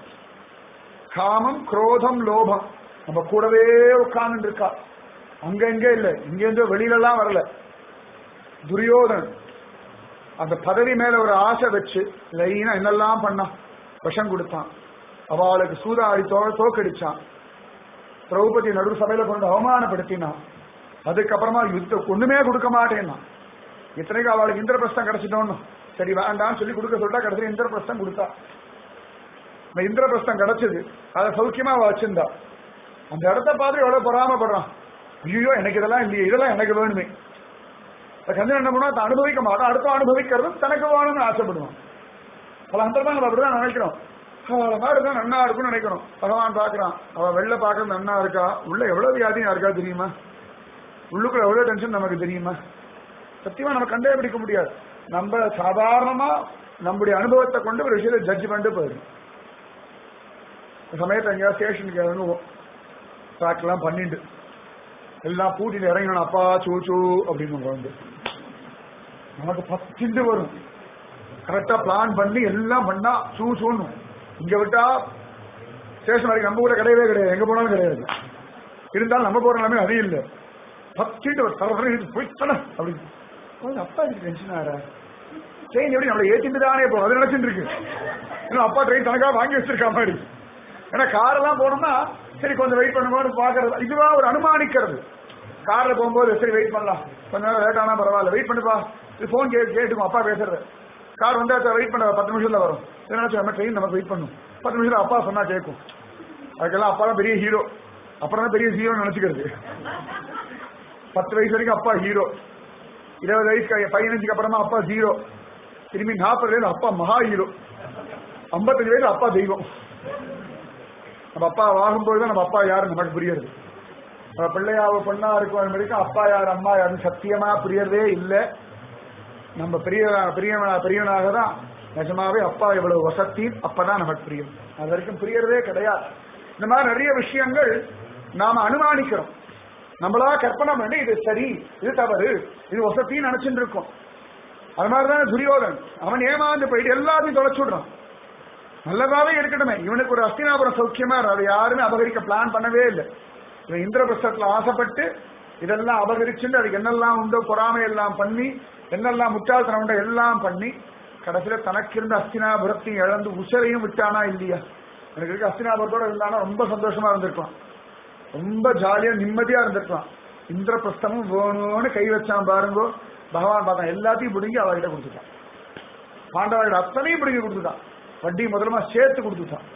காமம் குரோதம் லோபம் நம்ம கூடவே உட்கார்ந்து இருக்கா அங்க இங்க இல்ல இங்க இருந்தோ வெளியிலலாம் வரல துரியோதனன் அந்த பதவி மேல ஒரு ஆசை வச்சு லைனா என்னெல்லாம் பண்ணான் விஷம் கொடுத்தான் அவளுக்கு சூதாடி தோ தோக்கடிச்சான் திரௌபதி நடு சபையில கொண்டு அவமானப்படுத்தினான் அதுக்கப்புறமா யுத்தம் ஒண்ணுமே கொடுக்க மாட்டேன்னா இத்தனைக்கு அவளுக்கு இந்திரபிரஸ்தம் கிடைச்சிட்டோன்னு சரி வேண்டாம்னு சொல்லி கொடுக்க சொல்லிட்டா கடைசியில் இந்திரபிரஸ்தம் கொடுத்தா இந்த இந்திரபிரஸ்தம் கிடைச்சது அதை சௌக்கியமா அவ வச்சிருந்தா அந்த இடத்த பார்த்து எவ்வளவு பொறாமப்படுறான் ஐயோ எனக்கு இதெல்லாம் இல்லையே இதெல்லாம் எனக்கு வேணுமே கஞ்சன் என்ன பண்ணுவா தான் அனுபவிக்க மாட்டான் அடுத்த அனுபவிக்கிறதும் தனக்கு வேணும்னு ஆசைப்படுவான் பல சந்தர்ப்பம் நம்ம அப்படிதான் நினைக்கிறோம் அவளை மாதிரி இருந்தா நன்னா இருக்கும்னு நினைக்கிறோம் பகவான் பாக்குறான் அவ வெளில பாக்குறது நன்னா இருக்கா உள்ள எவ்வளவு வியாதியா இருக்கா தெரியுமா உள்ளுக்குள்ள எவ்வளவு டென்ஷன் நமக்கு தெரியுமா சத்தியமா நம்ம கண்டே பிடிக்க முடியாது நம்ம சாதாரணமா நம்முடைய அனுபவத்தை கொண்டு ஒரு விஷயத்தை ஜட்ஜ் பண்ணிட்டு போயிடும் சமயத்தை எங்கேயாவது ஸ்டேஷனுக்கு இறங்குவோம் ட்ராக்லாம் பண்ணிட்டு எல்லாம் பூட்டிட்டு இறங்கணும் அப்பா சூச்சு அப்படின்னு வந்து நமக்கு பத்திண்டு வரும் கரெக்டா பிளான் பண்ணி எல்லாம் பண்ணா சூ சூன்னு இங்க விட்டா ஸ்டேஷன் வரைக்கும் நம்ம ஊர்ல கிடையவே கிடையாது எங்க போனாலும் கிடையாது இருந்தாலும் நம்ம போற நிலைமை அது இல்லை பத்திட்டு ஒரு தர போய் தர அப்படின்னு அப்பா இதுக்கு டென்ஷன் ஆறா ட்ரெயின் எப்படி நம்மளை ஏற்றிட்டு தானே போகும் அது நினைச்சிட்டு இருக்கு இன்னும் அப்பா ட்ரெயின் தனக்காக வாங்கி வச்சிருக்க மாதிரி ஏன்னா காரெல்லாம் போனோம்னா சரி கொஞ்சம் வெயிட் பண்ணும்போது பாக்குறது இதுவா ஒரு அனுமானிக்கிறது கார்ல போகும்போது சரி வெயிட் பண்ணலாம் கொஞ்ச நேரம் லேட் ஆனா பரவாயில்ல வெயிட் பண்ணுப்பா இது போன் கே கேட்டுக்கும் அப்பா பேசுறது கார் வந்தா வெயிட் பண்ண பத்து நிமிஷத்துல வரும் என்ன நம்ம ட்ரெயின் நமக்கு வெயிட் பண்ணும் பத்து நிமிஷம் அப்பா சொன்னா கேட்கும் அதுக்கெல்லாம் அப்பா தான் பெரிய ஹீரோ அப்புறம் தான் பெரிய ஹீரோ நினைச்சுக்கிறது பத்து வயசு வரைக்கும் அப்பா ஹீரோ இருபது வயசு பதினஞ்சுக்கு அப்புறமா அப்பா ஜீரோ திரும்பி நாற்பது வயசு அப்பா மகா ஹீரோ ஐம்பத்தஞ்சு வயசு அப்பா தெய்வம் நம்ம அப்பா ஆகும்போது தான் நம்ம அப்பா யாரு நமக்கு புரியுது நம்ம பிள்ளையாவ பொண்ணா இருக்கும் வரைக்கும் அப்பா யார் அம்மா யாருன்னு சத்தியமா புரியறதே இல்லை நம்ம பெரிய பெரியவனா பெரியவனாக தான் நிஜமாவே அப்பா எவ்வளவு வசத்தி அப்பதான் நமக்கு புரியும் அது வரைக்கும் புரியறதே கிடையாது இந்த மாதிரி நிறைய விஷயங்கள் நாம அனுமானிக்கிறோம் நம்மளா கற்பனை பண்ணி இது சரி இது தவறு இது வசத்தின்னு நினைச்சுட்டு இருக்கோம் அது மாதிரிதானே துரியோதன் அவன் ஏமாந்து போயிட்டு எல்லாத்தையும் தொலைச்சு விடுறான் நல்லதாவே இருக்கட்டுமே இவனுக்கு ஒரு அஸ்தினாபுரம் சௌக்கியமா அதை யாருமே அபகரிக்க பிளான் பண்ணவே இல்லை இவன் இந்திரபிரஸ்தத்துல ஆசைப்பட்டு இதெல்லாம் அபகரிச்சுட்டு அதுக்கு என்னெல்லாம் உண்டோ பொறாமை எல்லாம் பண்ணி என்னெல்லாம் முட்டாள்தனம் உண்டோ எல்லாம் பண்ணி கடைசியில தனக்கு இருந்த அஸ்தினாபுரத்தையும் இழந்து உசரையும் விட்டானா இல்லையா எனக்கு இருக்க அஸ்தினாபுரத்தோட இருந்தானா ரொம்ப சந்தோஷமா இருந்திருக்கலாம் ரொம்ப ஜாலியா நிம்மதியா இருந்திருக்கலாம் இந்திரபிரஸ்தமும் வேணும்னு கை வச்சான் பாருங்க பகவான் பார்த்தான் எல்லாத்தையும் பிடுங்கி அவர்கிட்ட கொடுத்துட்டான் பாண்டவர்கிட்ட அத்தனையும் பிடுங்கி கொடுத்துட்டான் வட்டி முதலமா சேர்த்து கொடுத்துட்டான்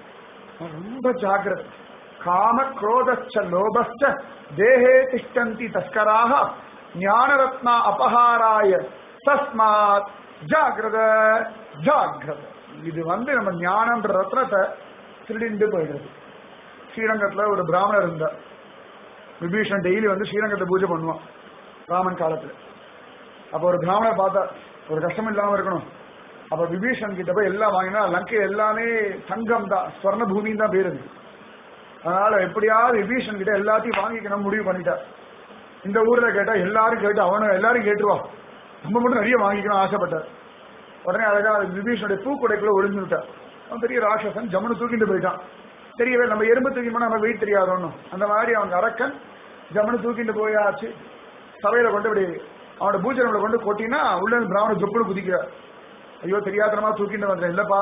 அவன் ரொம்ப ஜாக்கிரதை காம குரோதச்ச லோபஸ்ச தேஹே திஷ்டந்தி தஸ்கராக ஞானரத்னா அபகாராய தஸ்மாத் ஜாகிரத ஜாகிரத இது வந்து நம்ம ஞானம்ன்ற ரத்னத்தை திருடிண்டு போயிடுறது ஸ்ரீரங்கத்துல ஒரு பிராமணர் இருந்தார் விபீஷன் டெய்லி வந்து ஸ்ரீரங்கத்தை பூஜை பண்ணுவான் ராமன் காலத்துல அப்ப ஒரு பிராமணர் பார்த்தா ஒரு கஷ்டம் இல்லாம இருக்கணும் அப்ப விபீஷன் கிட்ட போய் எல்லாம் வாங்கினா லங்கை எல்லாமே தங்கம் தான் ஸ்வர்ண பூமின்னு தான் பேரு இருக்கு. அதனால எப்படியாவது விபீஷன் கிட்ட எல்லாத்தையும் வாங்கிக்கணும் முடிவு பண்ணிட்டார் இந்த ஊர்ல கேட்டா எல்லாரும் கேட்டு அவனும் எல்லாரும் கேட்டுருவா நம்ம மட்டும் நிறைய வாங்கிக்கணும் ஆசைப்பட்டார் உடனே அழகா விபீஷனுடைய பூக்குடைக்குள்ள ஒளிஞ்சு விட்டார் அவன் பெரிய ராட்சசன் ஜம்முன்னு தூக்கிட்டு போயிட்டான் தெரியவே நம்ம எறும்பு தூக்கி போனா நம்ம வெயிட் தெரியாது ஒன்றும் அந்த மாதிரி அவன் அரக்கன் ஜம்முன்னு தூக்கிட்டு போயாச்சு சபையில கொண்டு இப்படி அவனோட பூஜை நம்மளை கொண்டு கொட்டினா உள்ள இருந்து பிராமண ஜொப்புன்னு குதிக்கிறார் ஐயோ தெரியாதனமா தூக்கிட்டு வந்தேன் இல்லப்பா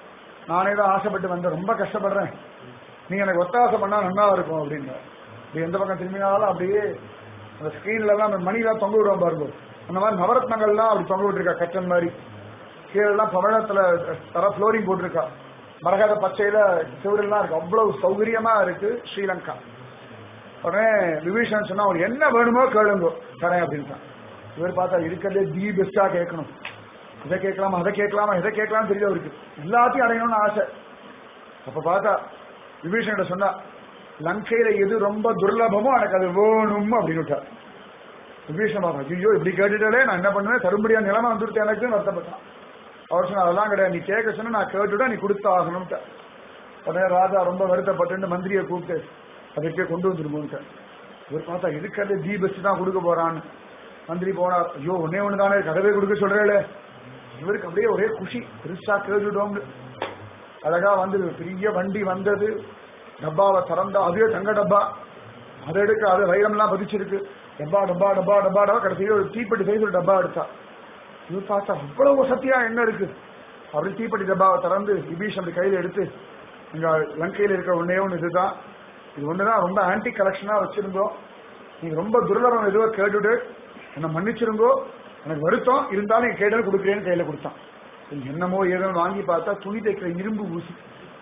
நானே தான் ஆசைப்பட்டு வந்தேன் ரொம்ப கஷ்டப்படுறேன் நீங்க எனக்கு ஒத்தாசை பண்ணா நல்லா இருக்கும் அப்படின்னு இப்படி எந்த பக்கம் திரும்பினாலும் அப்படியே அந்த ஸ்கிரீன்ல எல்லாம் அந்த மணிலாம் தொங்க விடுவோம் பாருங்க அந்த மாதிரி நவரத்னங்கள்லாம் அப்படி தொங்க விட்டுருக்கா கச்சன் மாதிரி கீழெல்லாம் பவழத்துல தர ஃப்ளோரிங் போட்டிருக்கா மரகத பச்சையில செவரெல்லாம் இருக்கு அவ்வளவு சௌகரியமா இருக்கு ஸ்ரீலங்கா உடனே விபீஷன் சொன்னா அவனுக்கு என்ன வேணுமோ கேளுங்க தரேன் அப்படின்ட்டான் இவர் பார்த்தா இருக்கிறதே தி பெஸ்டா கேட்கணும் இதை கேட்கலாமா அதை கேட்கலாமா இதை கேட்கலாம் தெரியல அவருக்கு எல்லாத்தையும் அடையணும்னு ஆசை அப்ப பார்த்தா விபீஷன்கிட்ட சொன்னா லங்கையில எது ரொம்ப துர்லபமோ எனக்கு அது வேணும் அப்படின்னு விட்டார் விபீஷன் பார்த்தா ஐயோ இப்படி கேட்டுட்டாலே நான் என்ன பண்ணுவேன் தரும்படியா நிலைமை வந்துருட்டு எனக்கு வருத்தப்பட்டான் அவர் சொன்னா அதெல்லாம் கிடையாது நீ கேட்க சொன்னா நான் கேட்டுட்டா நீ கொடுத்தாகணும்ட்ட உடனே ராஜா ரொம்ப வருத்தப்பட்டு மந்திரியை கூப்பிட்டு அதுக்கே கொண்டு வந்துருமோன்ட்டு இவர் பார்த்தா இருக்கிறது தி பெஸ்ட் தான் கொடுக்க போறான்னு மந்திரி போனார் ஐயோ ஒன்னே ஒண்ணு தானே கதவே கொடுக்க சொல்றேளே இவருக்கு அப்படியே ஒரே குஷி பெருசா கேட்டுட்டோம்னு அழகா வந்து பெரிய வண்டி வந்தது டப்பாவை திறந்தா அதுவே தங்க டப்பா அதை எடுக்க அது வைரம்லாம் பதிச்சிருக்கு டப்பா டப்பா டப்பா டப்பா டப்பா கடைசியில் ஒரு தீப்பெட்டி சைஸ் ஒரு டப்பா எடுத்தா இது பார்த்தா அவ்வளவு சத்தியா என்ன இருக்கு அப்படி தீப்பெட்டி டப்பாவை திறந்து விபீஷ் அப்படி கையில எடுத்து இங்க லங்கையில இருக்க ஒன்னே ஒன்று இதுதான் இது ஒண்ணுதான் ரொம்ப ஆன்டி கலெக்ஷனா வச்சிருந்தோம் நீங்க ரொம்ப துர்லபம் எதுவோ கேட்டுட்டு என்ன மன்னிச்சிருங்கோ எனக்கு வருத்தம் இருந்தாலும் நீங்க கேட்டது கொடுக்குறேன்னு கையில கொடுத்தான் என்னமோ ஏதோ வாங்கி பார்த்தா துணி தைக்கிற இரும்பு ஊசி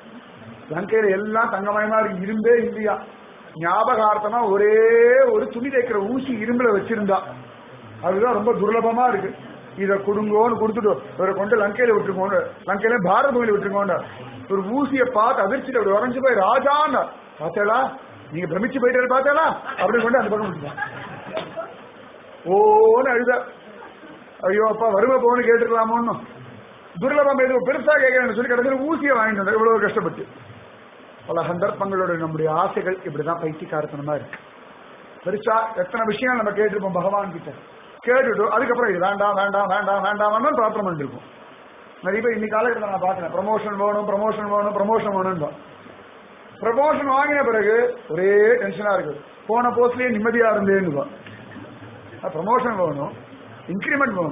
லங்கையில எல்லாம் தங்கமயமா இருக்கு இரும்பே இல்லையா ஞாபகார்த்தமா ஒரே ஒரு துணி தைக்கிற ஊசி இரும்புல வச்சிருந்தா அதுதான் ரொம்ப துர்லபமா இருக்கு இத கொடுங்கோன்னு கொடுத்துட்டு இவரை கொண்டு லங்கையில விட்டுருக்கோன்னு லங்கையில பாரத பூமியில விட்டுருக்கோன்னு ஒரு ஊசியை பார்த்து அதிர்ச்சிட்டு அப்படி உறைஞ்சு போய் ராஜான்னு பார்த்தேளா நீங்க பிரமிச்சு போயிட்டு பார்த்தேளா அப்படின்னு கொண்டு அந்த பக்கம் விட்டுட்டான் ஓன்னு அழுத ஐயோ அப்பா வருவ போன்னு கேட்டுக்கலாமோன்னு துர்லபம் எதுவும் பெருசா கேட்கறேன்னு சொல்லி கடைசியில் ஊசியை வாங்கிட்டு வந்தார் இவ்வளவு கஷ்டப்பட்டு பல சந்தர்ப்பங்களோட நம்முடைய ஆசைகள் இப்படிதான் பைத்தியக்காரத்தனமா இருக்கு பெருசா எத்தனை விஷயம் நம்ம கேட்டிருப்போம் பகவான் கிட்ட கேட்டுட்டு அதுக்கப்புறம் இது வேண்டாம் வேண்டாம் வேண்டாம் வேண்டாம் வேண்டாம் பிரார்த்தனை பண்ணிருப்போம் நிறைய பேர் இன்னைக்கு காலகட்டத்தில் நான் பார்க்கிறேன் ப்ரமோஷன் வேணும் ப்ரமோஷன் வேணும் ப்ரமோஷன் வேணும் ப்ரமோஷன் வாங்கின பிறகு ஒரே டென்ஷனா இருக்கு போன போஸ்ட்லயே நிம்மதியா இருந்தேன்னு ப்ரமோஷன் வேணும் இன்க்ரிமெண்ட் வேணும்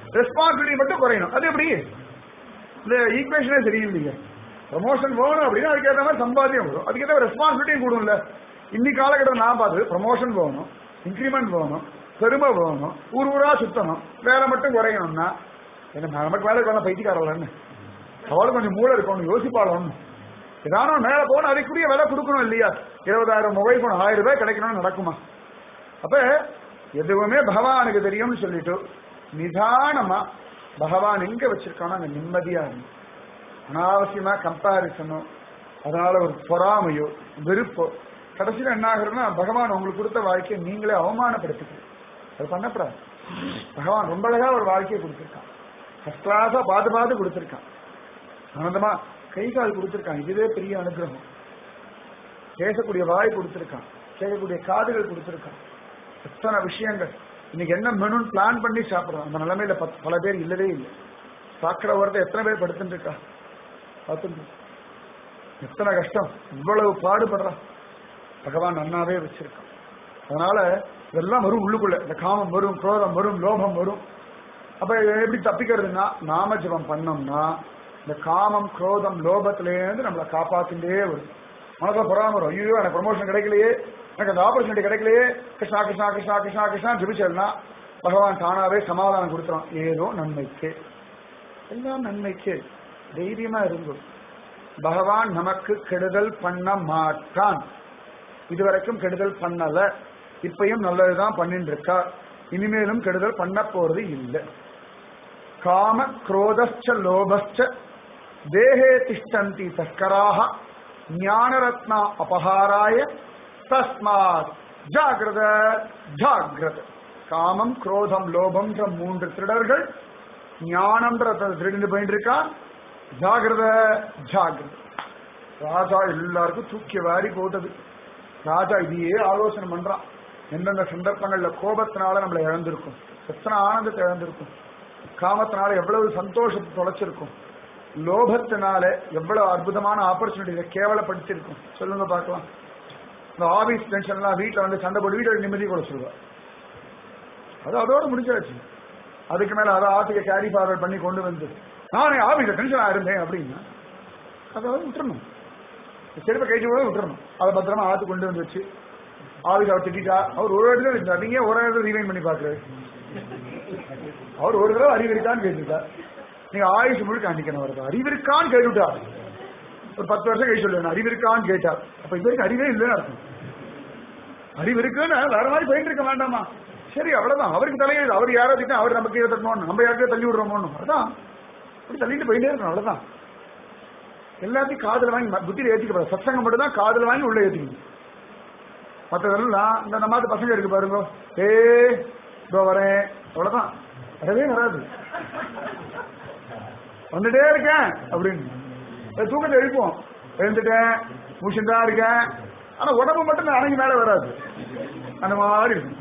ரெஸ்பான்சிபிலிட்டி மட்டும் குறையணும் அது எப்படி இந்த ஈக்குவேஷனே சரியில்லைங்க ப்ரமோஷன் வேணும் அப்படின்னா அதுக்கேற்ற மாதிரி சம்பாத்தியம் வரும் அதுக்கேற்ற ரெஸ்பான்சிபிலிட்டியும் கூடும்ல இன்னைக்கு காலகட்டத்தில் நான் பார்த்தது ப்ரமோஷன் வேணும் இன்க்ரிமெண்ட் வேணும் பெருமை வேணும் ஊர் ஊரா சுத்தணும் வேலை மட்டும் குறையணும்னா என்ன நமக்கு வேலை வேலை பைத்தியக்காரலன்னு அவளும் கொஞ்சம் மூளை இருக்கணும் யோசிப்பாளணும் ஏதானோ மேல போகணும் அதுக்குரிய விலை கொடுக்கணும் இல்லையா இருபதாயிரம் மொபைல் போன் ஆயிரம் ரூபாய் கிடைக்கணும்னு நடக்குமா அப்ப எதுவுமே பகவானுக்கு தெரியும்னு சொல்லிட்டு நிதானமா பகவான் எங்க வச்சிருக்கானோ அங்க நிம்மதியா இருக்கும் அனாவசியமா கம்பாரிசனோ அதனால ஒரு பொறாமையோ வெறுப்போ கடைசியில் என்ன ஆகுறதுன்னா பகவான் உங்களுக்கு கொடுத்த வாழ்க்கையை நீங்களே அவமானப்படுத்திக்கிறீங்க அது பண்ணப்படாது பகவான் ரொம்ப அழகா ஒரு வாழ்க்கையை கொடுத்துருக்கான் ஃபர்ஸ்ட் கிளாஸா பார்த்து பார்த்து கொடுத்துருக்கான் ஆனந்தமா கை கால் கொடுத்துருக்கான் இதுவே பெரிய அனுகிரகம் பேசக்கூடிய வாய் கொடுத்துருக்கான் கேட்கக்கூடிய காதுகள் கொடுத்துருக்கான் எத்தனை விஷயங்கள் இன்னைக்கு என்ன மெனுன்னு பிளான் பண்ணி சாப்பிடுறோம் அந்த நிலைமையில பத்- பல பேர் இல்லவே இல்லை சாக்கிற வரத்தை எத்தனை பேர் படுத்துட்டு இருக்கா பார்த்துட்டு எத்தனை கஷ்டம் இவ்வளவு பாடுபடுறான் பகவான் நன்னாவே வச்சிருக்கான் அதனால இதெல்லாம் வரும் உள்ளுக்குள்ள இந்த காமம் வரும் குரோதம் வரும் லோபம் வரும் அப்ப இதை எப்படி தப்பிக்கிறதுன்னா நாம ஜபம் பண்ணோம்னா இந்த காமம் குரோதம் லோபத்திலேருந்து நம்மளை காப்பாத்திட்டே வரும் மனசுல பொறாம வரும் ஐயோ எனக்கு ப்ரமோஷன் கிடைக்கலையே எனக்கு அந்த ஆப்பர்ச்சுனிட்டி கிடைக்கலையே கிருஷ்ணா கிருஷ்ணா கிருஷ்ணா கிருஷ்ணா கிருஷ்ணா ஜபிச்சல்னா பகவான் தானாவே சமாதானம் கொடுத்துரும் ஏதோ நன்மைக்கு எல்லாம் நன்மைக்கு தைரியமா இருந்தோம் பகவான் நமக்கு கெடுதல் பண்ண மாட்டான் இதுவரைக்கும் கெடுதல் பண்ணல இப்பயும் நல்லதுதான் பண்ணிட்டு இருக்கா இனிமேலும் கெடுதல் பண்ண போறது இல்லை காம குரோதச்ச லோபச்ச தேகே திஷ்டந்தி தஸ்கராக ஞானரத்னா அபகாராய தஸ்மாத் ஜாகிரத ஜாகிரத காமம் குரோதம் லோபம்ன்ற மூன்று திருடர்கள் ஞானம்ன்ற திருடிந்து போயிட்டு இருக்கா ஜாகிரத ஜாகிரத ராஜா எல்லாருக்கும் தூக்கி வாரி போட்டது ராஜா இதையே ஆலோசனை பண்றான் எந்தெந்த சந்தர்ப்பங்கள்ல கோபத்தினால நம்மளை இழந்திருக்கும் எத்தனை ஆனந்தத்தை இழந்திருக்கும் காமத்தினால எவ்வளவு சந்தோஷத்தை தொலைச்சிருக்கும் லோபத்தினால எவ்வளவு அற்புதமான ஆப்பர்ச்சுனிட்டியை கேவலப்படுத்திருக்கும் சொல்லுங்க பார்க்கலாம் இந்த ஆபீஸ் டென்ஷன்லாம் வீட்டில் வந்து சண்டை போட்டு வீட்டோட நிம்மதி கூட சொல்லுவா அது அதோட முடிஞ்சாச்சு அதுக்கு மேல அதை ஆத்துக்கு கேரி ஃபார்வர்ட் பண்ணி கொண்டு வந்து நானே ஆபீஸ்ல டென்ஷனா இருந்தேன் அப்படின்னா அதை விட்டுறணும் செருப்பை கழிச்சு கூட விட்டுறணும் அதை பத்திரமா ஆத்து கொண்டு வந்து வச்சு ஆபீஸ் அவர் திட்டா அவர் ஒரு இடத்துல இருந்தார் நீங்க ஒரு இடத்துல ரீவைன் பண்ணி பாக்குறாரு அவர் ஒரு தடவை அறிவு இருக்கான்னு கேட்டுட்டார் நீங்க ஆயுஷ் முழுக்க அன்னைக்கு வருது அறிவு இருக்கான்னு கேட்டுட்டார் ஒரு பத்து வருஷம் கழிச்சு சொல்லுவேன் அறிவு இருக்கான்னு கேட்டார் அப்ப இது வரைக்கும் அறிவே இல்லைன்னு அர்த்தம் அறிவு இருக்குன்னு வேற மாதிரி போயிட்டு இருக்க வேண்டாமா சரி அவ்வளவுதான் அவருக்கு தலையெழுது அவர் யாரோ திட்டா அவர் நமக்கு கீழே தட்டணும் நம்ம யாருக்கே தள்ளி விடுறோமோன்னு அதான் அப்படி தள்ளிட்டு போயிட்டே இருக்கணும் அவ்வளவுதான் எல்லாத்தையும் காதுல வாங்கி ம- புத்தியில ஏத்திக்க சத்சங்கம் மட்டும் தான் காதுல வாங்கி உள்ள ஏத்திக்கணும் மற்றதெல்லாம் இந்த நம்ம பசங்க இருக்கு பாருங்க ஏ இதோ வரேன் அவ்வளவுதான் வரவே வராது வந்துட்டே இருக்கேன் அப்படின்னு அது தூக்கத்தை எழுப்போம் எழுந்துட்டேன் முடிச்சுட்டு தான் இருக்கேன் ஆனா உடம்பு மட்டும் அணங்கி மேல வராது அந்த மாதிரி இருக்கும்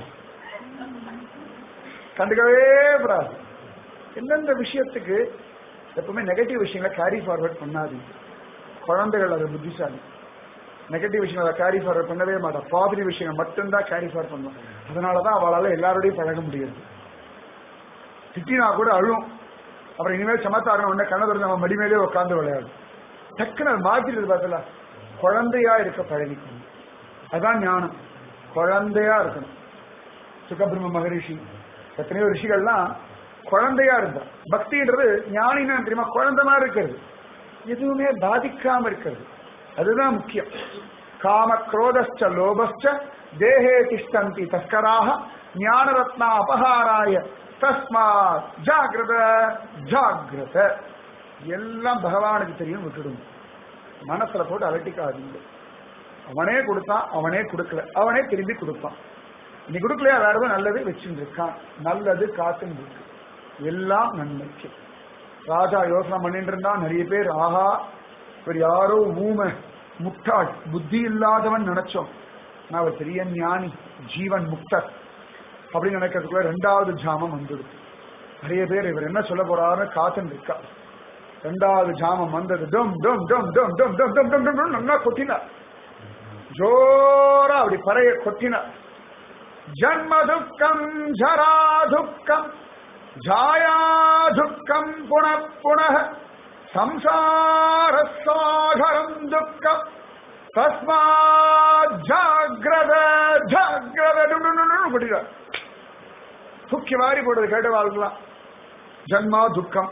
கண்டுக்கவே கூடாது எந்தெந்த விஷயத்துக்கு எப்பவுமே நெகட்டிவ் விஷயங்களை கேரி ஃபார்வர்ட் பண்ணாதீங்க குழந்தைகள் அது புத்திசாலி நெகட்டிவ் விஷயங்களை கேரி ஃபார்வர்ட் பண்ணவே மாட்டா பாசிட்டிவ் விஷயங்கள் மட்டும்தான் கேரி ஃபார்வர்ட் பண்ணும் அதனாலதான் அவளால எல்லாரோடையும் பழக முடியாது திட்டினா கூட அழும் அப்புறம் இனிமேல் சமத்தாகணும் உடனே கண்ணை திறந்து நம்ம மடி மேலே உட்கார்ந்து விளையாடும் டக்குன்னு அது மாத்திடுது பார்த்தல குழந்தையா இருக்க பழகிக்கணும் அதான் ஞானம் குழந்தையா இருக்கணும் சுகபிரம்ம மகரிஷி எத்தனையோ ரிஷிகள்லாம் குழந்தையா இருந்தா பக்தின்றது ஞானினா தெரியுமா குழந்தை மாதிரி இருக்கிறது எதுவுமே பாதிக்காம இருக்கிறது அதுதான் முக்கியம் காம குரோதஸ்ச லோபஸ்ச தேகே திஷ்டந்தி தஸ்கராக ஞானரத்னா அபகாராய தஸ்மாத் ஜாகிரத ஜாகிரத எல்லாம் பகவானுக்கு தெரியும் விட்டுடும் மனசுல போட்டு அலட்டிக்காதீங்க அவனே கொடுத்தான் அவனே கொடுக்கல அவனே திரும்பி கொடுப்பான் நீ கொடுக்கலையா வேற ஏதோ நல்லது வச்சுட்டு இருக்கான் நல்லது காத்துன்னு இருக்கு எல்லாம் நன்மைக்கு ராஜா யோசனை பண்ணிட்டு இருந்தான் நிறைய பேர் ஆஹா இவர் யாரோ ஊமை முட்டாள் புத்தி இல்லாதவன் நினைச்சோம் நான் அவர் பெரிய ஞானி ஜீவன் முக்தர் அப்படின்னு நினைக்கிறதுக்குள்ள ரெண்டாவது ஜாமம் வந்துடுது நிறைய பேர் இவர் என்ன சொல்ல போறாருன்னு காத்துன்னு இருக்கா ரெண்டாவது ஜாமம் வந்தது டம் டம் டம் டம் டம் டம் டம் டம் டம் டம் நல்லா கொட்டினார் ஜோரா அப்படி பறைய கொட்டினார் ஜன்ம துக்கம் ஜரா துக்கம் ஜாயா துக்கம் புன புனः சம்சாரசாகரம் துக்கம் தஸ்மாத் ஜாகிரத ஜாகிரத படிக்கிறார் தூக்கி வாரி போடுறது கேட்ட வாழ்க்கலாம் ஜன்மா துக்கம்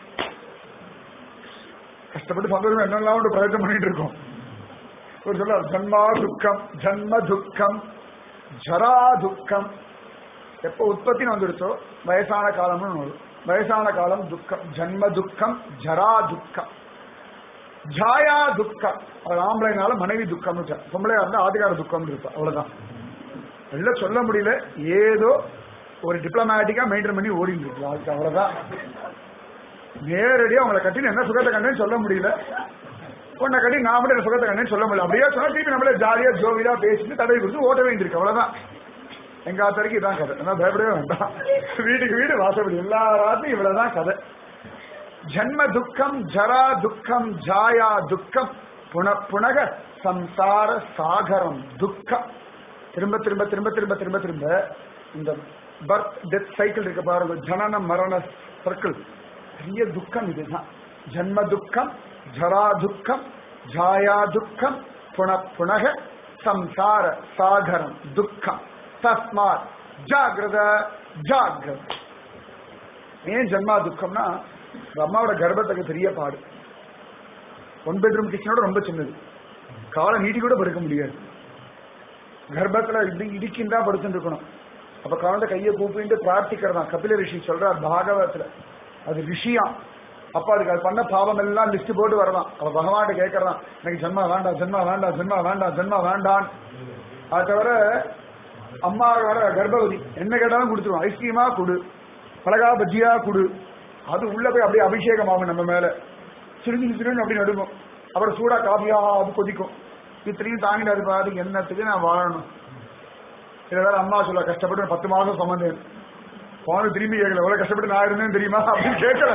கஷ்டப்பட்டு சந்தோஷம் என்னெல்லாம் ஒரு பிரயத்தனம் பண்ணிட்டு இருக்கோம் ஒரு சொல்ல ஜன்மா துக்கம் ஜன்ம துக்கம் ஜரா துக்கம் எப்போ உற்பத்தின்னு வந்துடுச்சோ வயசான காலம்னு ஒண்ணு வரும் வயசான காலம் துக்கம் ஜன்ம துக்கம் ஜரா துக்கம் ஜாயா துக்கம் அவர் ஆம்பளைனால மனைவி துக்கம் பொம்பளையா இருந்தா ஆதிகார துக்கம் இருப்பா அவ்வளவுதான் எல்லாம் சொல்ல முடியல ஏதோ ஒரு டிப்ளமேட்டிக்கா மெயின்டைன் பண்ணி ஓடிட்டு இருக்கு வாழ்க்கை அவ்வளவுதான் நேரடியா உங்களை கட்டி என்ன சுகத்தை கண்டேன்னு சொல்ல முடியல உன்னை கட்டி நான் மட்டும் என்ன சுகத்தை கண்டேன்னு சொல்ல முடியல அப்படியே சொன்னா திருப்பி நம்மளே ஜாலியா ஜோவியா பேசிட்டு தடவை கொடுத்து ஓட்ட வேண்டியிருக்கு அவ்வளவுதான் எங்க ஆத்தரைக்கு இதான் கதை என்ன பயப்படவே வேண்டாம் வீட்டுக்கு வீடு வாசப்படி எல்லா ராத்தையும் இவ்வளவுதான் கதை ஜன்ம துக்கம் ஜரா துக்கம் ஜாயா துக்கம் புன புனக சம்சார சாகரம் துக்கம் திரும்ப திரும்ப திரும்ப திரும்ப திரும்ப திரும்ப இந்த பர்த் டெத் சைக்கிள் இருக்க பாருங்க ஜனன மரண சர்க்கிள் பெரிய துக்கம் இதுதான் ஜன்ம துக்கம் ஜரா துக்கம் ஜாயா துக்கம் புன புனக சம்சார சாகரம் துக்கம் தஸ்மாத் ஜாகிரத ஜாகிரத ஏன் ஜன்மா துக்கம்னா ஒரு அம்மாவோட கர்ப்பத்துக்கு பெரிய பாடு ஒன் பெட்ரூம் கிச்சனோட ரொம்ப சின்னது காலை நீட்டி கூட படுக்க முடியாது கர்ப்பத்துல இப்படி இடிக்கின்றா படுத்துட்டு இருக்கணும் அப்ப குழந்தை கையை கூப்பிட்டு பிரார்த்திக்கிறதா கபில ரிஷி சொல்றார் பாகவத்துல அது ரிஷியா அப்ப அதுக்கு அது பண்ண பாவம் எல்லாம் லிஸ்ட் போட்டு வரலாம் அவ பகவான்கிட்ட கேட்கறான் எனக்கு ஜென்மா வேண்டாம் ஜென்மா வேண்டாம் ஜென்மா வேண்டாம் ஜென்மா வேண்டாம் அது தவிர அம்மா வர கர்ப்பவதி என்ன கேட்டாலும் கொடுத்துருவோம் ஐஸ்கிரீமா கொடு பலகா பஜ்ஜியா கொடு அது உள்ள போய் அப்படியே அபிஷேகம் ஆகும் நம்ம மேல சிறுநி சிறுன்னு அப்படி நடுங்கும் அப்புறம் சூடா காஃபியா அது கொதிக்கும் இத்தனையும் தாங்கிடாது பாரு என்னத்துக்கு நான் வாழணும் சில வேற அம்மா சொல்ல கஷ்டப்பட்டு நான் பத்து மாசம் சுமந்தேன் போன திரும்பி கேட்கல எவ்வளவு கஷ்டப்பட்டு நான் இருந்தேன் தெரியுமா அப்படின்னு கேட்கல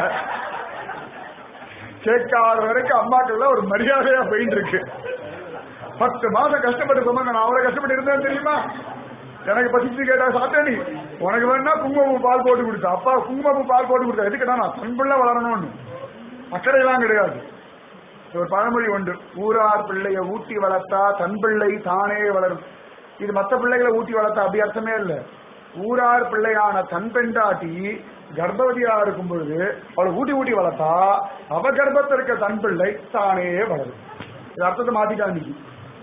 கேட்காத வரைக்கும் அம்மாக்கள்ல ஒரு மரியாதையா போயிட்டு இருக்கு பத்து மாசம் கஷ்டப்பட்டு சுமந்த நான் அவ்வளவு கஷ்டப்பட்டு இருந்தேன் தெரியுமா எனக்கு பசிச்சு கேட்டா சாப்பிட்டே நீ உனக்கு வேணா குங்குமப்பூ பால் போட்டு கொடுத்தா அப்பா குங்குமப்பூ பால் போட்டு கொடுத்தா எதுக்குடா நான் தன்புள்ள வளரணும்னு அக்கறையெல்லாம் கிடையாது ஒரு பழமொழி உண்டு ஊரார் பிள்ளைய ஊட்டி வளர்த்தா தன் பிள்ளை தானே வளரும் இது மத்த பிள்ளைகளை ஊட்டி வளர்த்தா அப்படி அர்த்தமே இல்ல ஊரார் பிள்ளையான தன் பெண்டாட்டி கர்ப்பவதியா இருக்கும் பொழுது அவளை ஊட்டி ஊட்டி வளர்த்தா அவ கர்ப்பத்தில் இருக்க தன் பிள்ளை தானே வளரும் இது அர்த்தத்தை மாத்திட்டான் இன்னைக்கு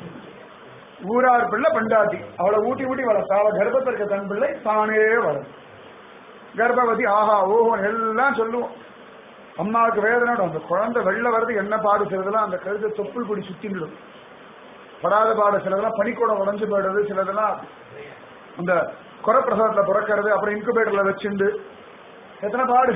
ஊரார் பிள்ளை பெண்டாட்டி அவளை ஊட்டி ஊட்டி வளர்த்தா அவ கர்ப்பத்தில் இருக்க தன் பிள்ளை தானே வளரும் கர்ப்பவதி ஆஹா ஓஹோ எல்லாம் சொல்லுவோம் அம்மாவுக்கு வேதனை அந்த குழந்தை வெள்ள வருது என்ன பாடு சிலதெல்லாம் அந்த கழுத்தை தொப்புள் கொடி சுத்திடும் படாத பாடு சிலதெல்லாம் பனிக்கூட உடஞ்சு போயிடுறது சிலதெல்லாம் அந்த குறப்பிரசவத்துல பிறக்கிறது அப்புறம் இன்குபேட்டர்ல வச்சுண்டு எத்தனை பாடு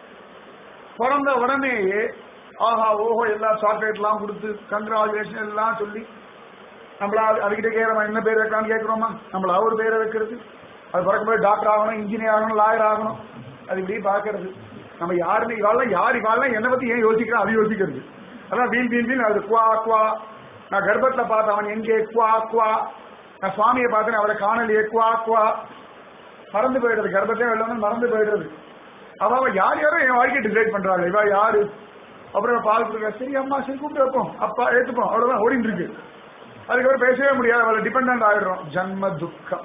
பிறந்த உடனேயே ஆஹா ஓஹோ எல்லா சாக்லேட் எல்லாம் கொடுத்து கங்க்ராச்சுலேஷன் எல்லாம் சொல்லி நம்மளா அதுகிட்ட கேட்கறோம் என்ன பேர் வைக்கலாம்னு கேட்கிறோமா நம்மள அவர் பேரை வைக்கிறது அது பிறக்கும்போது டாக்டர் ஆகணும் இன்ஜினியர் ஆகணும் லாயர் ஆகணும் அது இப்படி பாக்குறது நம்ம யாருன்னு இவாள்லாம் யார் இவாள்லாம் என்னை பத்தி ஏன் யோசிக்கிறோம் அது யோசிக்கிறது அதான் வீல் வீல் வீல் அது குவா குவா நான் கர்ப்பத்துல பார்த்தேன் அவன் எங்கே குவா குவா நான் சுவாமியை பார்த்தேன் அவரை காணலையே குவா குவா மறந்து போயிடுறது கர்ப்பத்தையும் வெள்ளம் மறந்து போயிடுறது அவ அவ யார் யாரோ என் வாழ்க்கையை டிசைட் பண்றாங்க இவா யாரு அப்புறம் பால் கொடுக்க சரி அம்மா சரி கூப்பிட்டு வைப்போம் அப்பா ஏத்துப்போம் அவ்வளவுதான் ஓடிட்டு இருக்கு அதுக்கப்புறம் பேசவே முடியாது அவளை டிபெண்ட் ஆயிடுறோம் ஜன்ம துக்கம்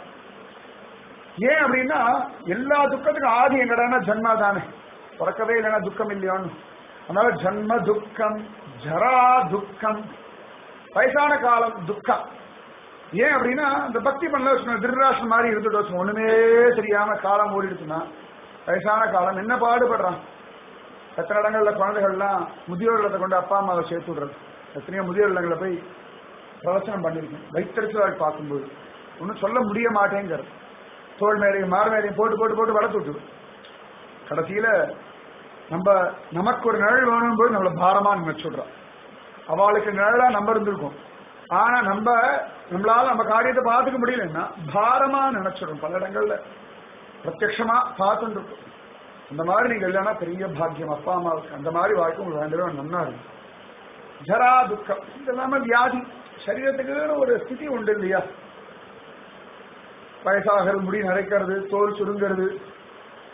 ஏன் அப்படின்னா எல்லா துக்கத்துக்கும் ஆதி எங்கடானா ஜன்மா தானே பிறக்கவே இல்லைன்னா துக்கம் இல்லையோன்னு அதனால ஜன்ம துக்கம் ஜரா துக்கம் வயசான காலம் துக்கம் ஏன் அப்படின்னா இந்த பக்தி பண்ணல வச்சுக்கோங்க திருராஷ்டிரம் மாதிரி இருந்துட்டு வச்சுக்கோங்க ஒண்ணுமே தெரியாம காலம் ஓடிடுச்சுன்னா வயசான காலம் என்ன பாடுபடுறான் எத்தனை இடங்கள்ல குழந்தைகள்லாம் முதியோர் இல்லத்தை கொண்டு அப்பா அம்மாவை சேர்த்து விடுறது எத்தனையோ முதியோர் இல்லங்களை போய் பிரவச்சனம் பண்ணிருக்கேன் வைத்தறிச்சலாக பார்க்கும்போது ஒன்றும் சொல்ல முடிய மாட்டேங்கிறது தோல் மேலையும் மார் மேலையும் போட்டு போட்டு போட்டு வளர்த்து விட்டு கடைசியில நம்ம நமக்கு ஒரு நிழல் வேணும் போது நம்மள பாரமா நினைச்சுடுறோம் அவளுக்கு நிழலா நம்ம இருந்திருக்கோம் ஆனா நம்ம நம்மளால நம்ம காரியத்தை பார்த்துக்க முடியலன்னா பாரமா நினைச்சிடும் பல இடங்கள்ல பிரத்யட்சமா பார்த்துட்டு இருக்கும் அந்த மாதிரி நீங்க இல்லைன்னா பெரிய பாக்கியம் அப்பா அம்மாவுக்கு அந்த மாதிரி வாழ்க்கை உங்களுக்கு வேண்டவே நன்னா இருக்கும் ஜரா துக்கம் இதெல்லாம வியாதி சரீரத்துக்கு ஒரு ஸ்திதி உண்டு இல்லையா வயசாகிறது முடி நரைக்கிறது தோல் சுருங்கிறது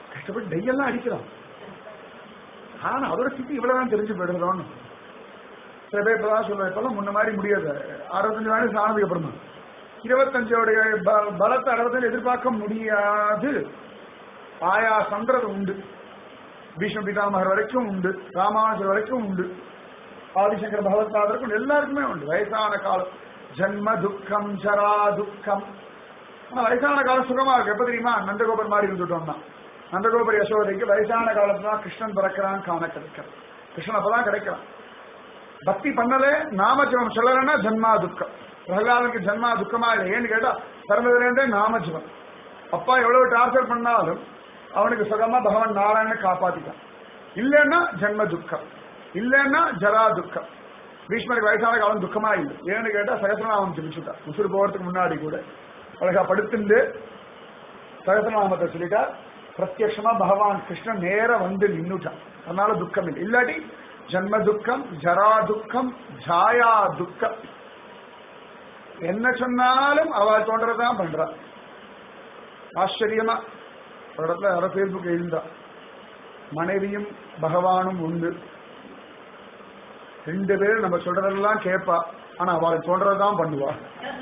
கஷ்டப்பட்டு டெய்யெல்லாம் அடிக்கிறான் ஆனா அதோட சித்தி இவ்வளவுதான் தெரிஞ்சு போயிடுறோம்னு சில பேர் இப்பதான் சொல்லுவேன் இப்பெல்லாம் முன்ன மாதிரி முடியாது அறுபத்தஞ்சு வயசு ஆனதுக்கு அப்புறமா இருபத்தஞ்சோடைய ப- பலத்தை அறுபத்தஞ்சு எதிர்பார்க்க முடியாது ஆயாசன்றது உண்டு பீஷ்ம பிதாமகர் வரைக்கும் உண்டு ராமானுஜர் வரைக்கும் உண்டு ஆதிசங்கர பகவத்பாதருக்கும் எல்லாருக்குமே உண்டு வயசான காலம் ஜன்ம துக்கம் ஜரா துக்கம் ஆனா வயசான காலம் சுகமா இருக்கு எப்ப தெரியுமா நந்தகோபர் மாதிரி இருந்துட்டோம்னா நந்தகோபர் யசோதைக்கு வயசான காலத்துல தான் கிருஷ்ணன் பிறக்கிறான் காண கிடைக்கிறான் கிருஷ்ணன் அப்பதான் கிடைக்கிறான் பக்தி பண்ணலே நாமஜபம் சொல்லலைன்னா ஜன்மா துக்கம் பிரகலாதனுக்கு ஜன்மா துக்கமா இல்லை ஏன்னு கேட்டா பிறந்ததுலேருந்தே நாமஜபம் அப்பா எவ்வளவு டார்ச்சர் பண்ணாலும் அவனுக்கு சுகமா பகவான் நாராயணன் காப்பாத்திட்டான் இல்லைன்னா ஜன்ம துக்கம் இல்லைன்னா ஜரா துக்கம் பீஷ்மருக்கு வயசான காலம் துக்கமா இல்லை ஏன்னு கேட்டா சகசிரநாமம் ஜபிச்சுட்டான் உசுறு போறதுக்கு முன்னாடி கூட அழகா படுத்துண்டு சகசிரநாமத்தை சொல்லிட்டா பிரத்யட்சமா பகவான் கிருஷ்ணன் நேர வந்து நின்னுட்டான் அதனால துக்கம் இல்லை இல்லாட்டி ஜன்ம துக்கம் ஜரா துக்கம் ஜாயா துக்கம் என்ன சொன்னாலும் அவள் தோன்றதான் பண்றா ஆச்சரியமா ஒரு இடத்துல யாரோ பேஸ்புக் எழுந்தா மனைவியும் பகவானும் உண்டு ரெண்டு பேரும் நம்ம சொல்றதெல்லாம் கேட்பா ஆனா அவளுக்கு தோன்றதான் பண்ணுவா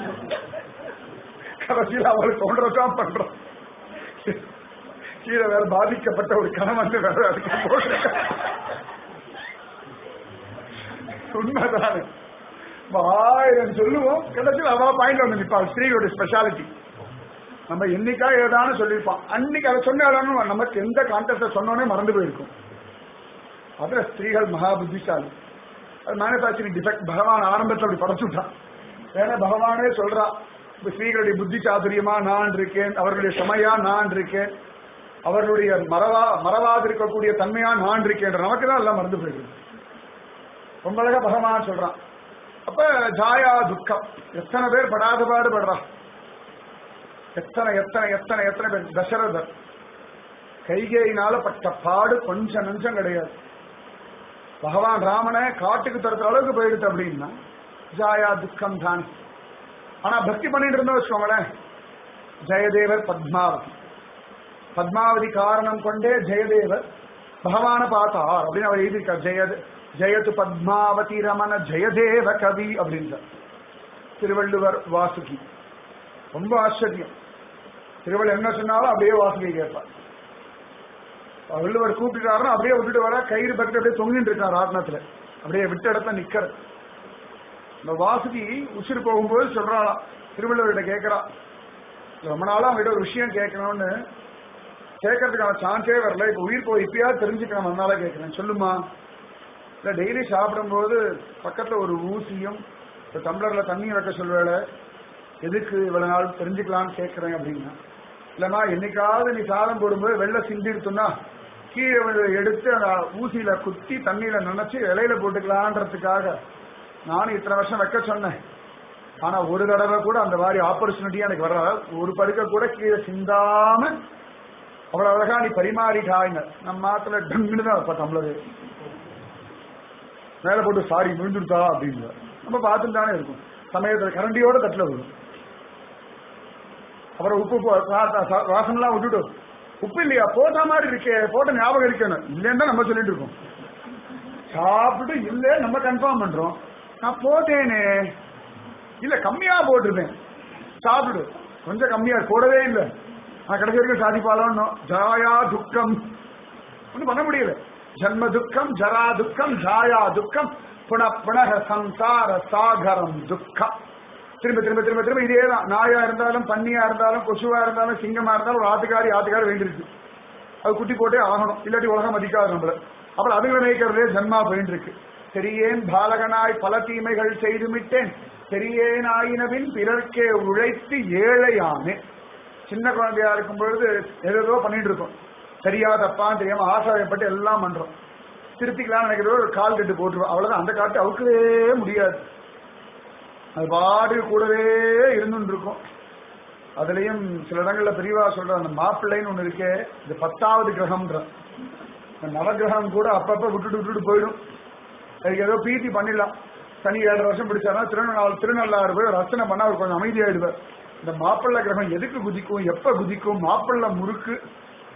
கடைசியில் அவளுக்கு தோன்றதான் பண்றான் கீழே வேற பாதிக்கப்பட்ட ஒரு கணவன் வேற அதுக்கு போட்டிருக்கா. உண்மைதானே நம்ம ஆயிரம் சொல்லுவோம் கடைசியில் அவ பாயிண்ட் வந்து நிற்பாள் ஸ்திரீகளுடைய ஸ்பெஷாலிட்டி நம்ம என்னைக்கா ஏதானு சொல்லியிருப்பான் அன்னைக்கு அதை சொன்னாலும் நமக்கு எந்த கான்டெஸ்ட சொன்னோனே மறந்து போயிருக்கும் அதுல ஸ்திரீகள் மகா புத்திசாலி அது மேனுஃபேக்சரிங் டிஃபெக்ட் பகவான் ஆரம்பத்தில் அப்படி படைச்சு விட்டான் ஏன்னா பகவானே சொல்றா இப்ப ஸ்திரீகளுடைய புத்தி சாதுரியமா நான் இருக்கேன் அவர்களுடைய சமையா நான் இருக்கேன் அவர்களுடைய மறவா மறவாதிருக்கக்கூடிய தன்மையா நான் இருக்கேன் நமக்கு தான் எல்லாம் மறந்து போயிடுது ரொம்ப அழகா பகவான் சொல்றான் அப்ப ஜாயா துக்கம் எத்தனை பேர் படாத பாடுபடுறா எத்தனை எத்தனை எத்தனை எத்தனை பேர் தசரதர் கைகேயினால பட்ட பாடு கொஞ்சம் நஞ்சம் கிடையாது பகவான் ராமனை காட்டுக்கு துரத்துற அளவுக்கு போயிடுது அப்படின்னா ஜாயா துக்கம் தான் ஆனா பக்தி பண்ணிட்டு இருந்தோம் வச்சுக்கோங்களேன் ஜெயதேவர் பத்மாவதி பத்மாவதி காரணம் கொண்டே ஜெயதேவர் பகவான பார்த்தார் அப்படின்னு அவர் எழுதியிருக்கார் ஜெய ஜெயது பத்மாவதி ரமண ஜெயதேவ கவி அப்படின்றார் திருவள்ளுவர் வாசுகி ரொம்ப ஆச்சரியம் திருவள்ளுவர் என்ன சொன்னாலும் அப்படியே வாசுகி கேட்பார் வள்ளுவர் கூப்பிட்டுட்டாருன்னா அப்படியே விட்டுட்டு வர கயிறு பக்கத்து அப்படியே தொங்கிட்டு இருக்கார் ஆத்மத்துல அப்படியே விட்ட இடத்துல நிக்கிற இந்த வாசுகி உசிறு போகும்போது சொல்றாளாம் திருவள்ளுவர்கிட்ட கேட்கறா ரொம்ப நாளா அவங்ககிட்ட ஒரு விஷயம் கேட்கணும்னு கேட்கறதுக்கான சான்ஸே வரல இப்ப உயிர் போய் இப்பயாவது தெரிஞ்சுக்கணும் அதனால கேட்கிறேன் சொல்லுமா இல்ல டெய்லி சாப்பிடும்போது பக்கத்துல ஒரு ஊசியும் ஒரு டம்ளர்ல தண்ணி வைக்க சொல்வேல எதுக்கு இவ்வளவு நாள் தெரிஞ்சுக்கலாம்னு கேட்கிறேன் அப்படின்னா இல்லம்மா என்னைக்காவது நீ சாதம் போடும்போது வெள்ளை சிந்திருத்துன்னா கீழே வந்து எடுத்து அந்த ஊசியில குத்தி தண்ணியில நினைச்சு இலையில போட்டுக்கலான்றதுக்காக நானும் இத்தனை வருஷம் வைக்க சொன்னேன் ஆனா ஒரு தடவை கூட அந்த மாதிரி ஆப்பர்ச்சுனிட்டி எனக்கு வர ஒரு படுக்க கூட கீழே சிந்தாம அவ்வளவு அழகா நீ பரிமாறிட்டாயின நம்ம மாத்துல டங்குன்னு தான் வைப்பா டம்ளரு மேல போட்டு சாரி விழுந்துருத்தா அப்படின்னு நம்ம பார்த்துட்டு தானே இருக்கும் சமயத்துல கரண்டியோட தட்டுல வரும் அப்புறம் உப்பு போ- வா- வா- வாசம்லாம் விட்டுட்டு உப்பு இல்லையா போட்ட மாதிரி இருக்கே போட்ட ஞாபகம் இருக்கணும் இல்லைன்னு தான் நம்ம சொல்லிட்டு இருக்கோம் சாப்பிட்டு இல்ல நம்ம கன்ஃபார்ம் பண்றோம் நான் போட்டேனே இல்ல கம்மியா போட்டிருந்தேன் சாப்பிடு கொஞ்சம் கம்மியா போடவே இல்லை நான் கடைசி வரைக்கும் சாதிப்பாலும் ஜாயா துக்கம் ஒன்றும் பண்ண முடியல ஜன்ம துக்கம் ஜரா துக்கம் ஜாயா துக்கம் புன புனக சம்சார சாகரம் துக்கம் திரும்ப திரும்ப திரும்ப திரும்ப இதே தான் நாயா இருந்தாலும் பன்னியா இருந்தாலும் கொசுவா இருந்தாலும் சிங்கமா இருந்தாலும் ஒரு ஆத்துக்காரி ஆத்துக்காரி வேண்டியிருக்கு அது குட்டி போட்டே ஆகணும் இல்லாட்டி உலகம் மதிக்காது நம்மள அப்புறம் அதுகளை நினைக்கிறதே ஜன்மா போயிட்டு இருக்கு பெரியேன் பாலகனாய் பல தீமைகள் செய்துமிட்டேன் பெரியேன் ஆயினவின் பிறர்க்கே உழைத்து ஏழையானே சின்ன குழந்தையா இருக்கும் பொழுது ஏதோ பண்ணிட்டு இருக்கோம் சரியா தப்பான்னு தெரியாம ஆசாயப்பட்டு எல்லாம் பண்றோம் திருத்திக்கலாம்னு நினைக்கிறத ஒரு கால் கட்டு போட்டுருவோம் அவ்வளவுதான் அந்த காட்டு அவுக்கவே முடியாது அது பாடு கூடவே இருந்துட்டு இருக்கும் அதுலயும் சில இடங்கள்ல பெரியவா சொல்ற அந்த மாப்பிள்ளைன்னு ஒண்ணு இருக்கே இது பத்தாவது கிரகம்ன்ற இந்த நவகிரகம் கூட அப்பப்ப விட்டுட்டு விட்டுட்டு போயிடும் அதுக்கு ஏதோ பீத்தி பண்ணிடலாம் சனி ஏழரை வருஷம் பிடிச்சாருன்னா திருநள்ளாறு திருநள்ளாறு போய் ஒரு அர்ச்சனை பண்ணா அவர் கொஞ்சம் அமைதியாயிடுவார் இந்த மாப்பிள்ளை கிரகம் எதுக்கு குதிக்கும் எப்ப குதிக்கும் மாப்பிள்ளை முறுக்கு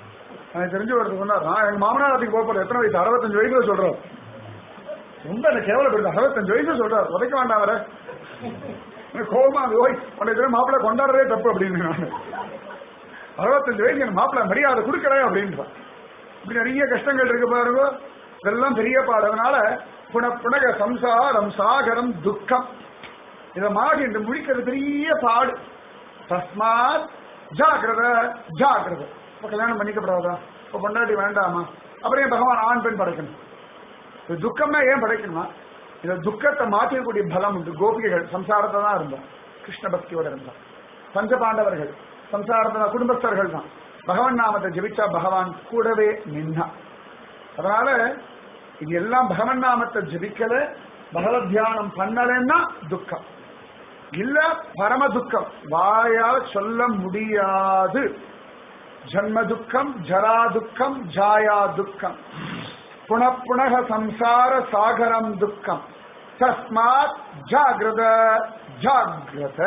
எனக்கு தெரிஞ்ச ஒருத்தர் சொன்னார் நான் எங்க மாமனார் அதுக்கு போக எத்தனை வயசு அறுபத்தஞ்சு வயசுல சொல்றாரு ரொம்ப என்ன கேவலப்படுது அறுபத்தஞ்சு வயசுல சொல்றாரு உதைக்க வேண்டாம் வர கோபமா ஓய் உன்னை தெரியும் மாப்பிள்ளை கொண்டாடுறதே தப்பு அப்படின்னு நான் அறுபத்தஞ்சு வயசு எனக்கு மாப்பிள்ளை மரியாதை கொடுக்கறேன் அப்படின்றான் இப்படி நிறைய கஷ்டங்கள் இருக்கு பாருங்க இதெல்லாம் பெரிய பாடு அதனால புன புனக சம்சாரம் சாகரம் துக்கம் இதை மாறி இந்த முடிக்கிறது பெரிய பாடு தஸ்மாத் ஜாகிரத ஜாகிரத இப்ப கல்யாணம் பண்ணிக்கப்படாதா இப்ப பொண்டாட்டி வேண்டாமா அப்புறம் ஏன் பகவான் ஆண் பெண் படைக்கணும் இது துக்கம்னா ஏன் படைக்கணுமா இந்த துக்கத்தை மாற்றக்கூடிய பலம் உண்டு கோபிகைகள் சம்சாரத்தை தான் இருந்தான் கிருஷ்ண பக்தியோட இருந்தான் பஞ்ச பாண்டவர்கள் சம்சாரத்தை குடும்பஸ்தர்கள் தான் பகவான் நாமத்தை ஜெபிச்சா பகவான் கூடவே நின்னா அதனால இது எல்லாம் பகவன் நாமத்தை ஜெபிக்கல பகவத் தியானம் பண்ணலன்னா துக்கம் இல்ல பரம துக்கம் வாயால் சொல்ல முடியாது ஜன்ம துக்கம் ஜரா துக்கம் ஜாயா துக்கம் புனப்புனக சம்சார சாகரம் துக்கம் தஸ்மாத் ஜாகிரத ஜாகிரத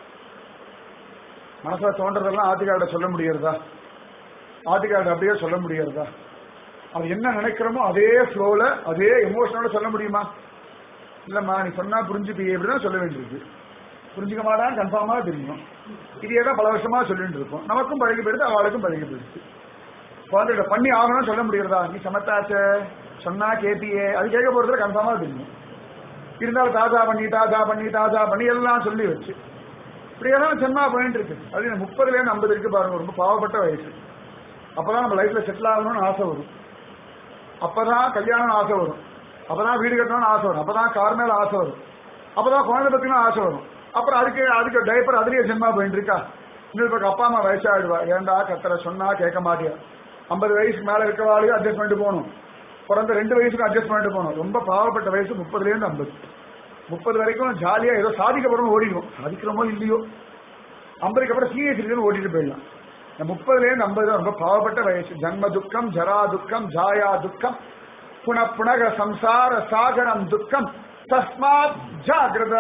மனசுல தோன்றதெல்லாம் ஆதிகாரிட சொல்ல முடியறதா ஆதிகாரிட அப்படியே சொல்ல முடியறதா அது என்ன நினைக்கிறோமோ அதே ஃப்ளோல அதே எமோஷனோட சொல்ல முடியுமா இல்லம்மா நீ சொன்னா புரிஞ்சுப்பியே இப்படிதான் சொல்ல வேண்டியிருக்கு புரிஞ்சுக்க மாட்டான்னு கன்ஃபார்மா தெரியும் இதே தான் பல வருஷமா சொல்லிட்டு இருக்கோம் நமக்கும் பழகி போயிடுது அவளுக்கும் பழகி போயிடுச்சு குழந்தைகிட்ட பண்ணி ஆகணும்னு சொல்ல முடியறதா நீ சமத்தாச்ச சொன்னா கேப்பியே அது கேட்க போறதுல கன்ஃபார்மா தெரியும் இருந்தாலும் தாஜா பண்ணி தாஜா பண்ணி தாஜா பண்ணி எல்லாம் சொல்லி வச்சு இப்படியெல்லாம் சென்னா போயிட்டு இருக்கு அது முப்பதுல இருந்து ஐம்பது இருக்கு பாருங்க ரொம்ப பாவப்பட்ட வயசு அப்பதான் நம்ம லைஃப்ல செட்டில் ஆகணும்னு ஆசை வரும் அப்பதான் கல்யாணம் ஆசை வரும் அப்பதான் வீடு கட்டணும்னு ஆசை வரும் அப்பதான் கார் மேல ஆசை வரும் அப்பதான் குழந்தை பத்தினும் ஆசை வரும் அப்புறம் அதுக்கு அதுக்கு டைப்பர் அதுலயே ஜென்மா போயிட்டு இருக்கா இன்னொரு பக்கம் அப்பா அம்மா வயசாயிடுவா ஏண்டா கத்தரை சொன்னா கேட்க மாட்டியா ஐம்பது வயசுக்கு மேல இருக்கவாளுக்கு அட்ஜஸ்ட் பண்ணிட்டு போகணும் பிறந்த ரெண்டு வயசுக்கு அட்ஜஸ்ட் பண்ணிட்டு போகணும் ரொம்ப பாவப்பட்ட வயசு முப்பதுல இருந்து ஐம்பது முப்பது வரைக்கும் ஜாலியா ஏதோ சாதிக்க போறோம் ஓடிடுவோம் சாதிக்கிறோமோ இல்லையோ ஐம்பதுக்கு அப்புறம் சீனியர் சிட்டிசன் ஓடிட்டு போயிடலாம் இந்த முப்பதுல இருந்து ஐம்பது தான் ரொம்ப பாவப்பட்ட வயசு ஜன்ம துக்கம் ஜரா துக்கம் ஜாயா துக்கம் புன புனக சம்சார சாகரம் துக்கம் தஸ்மாத் ஜாகிரத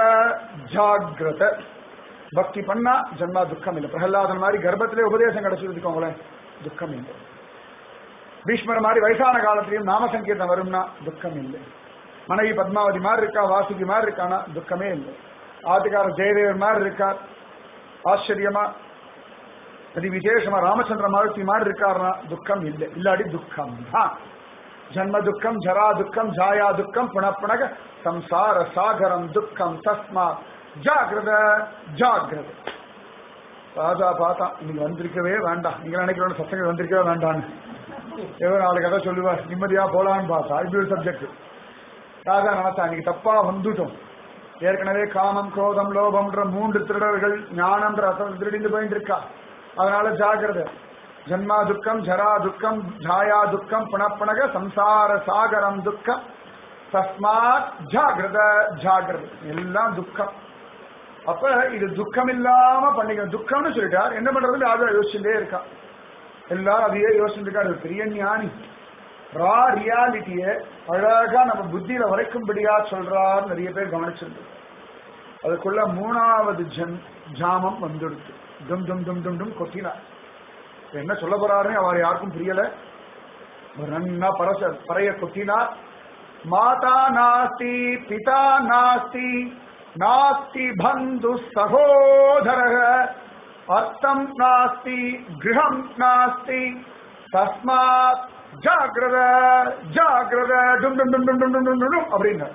ஜாகிரத பக்தி பண்ணா ஜன்மா துக்கம் இல்லை பிரகலாதன் மாதிரி கர்ப்பத்திலே உபதேசம் கிடைச்சிருக்கோங்களேன் துக்கம் இல்லை பீஷ்மர் மாதிரி வயசான காலத்திலையும் நாம சங்கீர்த்தம் வரும்னா துக்கம் இல்லை மனைவி பத்மாவதி மாதிரி இருக்கா வாசுகி மாதிரி இருக்கானா துக்கமே இல்லை ஆத்துக்கார ஜெயதேவர் மாதிரி இருக்கார் ஆச்சரியமா அதி விசேஷமா ராமச்சந்திர மாருதி மாதிரி இருக்காருனா துக்கம் இல்லை இல்லாடி துக்கம் தான் ஜன்ம துக்கம் ஜரா துக்கம் ஜாயா துக்கம் புனப்புனக சம்சார சாகரம் துக்கம் தஸ்மா ஜாகிரத ஜாகிரத ராஜா பார்த்தா இன்னைக்கு வந்திருக்கவே வேண்டாம் நீங்க நினைக்கிறோம் சத்தங்கள் வந்திருக்கவே வேண்டான்னு ஏதோ நாளைக்கு கதை சொல்லுவார் நிம்மதியா போலான்னு பார்த்தா இப்படி ஒரு சப்ஜெக்ட் ராஜா நினைச்சா இன்னைக்கு தப்பா வந்துட்டோம் ஏற்கனவே காமம் குரோதம் லோபம்ன்ற மூன்று திருடர்கள் ஞானம்ன்ற அசல் திருடிந்து போயிட்டு இருக்கா அதனால ஜாகிரத ஜன்மா துக்கம் ஜரா துக்கம் ஜாயா துக்கம் புனப்புனக சம்சார சாகரம் துக்கம் தஸ்மாத் ஜாகிரத ஜாகிரத எல்லாம் துக்கம் அப்ப இது துக்கம் இல்லாம பண்ணிக்கணும் துக்கம்னு சொல்லிட்டார் என்ன பண்றது ராஜா யோசிச்சுட்டே இருக்கான் எல்லாரும் அதையே யோசிச்சுட்டு இருக்காரு ஒரு பெரிய ஞானி ரா ரியாலிட்டிய அழகா நம்ம புத்தியில வரைக்கும்படியா சொல்றார் நிறைய பேர் கவனிச்சிருந்து அதுக்குள்ள மூணாவது ஜன் ஜாமம் வந்துடுச்சு டும் டும் டும் டும் டும் கொத்தினார் என்ன சொல்ல போறாருன்னு அவர் யாருக்கும் புரியல ஒரு நன்னா பரச பறைய கொத்தினார் மாதா நாஸ்தி பிதா நாஸ்தி நாஸ்தி பந்து சகோதர அர்த்தம் நாஸ்தி கிரகம் நாஸ்தி தஸ்மாத் ஜாகிரத ஜாகிரத டும் டும் டும் டும் டும் டும் டும் டும் அப்படின்னார்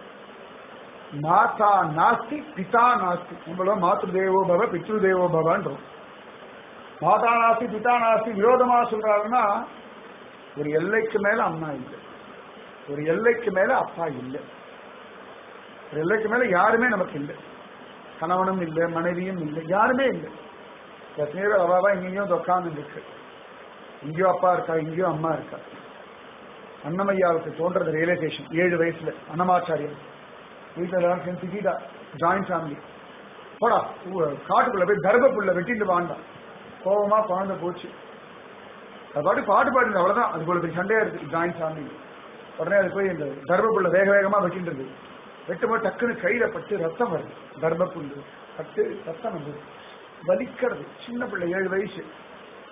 மாதா நாஸ்தி பிதா நாஸ்தி நம்மள மாத்ரு தேவோ பவ பித்ரு தேவோ பவன்றோம் மாதா நாஸ்தி பிதா நாஸ்தி விரோதமா சொல்றாருன்னா ஒரு எல்லைக்கு மேல அம்மா இல்லை ஒரு எல்லைக்கு மேல அப்பா இல்லை ஒரு எல்லைக்கு மேல யாருமே நமக்கு இல்லை கணவனும் இல்லை மனைவியும் இல்லை யாருமே இல்லை எத்தனையோ பேர் அவாவா இங்கேயும் உட்கார்ந்து இருக்கு இங்கேயோ அப்பா இருக்கா இங்கேயோ அம்மா இருக்கா அன்னமையாவுக்கு தோன்றது ரியலைசேஷன் ஏழு வயசுல அன்னமாச்சாரியம் வீட்டில் எல்லாரும் சேர்ந்து திட்டா ஜாயிண்ட் ஃபேமிலி போடா ஊ- காட்டுக்குள்ள போய் கர்ப்பப்புள்ள வெட்டிட்டு வாண்டாம் கோபமா குழந்தை போச்சு அது பாட்டு பாட்டு பாடுது அவ்வளவுதான் அதுக்குள்ள பெரிய சண்டையா இருக்கு ஜாயிண்ட் ஃபேமிலி உடனே அது போய் இந்த கர்ப்பப்புள்ள வேக வேகமா வெட்டின்றது வெட்டும்போது டக்குன்னு கையில பட்டு ரத்தம் வருது கர்ப்பப்புல்லு பட்டு ரத்தம் வந்து வலிக்கிறது சின்ன பிள்ளை ஏழு வயசு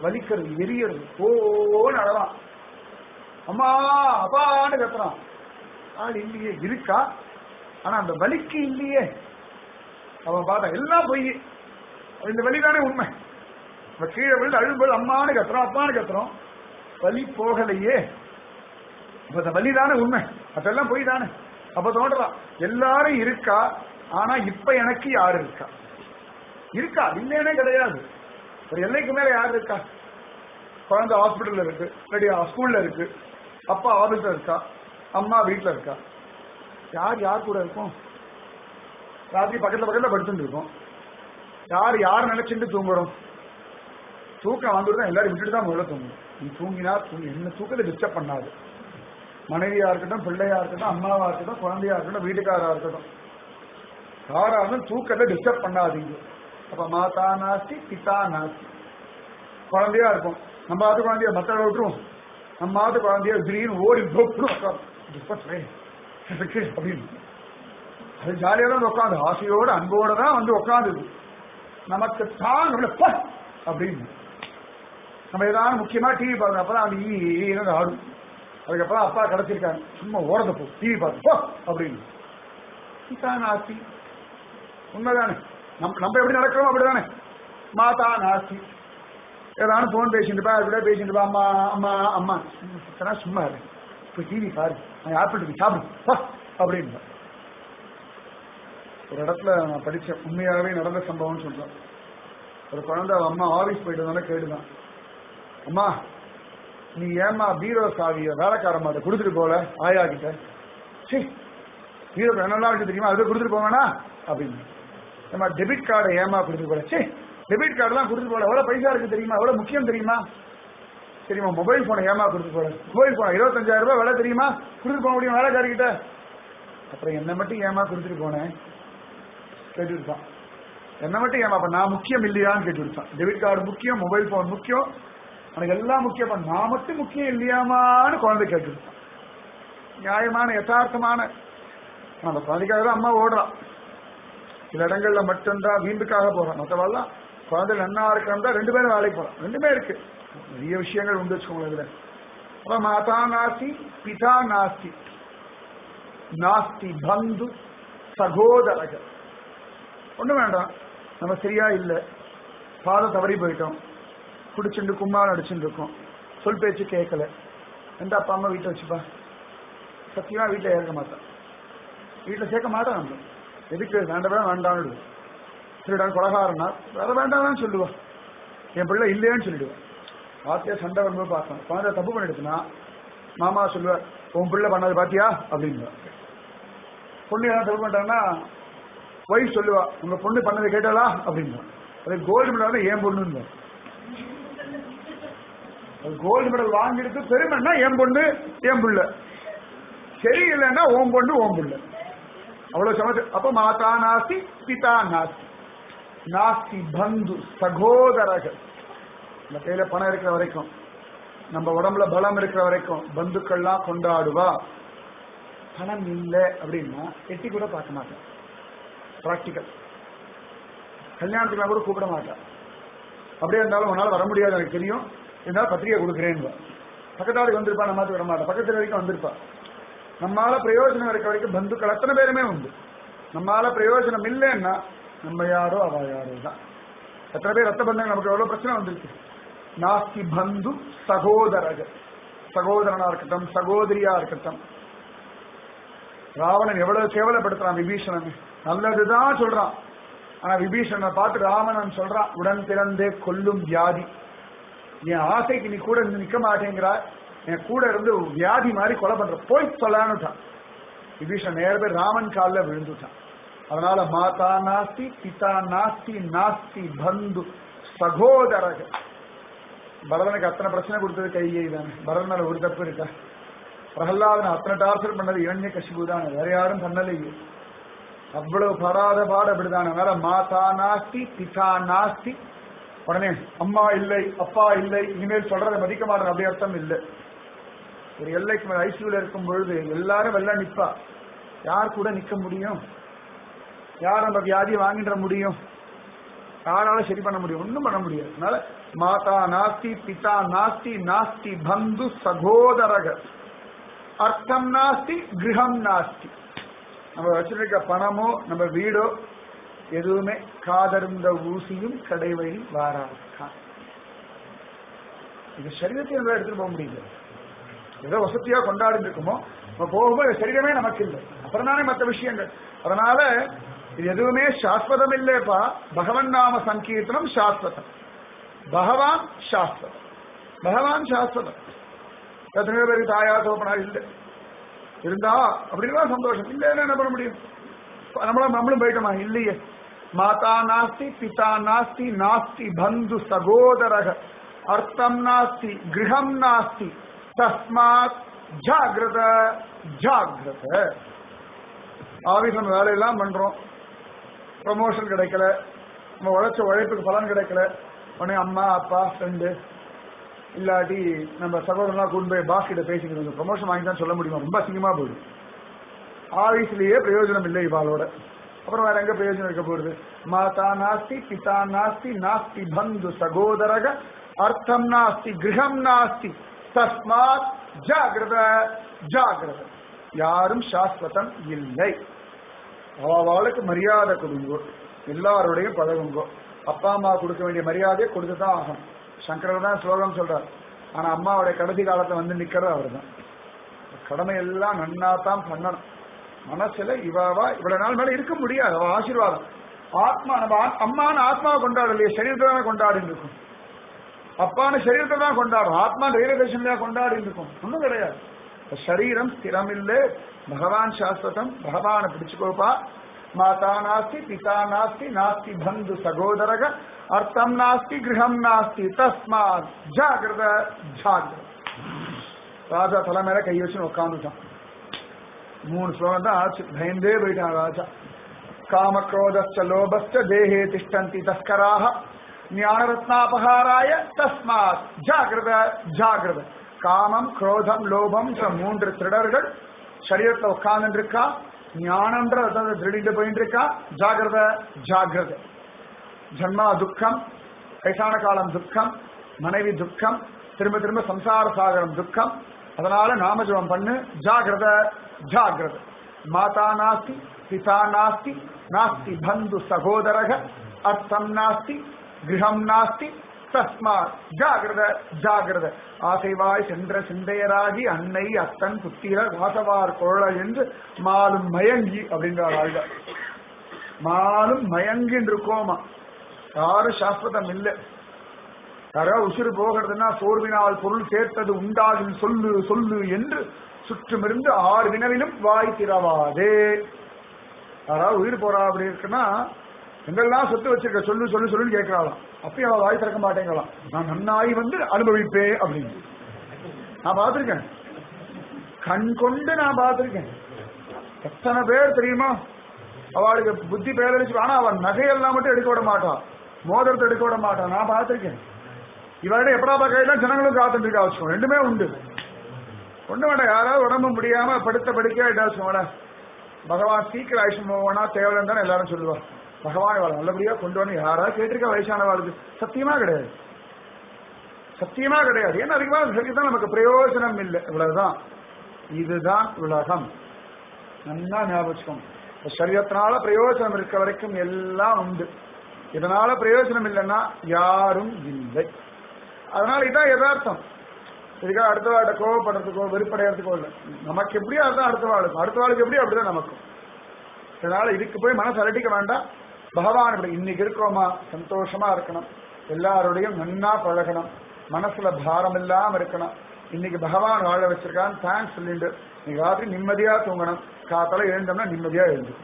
வலிக்கிறது எரியறது ஓன்னு அழலாம் அம்மா அப்பான்னு கத்துறான் ஆள் இல்லையே இருக்கா ஆனா அந்த வலிக்கு இல்லையே அவன் பார்த்தா எல்லாம் பொய் இந்த வலிதானே உண்மை நம்ம கீழே விழுந்து அழும்போது அம்மான்னு கத்துறோம் அப்பான்னு கத்துறோம் வலி போகலையே அப்ப அந்த வலிதானே உண்மை அதெல்லாம் பொய் தானே அப்ப தோன்றலாம் எல்லாரும் இருக்கா ஆனா இப்ப எனக்கு யாரு இருக்கா இருக்கா இல்லைன்னே கிடையாது ஒரு எல்லைக்கு மேல யார் இருக்கா குழந்தை ஹாஸ்பிட்டல்ல இருக்கு இல்லாட்டி ஸ்கூல்ல இருக்கு அப்பா ஆபீஸ்ல இருக்கா அம்மா வீட்டுல இருக்கா யார் யார் கூட இருக்கும் ராத்திரி பக்கத்துல பக்கத்துல படுத்துட்டு இருக்கோம் யார் யார் நினைச்சுட்டு தூங்குறோம் தூக்கம் வந்துட்டு எல்லாரும் விட்டுட்டு தான் முதல்ல தூங்கணும் நீ தூங்கினா தூங்கி என்ன தூக்கத்தை டிஸ்டர்ப் பண்ணாது மனைவியா இருக்கட்டும் பிள்ளையா இருக்கட்டும் அம்மாவா இருக்கட்டும் குழந்தையா இருக்கட்டும் வீட்டுக்காரா இருக்கட்டும் யாரா இருந்தாலும் தூக்கத்தை டிஸ்டர்ப் பண்ணாதீங்க அப்ப மாதா நாஸ்தி பிதா நாஸ்தி குழந்தையா இருக்கும் நம்ம ஆத்து குழந்தைய மத்த விட்டுருவோம் நம்ம ஆத்து குழந்தைய திடீர்னு ஓடி போட்டுரும் அப்படின்னு அது ஜாலியா தான் உட்காந்து ஆசையோட அன்போட தான் வந்து உட்காந்துது நமக்கு தான் நம்மள ப அப்படின்னு நம்ம ஏதாவது முக்கியமா டிவி பார்க்கணும் அப்பதான் அது ஈன்னு ஆடும் அதுக்கப்புறம் அப்பா கிடைச்சிருக்காங்க சும்மா ஓரத போ டிவி பார்த்து போ அப்படின்னு இதான் ஆசி உண்மைதானே நம்ம நம்ம எப்படி நடக்கிறோம் அப்படிதானே மாதா நாஸ்தி ஏதாவது போன் பேசிட்டு பா கூட பேசிட்டு பா அம்மா அம்மா அம்மா சுத்தனா சும்மா இரு போய் டிவி பாரு நான் ஆப்பிள் டிவி சாப்பிடு பா அப்படின்னு ஒரு இடத்துல நான் படிச்சேன் உண்மையாகவே நடந்த சம்பவம்னு சொல்றேன் ஒரு குழந்தை அவ அம்மா ஆபீஸ் போயிட்டு வந்தாலும் கேட்டுதான் அம்மா நீ ஏமா பீரோ சாவிய வேலைக்காரம்மா அதை கொடுத்துட்டு போல ஆயா கிட்ட சீ பீரோ என்னெல்லாம் இருக்கு தெரியுமா அதை கொடுத்துட்டு போவேனா அப்படின்னு ஏமா டெபிட் கார்டை ஏமா கொடுத்துட்டு போல சே டெபிட் கார்டுலாம் கொடுத்துட்டு போல எவ்வளவு பைசா இருக்கு தெரியுமா எவ்வளவு முக்கியம் தெரியுமா தெரியுமா மொபைல் போனை ஏமா கொடுத்துட்டு போல மொபைல் போன் இருபத்தஞ்சாயிரம் ரூபாய் விலை தெரியுமா கொடுத்துட்டு போக முடியும் வேலைக்காரிக்கிட்ட அப்புறம் என்ன மட்டும் ஏமா கொடுத்துட்டு போனேன் கேட்டு இருக்கான் என்ன மட்டும் ஏமா அப்ப நான் முக்கியம் இல்லையான்னு கேட்டு இருக்கான் டெபிட் கார்டு முக்கியம் மொபைல் போன் முக்கியம் எனக்கு எல்லாம் முக்கியம் அப்ப நான் மட்டும் முக்கியம் இல்லையாமான்னு குழந்தை கேட்டு இருக்கான் நியாயமான யதார்த்தமான அந்த குழந்தைக்காக தான் அம்மா ஓடுறான் சில இடங்கள்ல மட்டும்தான் வீம்புக்காக போறான் மற்றவெல்லாம் குழந்தை நன்னா இருக்கிறதா ரெண்டு பேரும் வேலைக்கு போறான் ரெண்டுமே இருக்கு நிறைய விஷயங்கள் உண்டு வச்சுக்கோங்களேன் இதுல அப்ப மாதா நாஸ்தி பிதா நாஸ்தி நாஸ்தி பந்து சகோதரக ஒண்ணு வேண்டாம் நம்ம சரியா இல்ல பாதை தவறி போயிட்டோம் குடிச்சுண்டு கும்மாரம் அடிச்சுட்டு இருக்கோம் சொல் பேச்சு கேட்கல எந்த அப்பா அம்மா வீட்டை வச்சுப்பா சத்தியமா வீட்டுல ஏற்க மாட்டான் வீட்டுல சேர்க்க மாட்டான் நம்ம எதுக்கு வேண்டவே வேண்டாம்னு திருடன் கொலகாரனா வேற வேண்டாம்னு சொல்லுவா என் பிள்ளை இல்லையேன்னு சொல்லிடுவேன் வார்த்தையா சண்டை வரும்போது பார்த்தோம் குழந்தை தப்பு பண்ணிடுச்சுன்னா மாமா சொல்லுவார் உன் பிள்ளை பண்ணது பாத்தியா அப்படின்னு பொண்ணு ஏதாவது தப்பு பண்ணிட்டாங்கன்னா ஒய்ஃப் சொல்லுவா உங்க பொண்ணு பண்ணதை கேட்டாளா அப்படின்னு அது கோல்டு மெடல் ஏன் பொண்ணுன்னு கோல்டு மெடல் வாங்கிடுத்து பெருமைன்னா என் பொண்ணு என் புள்ள சரி இல்லைன்னா ஓம் பொண்ணு ஓம் புள்ள அவ்வளவு சமத்து அப்ப மாதா நாஸ்தி பிதா நாஸ்தி நாஸ்தி பந்து சகோதரக நம்ம கையில பணம் இருக்கிற வரைக்கும் நம்ம உடம்புல பலம் இருக்கிற வரைக்கும் பந்துக்கள்லாம் கொண்டாடுவா பணம் இல்லை அப்படின்னா எட்டி கூட பார்க்க மாட்டேன் ப்ராக்டிக்கல் கல்யாணத்துக்குலாம் கூட கூப்பிட மாட்டேன் அப்படியே இருந்தாலும் உன்னால வர முடியாது எனக்கு தெரியும் இருந்தாலும் பத்திரிகை கொடுக்குறேன்னு பக்கத்தாளுக்கு வந்திருப்பா நம்ம வர மாட்டேன் பக்கத்து வரைக்கும் வந்திருப்பா நம்மால பிரயோஜனம் இருக்க வரைக்கும் பந்துக்கள் அத்தனை பேருமே உண்டு நம்மால பிரயோஜனம் இல்லைன்னா நம்ம யாரோ அவ யாரோ தான் எத்தனை பேர் ரத்த பந்தங்கள் நமக்கு எவ்வளவு பிரச்சனை வந்திருக்கு நாஸ்தி பந்து சகோதரக சகோதரனா இருக்கட்டும் சகோதரியா இருக்கட்டும் ராவணன் எவ்வளவு கேவலப்படுத்துறான் விபீஷணன் நல்லதுதான் சொல்றான் ஆனா விபீஷணனை பார்த்து ராவணன் சொல்றான் உடன் பிறந்தே கொல்லும் வியாதி என் ஆசைக்கு நீ கூட இருந்து நிக்க மாட்டேங்கிறா என் கூட இருந்து வியாதி மாதிரி கொலை பண்ற போய் சொல்லான்னுட்டான் விபீஷன் நேர பேர் ராமன் காலில் விழுந்துட்டான் அதனால மாதா நாஸ்தி பிதா நாஸ்தி நாஸ்தி பந்து சகோதரக பரதனுக்கு அத்தனை பிரச்சனை கொடுத்தது கையை தானே பரதன் மேல ஒரு தப்பு இருக்கா பிரகலாதன் அத்தனை டார்ச்சர் பண்ணது இரண்ய கசிபு தான் வேற யாரும் பண்ணலையே அவ்வளவு படாத பாடு அப்படிதான் அதனால மாதா நாஸ்தி பிதா நாஸ்தி உடனே அம்மா இல்லை அப்பா இல்லை இனிமேல் சொல்றதை மதிக்க மாட்டேன் அப்படி அர்த்தம் இல்லை ஒரு எல்லைக்கு மேல ஐசியூல இருக்கும் பொழுது எல்லாரும் வெள்ள நிப்பா யார் கூட நிக்க முடியும் யார் நம்ம வியாதியை வாங்கிட முடியும் யாரால சரி பண்ண முடியும் ஒண்ணும் பண்ண முடியாது அதனால மாதா நாஸ்தி பிதா நாஸ்தி நாஸ்தி பந்து சகோதரக அர்த்தம் நாஸ்தி கிரகம் நாஸ்தி நம்ம வச்சிருக்க பணமோ நம்ம வீடோ எதுவுமே காதருந்த ஊசியும் கடைவழி வாராதான் இது சரீரத்தை நம்ம எடுத்துட்டு போக முடியல ஏதோ வசதியா கொண்டாடி இருக்கோமோ நம்ம போகும்போது சரீரமே நமக்கு இல்லை அப்புறம் தானே மற்ற விஷயங்கள் அதனால இது எதுவுமே சாஸ்வதம் இல்லைப்பா பகவன் நாம சங்கீர்த்தனம் சாஸ்வதம் பகவான் சாஸ்வதம் பகவான் சாஸ்வதம் எத்தனையோ பேருக்கு தாயா தோப்பனா இல்லை இருந்தா அப்படின்னா சந்தோஷம் இல்லைன்னா என்ன பண்ண முடியும் நம்மளும் நம்மளும் போயிட்டோமா இல்லையே மாதா நாஸ்தி பிதா நாஸ்தி நாஸ்தி பந்து சகோதரக அர்த்தம் நாஸ்தி கிரகம் நாஸ்தி தஸ்மாத் ஜாகிரத ஜாகிரத ஆபீஸ் நம்ம வேலையெல்லாம் பண்றோம் ப்ரமோஷன் கிடைக்கல நம்ம உழைச்ச உழைப்புக்கு பலன் கிடைக்கல உடனே அம்மா அப்பா ஃப்ரெண்டு இல்லாட்டி நம்ம சகோதரனா கூட்டு போய் பாஸ் கிட்ட பேசிக்கிட்டு ப்ரமோஷன் வாங்கி தான் சொல்ல முடியுமா ரொம்ப அசிங்கமா போயிடும் ஆயுஸ்லயே பிரயோஜனம் இல்லை இவாளோட அப்புறம் வேற எங்க பிரயோஜனம் இருக்க போகுது மாதா நாஸ்தி பிதா நாஸ்தி நாஸ்தி பந்து சகோதரக அர்த்தம் நாஸ்தி கிரகம் நாஸ்தி தஸ்மாத் ஜாகிரத ஜாகிரத யாரும் சாஸ்வதம் இல்லை அவளுக்கு மரியாதை கொடுங்கோ எல்லாரோடையும் பழகுங்கோ அப்பா அம்மா கொடுக்க வேண்டிய மரியாதையை கொடுத்துதான் ஆகணும் சங்கரர் தான் ஸ்லோகம் சொல்றார் ஆனா அம்மாவுடைய கடைசி காலத்துல வந்து நிக்கிறது அவர் தான் கடமை எல்லாம் நன்னா தான் பண்ணணும் மனசுல இவாவா இவ்வளவு நாள் மேல இருக்க முடியாது அவ ஆசீர்வாதம் ஆத்மா நம்ம ஆ- அம்மான்னு ஆத்மாவை கொண்டாடலையே சரீரத்தை தான் கொண்டாடி இருக்கும் அப்பான்னு சரீரத்தை தான் கொண்டாடும் ஆத்மா ரயில்வே ஸ்டேஷன்ல கொண்டாடி இருக்கும் ஒண்ணும் கிடையாது இப்ப சரீரம் ஸ்திரமில்லை பகவான் சாஸ்வதம் பகவானை பிடிச்சுக்கோப்பா மாதா நாஸ்தி பிதா நாஸ்தி நாஸ்தி பந்து சகோதரக அர்த்தம் நாஸ்தி கிரகம் நாஸ்தி தஸ்மாத் ஜாகிரத ஜாகிரத ராஜா தலை மேல கை வச்சு உட்காந்துட்டான் மூணு ஸ்லோகம் தான் ஆச்சு பயந்தே போயிட்டான் ராஜா காமக்ரோதஸ்ச லோபஸ்ச தேஹே திஷ்டந்தி தஸ்கராக ஞானரத்னாபகாராய தஸ்மாத் ஜாகிரத ஜாகிரத காமம் குரோதம் லோபம் என்ற மூன்று திருடர்கள் சரீரத்துல உட்கார்ந்து இருக்கா ஞானம்ன்ற ரத்தத்தை திருடிட்டு போயிட்டு இருக்கா ஜாகிரத ஜாகிரத ஜன்மா துக்கம் வயசான காலம் துக்கம் மனைவி துக்கம் திரும்ப திரும்ப சம்சார சாகரம் துக்கம் அதனால நாமஜபம் பண்ணு ஜாகிரத ஜாகிரத மாதா நாஸ்தி பிதா நாஸ்தி நாஸ்தி பந்து சகோதரக அர்த்தம் நாஸ்தி கிரகம் நாஸ்தி தஸ்மாத் ஜாகிரத ஜாகிரத ஆசைவாய் சென்ற சிந்தையராகி அன்னை அத்தன் புத்திர வாசவார் கோழ என்று மாலும் மயங்கி அப்படின்றார் ஆழ்வார் மாலும் மயங்கின்னு இருக்கோமா யாரும் சாஸ்வதம் இல்லை யாரோ உசுறு போகிறதுனா சோர்வினால் பொருள் சேர்த்தது உண்டாகும் சொல்லு சொல்லு என்று சுற்றுமிருந்து ஆறு வினவிலும் வாய் திறவாதே யாராவது உயிர் போறா அப்படி இருக்குன்னா எங்கெல்லாம் சொத்து வச்சிருக்க சொல்லு சொல்லு சொல்லுன்னு கேட்கறாளாம் அப்பயும் அவ வாய் திறக்க மாட்டேங்கலாம் நான் நன்னாய் வந்து அனுபவிப்பேன் அப்படின்னு நான் பார்த்திருக்கேன் கண் கொண்டு நான் பார்த்திருக்கேன் எத்தனை பேர் தெரியுமா அவளுக்கு புத்தி பேரழிச்சு ஆனா அவன் நகையெல்லாம் மட்டும் எடுக்க விட மாட்டான் மோதிரத்தை எடுக்க விட மாட்டான் நான் பார்த்திருக்கேன் இவர்கிட்ட எப்படா பார்க்கல ஜனங்களும் காத்துட்டு இருக்கா வச்சுக்கோ ரெண்டுமே உண்டு ஒண்ணு வேண்டாம் யாராவது உடம்பு முடியாம படுத்த படுக்கையா வச்சுக்கோங்களேன் பகவான் சீக்கிரம் ஆயுஷம் போவானா தேவைன்னு தானே எல்லாரும் சொல்லுவா பகவான் இவளை நல்லபடியா கொண்டு வந்து யாராவது கேட்டிருக்க வயசானவாளுக்கு சத்தியமா கிடையாது சத்தியமா கிடையாது ஏன்னா அதிகமா சரிதான் நமக்கு பிரயோஜனம் இல்லை இவ்வளவுதான் இதுதான் உலகம் நல்லா ஞாபகம் வச்சுக்கோங்க. இந்த சரீரத்தினால பிரயோஜனம் இருக்க வரைக்கும் எல்லாம் உண்டு இதனால பிரயோஜனம் இல்லைன்னா யாரும் இல்லை அதனால இதான் யதார்த்தம் இதுக்காக அடுத்த வாழை கோவப்படுறதுக்கோ வெறுப்படைகிறதுக்கோ இல்லை நமக்கு எப்படியோ அதுதான் அடுத்த வாழுக்கும் அடுத்த வாழுக்கு எப்படியோ அப்படிதான் நமக்கும் அதனால இதுக்கு போய் மனசு அலட்டிக்க வேண்டாம் பகவான் இப்படி இன்னைக்கு இருக்கோமா சந்தோஷமா இருக்கணும் எல்லாரோடையும் நன்னா பழகணும் மனசுல பாரம் இல்லாம இருக்கணும் இன்னைக்கு பகவான் வாழ வச்சிருக்கான் தேங்க்ஸ் சொல்லிட்டு இன்னைக்கு ராத்திரி நிம்மதியா தூங்கணும் காத்தால எழுந்தோம்னா நிம்மதியா எழுந்து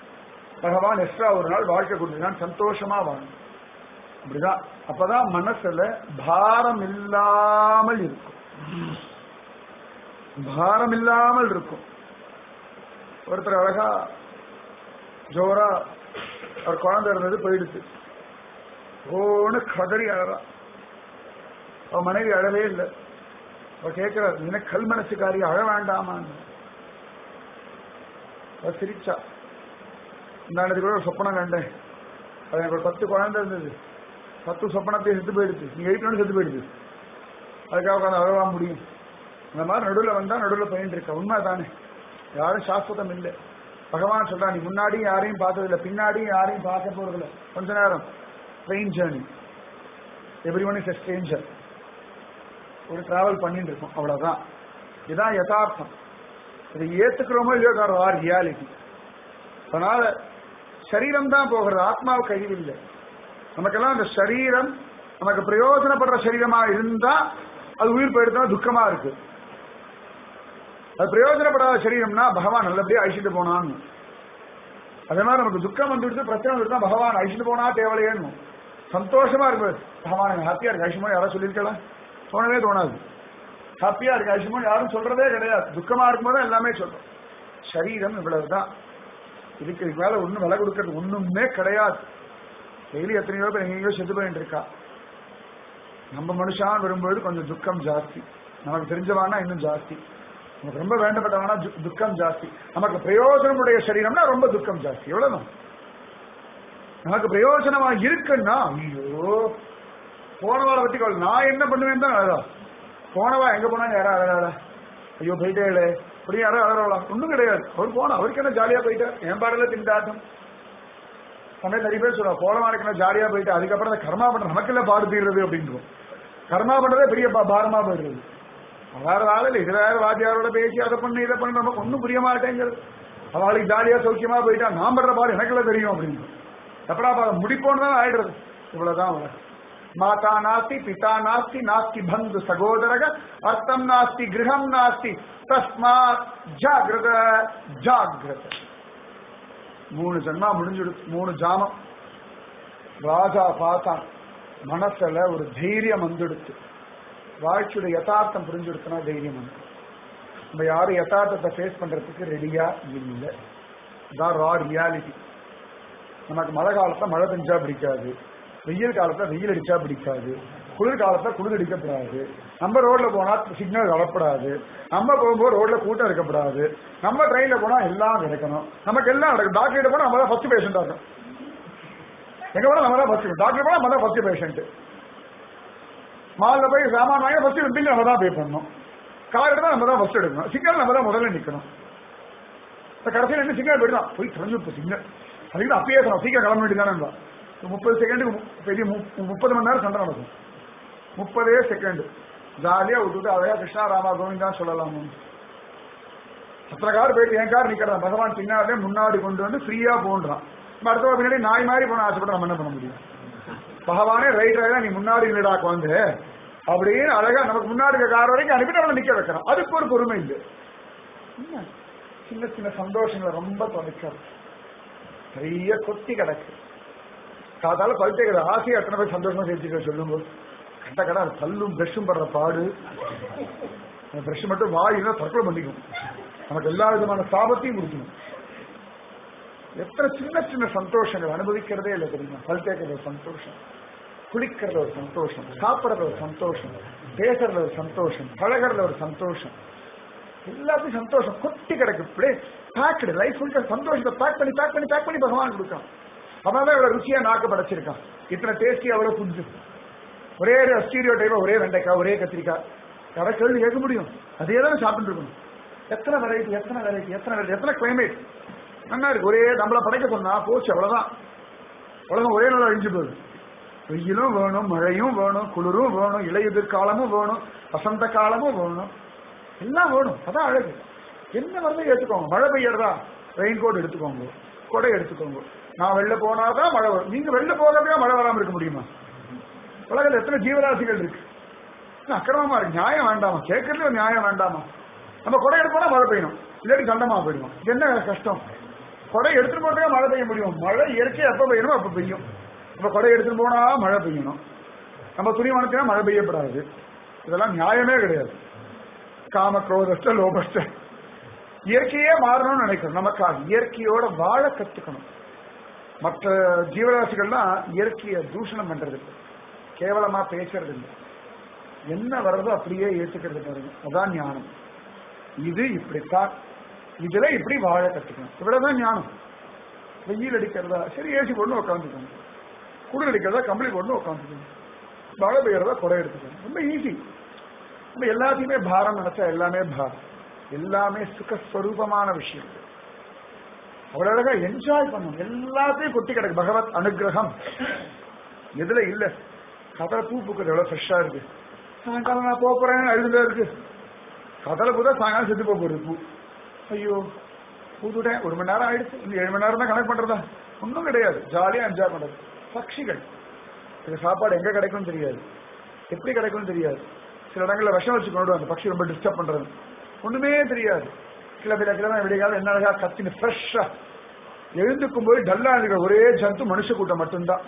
பகவான் எக்ஸ்ட்ரா ஒரு நாள் வாழ்க்கை கொடுத்துருக்கான் சந்தோஷமா வாழணும் அப்படிதான் அப்பதான் மனசுல பாரம் இல்லாமல் இருக்கும் பாரம் இல்லாமல் இருக்கும் ஒருத்தர் அழகா ஜோரா அவர் குழந்தை இருந்தது போயிடுச்சு ஓன்னு கதறி அழறா அவ மனைவி அழவே இல்லை அவ கேட்கிறார் நீன கல் மனசுக்காரி அழ வேண்டாமான்னு அவ சிரிச்சா இந்த அன்னைக்கு கூட ஒரு சொப்பனம் கண்டேன் அது எனக்கு ஒரு பத்து குழந்தை இருந்தது பத்து சொப்பனத்தை செத்து போயிடுச்சு நீ எழுப்பினோட செத்து போயிடுது அதுக்காக உட்காந்து அழவா முடியும் அந்த மாதிரி நடுவில் வந்தா நடுவில் பயின்று இருக்க உண்மை தானே யாரும் சாஸ்வதம் இல்லை பகவான் சொல்றான் நீ முன்னாடியும் யாரையும் பார்த்ததில்லை பின்னாடியும் யாரையும் பார்க்க போறதில்லை கொஞ்ச நேரம் train journey every one is a stranger ஒரு டிராவல் பண்ணிட்டு இருக்கோம் அவ்வளவுதான் இதுதான் யதார்த்தம் இதை ஏத்துக்கிறோமோ இல்லையோ ஆர் ரியாலிட்டி அதனால சரீரம் தான் போகிறது ஆத்மாவு கையில் இல்லை நமக்கெல்லாம் அந்த சரீரம் நமக்கு பிரயோஜனப்படுற சரீரமா இருந்தா அது உயிர் போயிடுதா துக்கமா இருக்கு அது பிரயோஜனப்படாத சரீரம்னா பகவான் நல்லபடியா அழிச்சிட்டு போனான்னு அதே மாதிரி நமக்கு துக்கம் வந்துடுது பிரச்சனை வந்துடுதா பகவான் அழிச்சிட்டு போனா தேவலையேன்னு சந்தோஷமா இருக்கு பகவான் ஹாப்பியா இருக்கு அழிச்சுமோ யாரும் சொல்லியிருக்கலாம் தோணவே தோணாது ஹாப்பியா இருக்கு அழிச்சுமோ யாரும் சொல்றதே கிடையாது துக்கமா இருக்கும்போது எல்லாமே சொல்றோம் சரீரம் இவ்வளவுதான் இதுக்கு இதுக்கு மேல ஒண்ணும் விலை கொடுக்கறது ஒண்ணுமே கிடையாது டெய்லி எத்தனையோ பேர் எங்கேயோ செத்து போயிட்டு இருக்கா நம்ம மனுஷான் வரும்போது கொஞ்சம் துக்கம் ஜாஸ்தி நமக்கு தெரிஞ்சவானா இன்னும் ஜாஸ்தி நமக்கு ரொம்ப வேண்டப்பட்டவனா து- துக்கம் ஜாஸ்தி நமக்கு பிரயோஜனமுடைய சரீரம்னா ரொம்ப துக்கம் ஜாஸ்தி எவ்வளவுதான் நமக்கு பிரயோஜனமா இருக்குன்னா ஐயோ போனவாளை பத்தி கவலை நான் என்ன பண்ணுவேன் தான் அழகா போனவா எங்க போனாங்க யாரா அழகாடா ஐயோ போயிட்டே அப்படி யாரோ அழகா ஒண்ணும் கிடையாது அவர் போனா அவருக்கு என்ன ஜாலியா போயிட்டார் என் பாடல திண்டாட்டம் சமயம் நிறைய பேர் சொல்லுவா போனவா இருக்கணும் ஜாலியா போயிட்டு அதுக்கப்புறம் அந்த கர்மா பண்ற நமக்கு இல்ல பாடு தீர்றது அப்படின்றோம் கர்மா பண்றதே பெரிய பா- பாரமா போயிடுறது வேற ஆள் இது வேற வாத்தியாரோட பேசி அதை பண்ணு இதை பண்ணு நமக்கு ஒன்றும் புரிய மாட்டேங்கிறது அவளுக்கு ஜாலியா சௌக்கியமா போயிட்டா நான் பண்ற பாடு எனக்குள்ள தெரியும் அப்படின்னு எப்படா பா முடிப்போன்னு தான் ஆயிடுறது இவ்வளவுதான் உலகம் மாதா நாஸ்தி பிதா நாஸ்தி நாஸ்தி பந்து சகோதரக அர்த்தம் நாஸ்தி கிரகம் நாஸ்தி தஸ்மாத் ஜாகிரத ஜாகிரத மூணு ஜன்மா முடிஞ்சுடு மூணு ஜாமம் ராஜா பார்த்தான் மனசுல ஒரு தைரியம் வந்துடுச்சு வாழ்க்கையோட யதார்த்தம் புரிஞ்சுடுச்சுன்னா தைரியம் வந்து நம்ம யாரும் யதார்த்தத்தை ஃபேஸ் பண்றதுக்கு ரெடியா இல்லை இதான் ரா ரியாலிட்டி நமக்கு மழை காலத்துல மழை பெஞ்சா பிடிக்காது வெயில் காலத்துல வெயில் அடிச்சா பிடிக்காது குளிர் காலத்துல குளிர் அடிக்கப்படாது நம்ம ரோட்ல போனா சிக்னல் வரப்படாது நம்ம போகும்போது ரோட்ல கூட்டம் இருக்கப்படாது நம்ம ட்ரெயின்ல போனா எல்லாம் கிடைக்கணும் நமக்கு எல்லாம் நடக்கும் டாக்டர் போனா நம்ம தான் ஃபர்ஸ்ட் பேஷண்டா இருக்கும் எங்க போனா நம்ம தான் ஃபர்ஸ்ட் டாக்டர் போனா நம்ம தான் ஃபர்ஸ்ட் பேஷண்ட் மால்ல போய் சாமான் வாங்கி ஃபர்ஸ்ட் பில் நம்ம தான் பே பண்ணணும் கார் எடுத்தா நம்ம தான் ஃபர்ஸ்ட் எடுக்கணும் சிக்னல் நம்ம தான் முதல்ல நிக்கணும் இப்ப கடைசியில் என்ன சிக்னல் போயிடலாம் போய் தொலைஞ்சு இப்போ சிக்னல் அதுக்கு அப்பயே சொல்லணும் சீக்கிரம் கிளம்ப வேண்டியதானே முப்பது செகண்டுக்கு மு- பெரிய மு- முப்பது மணி நேரம் சண்டை நடக்கும் முப்பதே செகண்ட் ஜாலியா விட்டுட்டு அதையா கிருஷ்ணா ராமா கோவிந்தா சொல்லலாம் அத்தனை கார் போயிட்டு என் கார் நிக்கிறதா பகவான் பின்னாலே முன்னாடி கொண்டு வந்து ஃப்ரீயா போன்றான் இப்ப அடுத்த பின்னாடி நாய் மாதிரி போன ஆசைப்பட்டு நம்ம என்ன பண்ண முடியும் பகவானே ரைட் ரைடா நீ முன்னாடி நிலடாக்கு வந்து அப்படின்னு அழகா நமக்கு முன்னாடி இருக்க கார் வரைக்கும் அனுப்பிட்டு அவனை நிக்க வைக்கிறான் அதுக்கு ஒரு பொறுமை இல்லை என்ன? சின்ன சின்ன சந்தோஷங்களை ரொம்ப தொலைக்கிறது நிறைய கொத்தி கிடக்கு காதால பழுத்தேக்கிற ஆசையை எத்தனை பேர் சந்தோஷமா சேர்த்துக்க சொல்லுங்க கண்ட கடை அது பல்லும் பிரஷும் படுற பாடு அந்த பிரஷ் மட்டும் வாயினா தற்கொலை பண்ணிக்கும் நமக்கு எல்லா விதமான சாபத்தையும் கொடுக்கணும் எத்தனை சின்ன சின்ன சந்தோஷங்கள் அனுபவிக்கிறதே இல்லை தெரியுமா பல் தேய்க்கிறது ஒரு சந்தோஷம் குளிக்கிறதுல ஒரு சந்தோஷம் சாப்பிட்றதுல ஒரு சந்தோஷம் பேசுறதுல ஒரு சந்தோஷம் பழகிறதுல ஒரு சந்தோஷம் எல்லாத்தையும் சந்தோஷம் கொட்டி கிடக்கு இப்படியே பேக்கடு லைஃப் ஃபுல்ல சந்தோஷத்தை பேக் பண்ணி பேக் பண்ணி பேக் பண்ணி பகவான் கொடுக்கான் அவன் இவ்வளவு ருசியா நாக்கு படைச்சிருக்கான் இத்தனை டேஸ்டி அவ்வளவு ஃபுட்ஸ் ஒரே ஸ்டீரியோ டைப்பா ஒரே வெண்டைக்காய் ஒரே கத்திரிக்காய் கடை கேள்வி கேட்க முடியும் அதே தானே சாப்பிட்டு இருக்கணும் எத்தனை வெரைட்டி எத்தனை வெரைட்டி எத்தனை வெரைட்டி எத்தனை கிளைமேட் நல்லா இருக்கு ஒரே நம்மள படைக்க சொன்னா போச்சு அவ்வளவுதான் உலகம் ஒரே நாள் அழிஞ்சு போகுது வெயிலும் வேணும் மழையும் வேணும் குளிரும் வேணும் இலையுதிர் காலமும் வேணும் வசந்த காலமும் வேணும் எல்லாம் வேணும் அதான் அழகு என்ன வருதோ ஏத்துக்கோங்க மழை பெய்யறதா ரெயின் கோட் எடுத்துக்கோங்க கொடை எடுத்துக்கோங்க நான் வெளில போனாதான் மழை வரும் நீங்க வெளில போகாமையா மழை வராம இருக்க முடியுமா உலகத்துல எத்தனை ஜீவராசிகள் இருக்கு என்ன அக்கிரமமா இருக்கு நியாயம் வேண்டாமா கேட்கறதுல ஒரு நியாயம் வேண்டாமா நம்ம கொடை எடுப்போம்னா மழை பெய்யணும் இல்லாட்டி சண்டமா போயிடும் இது என்ன கஷ்டம் கொடை எடுத்துட்டு போறதுக்கே மழை பெய்ய முடியும் மழை இயற்கையா எப்ப பெய்யணுமோ அப்ப பெய்யும் நம்ம கொடை எடுத்துட்டு போனா மழை பெய்யணும் நம்ம துணி வனத்தினா மழை பெய்யப்படாது இதெல்லாம் நியாயமே கிடையாது காம குரோதஸ்ட லோபஸ்ட இயற்கையே மாறணும்னு நினைக்கிறோம் நமக்காக இயற்கையோட வாழ கத்துக்கணும் மற்ற ஜீவராசிகள்லாம் இயற்கையை தூஷணம் பண்றது இல்ல. கேவலமா பேசுறது இல்லை என்ன வர்றதோ அப்படியே ஏத்துக்கிறது பாருங்க அதான் ஞானம் இது இப்படித்தான் இதுல இப்படி வாழ கத்துக்கணும் இவ்வளவுதான் ஞானம் வெயில் அடிக்கிறதா சரி ஏசி போட்டு உட்காந்துக்கணும் குளிர் அடிக்கிறதா கம்பளி போட்டு உட்காந்துக்கணும் மழை பெய்யறதா குடை எடுத்துக்கணும் ரொம்ப ஈஸி நம்ம எல்லாத்தையுமே பாரம் நினைச்சா எல்லாமே பாரம் எல்லாமே சுகஸ்வரூபமான விஷயம் அவ்வளவு அழகா என்ஜாய் பண்ணணும் எல்லாத்தையும் கொட்டி கிடக்கு பகவத் அனுகிரகம் எதுல இல்ல கதலை பூ பூக்கிறது எவ்வளவு ஃப்ரெஷ்ஷா இருக்கு சாயங்காலம் நான் போக போறேன் அழுதுல இருக்கு கதலை பூ தான் சாயங்காலம் செத்து போக போகுது பூ ஐயோ பூத்துட்டேன் ஒரு மணி நேரம் ஆயிடுச்சு இந்த ஏழு மணி நேரம் தான் கணக்கு பண்றதா ஒன்றும் கிடையாது ஜாலியா என்ஜாய் பண்றது பட்சிகள் இது சாப்பாடு எங்க கிடைக்கும்னு தெரியாது எப்படி கிடைக்கும்னு தெரியாது சில இடங்கள்ல விஷம் வச்சு கொண்டு அந்த பட்சி ரொம்ப டிஸ்டர்ப் பண்றது ஒண்ணுமே தெரியாது சில பேர் கிழமை விடிகால என்ன அழகா கத்தின்னு ஃப்ரெஷ்ஷா எழுந்துக்கும் போது டல்லா இருக்கிற ஒரே ஜந்து மனுஷ கூட்டம் மட்டும்தான்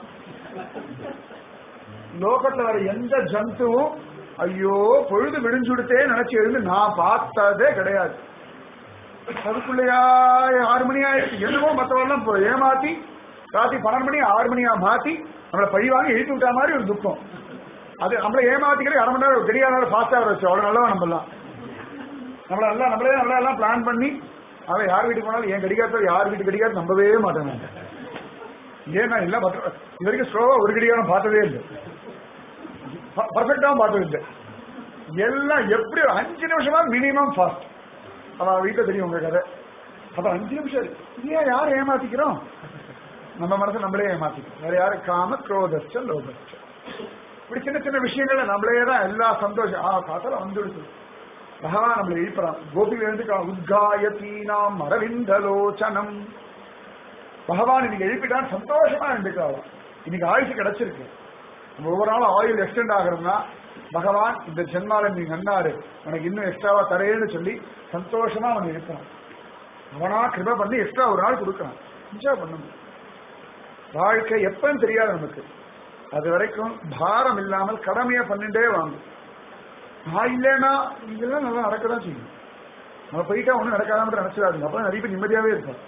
லோகத்துல வர எந்த ஜந்துவும் ஐயோ பொழுது விடிஞ்சுடுத்தே நினைச்சு எழுந்து நான் பார்த்ததே கிடையாது அதுக்குள்ளேயா ஆறு மணி ஆயிடுச்சு என்னமோ மற்றவெல்லாம் இப்போ ஏமாத்தி ராத்திரி பன்னெண்டு மணி ஆறு மணியா மாத்தி நம்மளை பழி வாங்கி எழுப்பி விட்டா மாதிரி ஒரு துக்கம் அது நம்மளை ஏமாத்திக்கிற அரை மணி நேரம் தெரியாத நேரம் ஃபாஸ்டா வச்சு அவ்வளவு நல்லவா நம்மலாம் நம்மள நல்லா நம்மளே நம்மளே எல்லாம் பிளான் பண்ணி அவன் யார் வீட்டுக்கு போனாலும் என் கடிகாரத்தை யார் வீட்டு கடிகாரம் நம்பவே மாட்டேன் நான். ஏன் நான் எல்லாம் பத்து- இது வரைக்கும் ஸ்லோவா ஒரு கடிகாரம் பார்த்ததே இல்லை பர்ஃபெக்டாவும் பார்த்தது இல்லை எல்லாம் எப்படி ஒரு அஞ்சு நிமிஷமா மினிமம் ஃபாஸ்ட் அவன் வீட்டுல தெரியும் உங்க கதை அப்ப அஞ்சு நிமிஷம் இருக்கு. ஏன் யார் ஏமாத்திக்கிறோம் நம்ம மனசை நம்மளே ஏமாத்திக்கிறோம் வேற யாரு காம குரோதச்ச லோகச்ச இப்படி சின்ன சின்ன விஷயங்கள்ல நம்மளே தான் எல்லா சந்தோஷம் ஆ காத்தல வந்துடுச்சு பகவான் நம்மளை எழுப்புறான் கோபி எழுந்துக்கலாம் உத்காயத்தீனாம் அரவிந்தலோச்சனம் பகவான் இன்னைக்கு எழுப்பிட்டான் சந்தோஷமா எழுந்துக்கலாம் இன்னைக்கு ஆயுசு கிடைச்சிருக்கு நம்ம ஒவ்வொரு நாளும் ஆயுள் எக்ஸ்டெண்ட் ஆகிறதுனா பகவான் இந்த ஜென்மால நீ நன்னாரு உனக்கு இன்னும் எக்ஸ்ட்ராவா தரேன்னு சொல்லி சந்தோஷமா அவன் இருக்கிறான் அவனா கிருப பண்ணி எக்ஸ்ட்ரா ஒரு நாள் கொடுக்கறான் என்ஜாய் பண்ணணும் வாழ்க்கை எப்பன்னு தெரியாது நமக்கு அது வரைக்கும் பாரம் இல்லாமல் கடமையை பண்ணிட்டே வாங்க நான் இல்லைன்னா இதெல்லாம் நல்லா நடக்கதான் செய்யும் நம்ம போயிட்டா ஒன்றும் நடக்காத மட்டும் நினைச்சிடாதுங்க அப்ப நிறைய பேர் நிம்மதியாவே இருக்கும்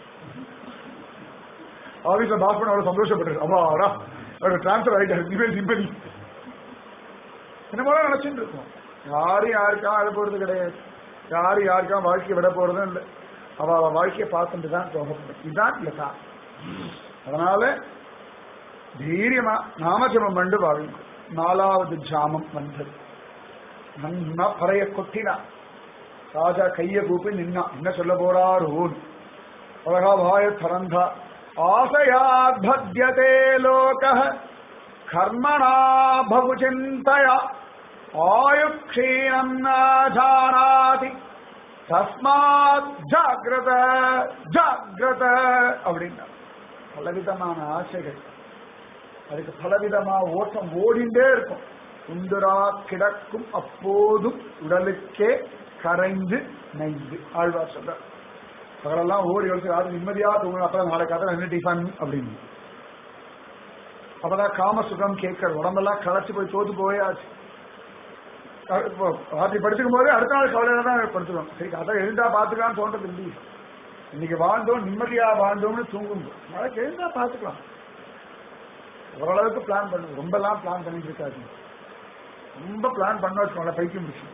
ஆபீஸ்ல பாஸ் பண்ண அவ்வளவு சந்தோஷப்பட்டு அவாடா அவர் டிரான்ஸ்பர் ஆகிட்டாரு இனிமேல் நிம்மதி என்னமோலாம் நினைச்சுட்டு இருக்கோம் யாரும் யாருக்கா அழ போறது கிடையாது யாரும் யாருக்கா வாழ்க்கையை விட போறதும் இல்லை அவ அவ வாழ்க்கையை பார்த்துட்டு தான் போகப்படும் இதுதான் யதா அதனால தைரியமா நாமஜபம் கண்டு வாழுங்க நாலாவது ஜாமம் வந்தது நன்னா பறைய கொட்டினா ராஜா கைய கூப்பி நின்னா என்ன சொல்ல போறாரோன் அழகா வாய திறந்தா ஆசையாத் பத்யதே லோக கர்மணா பகு சிந்தயா ஆயுக்ஷீணம் நாதி தஸ்மாத் ஜாகிரத ஜாகிரத அப்படின்னா பலவிதமான ஆசைகள் அதுக்கு பலவிதமா ஓட்டம் ஓடிண்டே இருக்கும் உண்டுரா கிடக்கும் அப்போதும் உடலுக்கே கரைந்து நைந்து ஆழ்வார் சொல்றார் பகலெல்லாம் ஓடி ஒழிச்சு யாரும் நிம்மதியா தூங்கணும் அப்புறம் நாளை காத்த என்ன டிஃபன் அப்படின்னு அப்பதான் காம சுகம் கேட்கறது உடம்பெல்லாம் களைச்சு போய் தோத்து போயாச்சு அஹ் இப்போ ராத்திரி படுத்துக்கும் போது அடுத்த நாள் கவலையில தான் படுத்துக்கணும் சரி அதான் எழுந்தா பாத்துக்கலாம்னு தோன்றது இல்லையே இன்னைக்கு வாழ்ந்தோம் நிம்மதியா வாழ்ந்தோம்னு தூங்கும் நாளைக்கு எழுந்தா பாத்துக்கலாம் ஓரளவுக்கு பிளான் பண்ணுங்க ரொம்ப எல்லாம் பிளான் பண்ணிட்டு இருக்காது ரொம்ப பிளான் பண்ண வச்சுக்கோங்களேன் பைத்தியம் முடிச்சு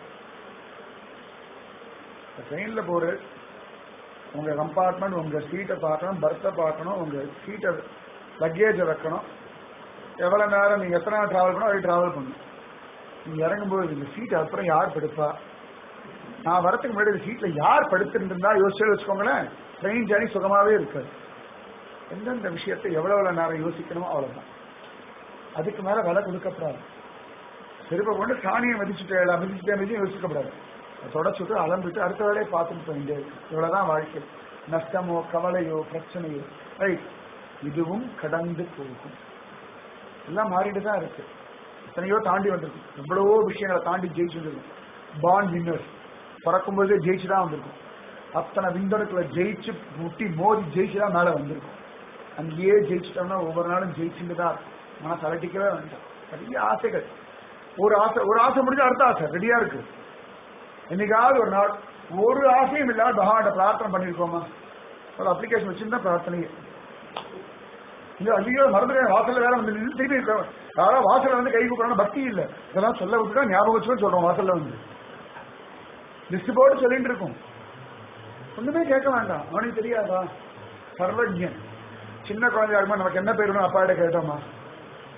ட்ரெயின்ல போற உங்க கம்பார்ட்மெண்ட் உங்க சீட்டை பார்க்கணும் பர்த்தை பார்க்கணும் உங்க சீட்டை லக்கேஜை வைக்கணும் எவ்வளவு நேரம் நீங்க எத்தனை நேரம் டிராவல் பண்ணணும் அது டிராவல் பண்ணணும் நீங்க இறங்கும்போது இந்த சீட் அப்புறம் யார் படுப்பா நான் வரதுக்கு முன்னாடி இந்த சீட்ல யார் படுத்துட்டு இருந்தா யோசிச்சு வச்சுக்கோங்களேன் ட்ரெயின் ஜேர்னி சுகமாவே இருக்காது எந்தெந்த விஷயத்தை எவ்வளவு எவ்வளவு நேரம் யோசிக்கணுமோ அவ்வளவுதான் அதுக்கு மேல விலை கொடுக்கப்படாது திரும்ப கொண்டு சாணியை மிதிச்சுட்டு மிதிச்சுட்டே மிதிச்சு யோசிக்கப்படாது அதை தொடச்சுட்டு அலம்பிட்டு அடுத்த வேலையை பார்த்துட்டு போக வேண்டியது இவ்வளவுதான் வாழ்க்கை நஷ்டமோ கவலையோ பிரச்சனையோ ரைட் இதுவும் கடந்து போகும் எல்லாம் மாறிட்டு தான் இருக்கு எத்தனையோ தாண்டி வந்திருக்கு எவ்வளவோ விஷயங்களை தாண்டி ஜெயிச்சு வந்திருக்கும் பாண்ட் வின்னர்ஸ் பிறக்கும்போதே ஜெயிச்சு தான் வந்திருக்கும் அத்தனை விந்தணுக்களை ஜெயிச்சு முட்டி மோதி ஜெயிச்சு தான் மேல வந்திருக்கும் அங்கேயே ஜெயிச்சிட்டோம்னா ஒவ்வொரு நாளும் ஜெயிச்சுட்டு தான் இருக்கும். மனசு அலட்டிக்கவே வேண்டாம் நிறைய ஆசைகள் ஒரு ஆசை ஒரு ஆசை முடிஞ்சு அடுத்த ஆசை ரெடியா இருக்கு என்னைக்காவது ஒரு நாள் ஒரு ஆசையும் இல்லாம பகவான்கிட்ட பிரார்த்தனை பண்ணிருக்கோமா ஒரு அப்ளிகேஷன் வச்சிருந்தா பிரார்த்தனையே இல்ல ஐயோ மறந்துட்டேன் வாசல்ல வேற வந்து நின்னு திருப்பி இருக்க- யாரோ வாசல்ல வந்து கை கூப்பிடணும் பக்தி இல்ல இதெல்லாம் சொல்ல விட்டுட்டா ஞாபகம் வச்சுக்கோ சொல்றோம் வாசல்ல வந்து லிஸ்ட் போட்டு சொல்லிட்டு இருக்கும் ஒண்ணுமே கேட்க வேண்டாம் அவனுக்கு தெரியாதா சர்வஜன் சின்ன குழந்தையா இருக்கும்போது நமக்கு என்ன பேருன்னு அப்பா கிட்ட கேட்டோமா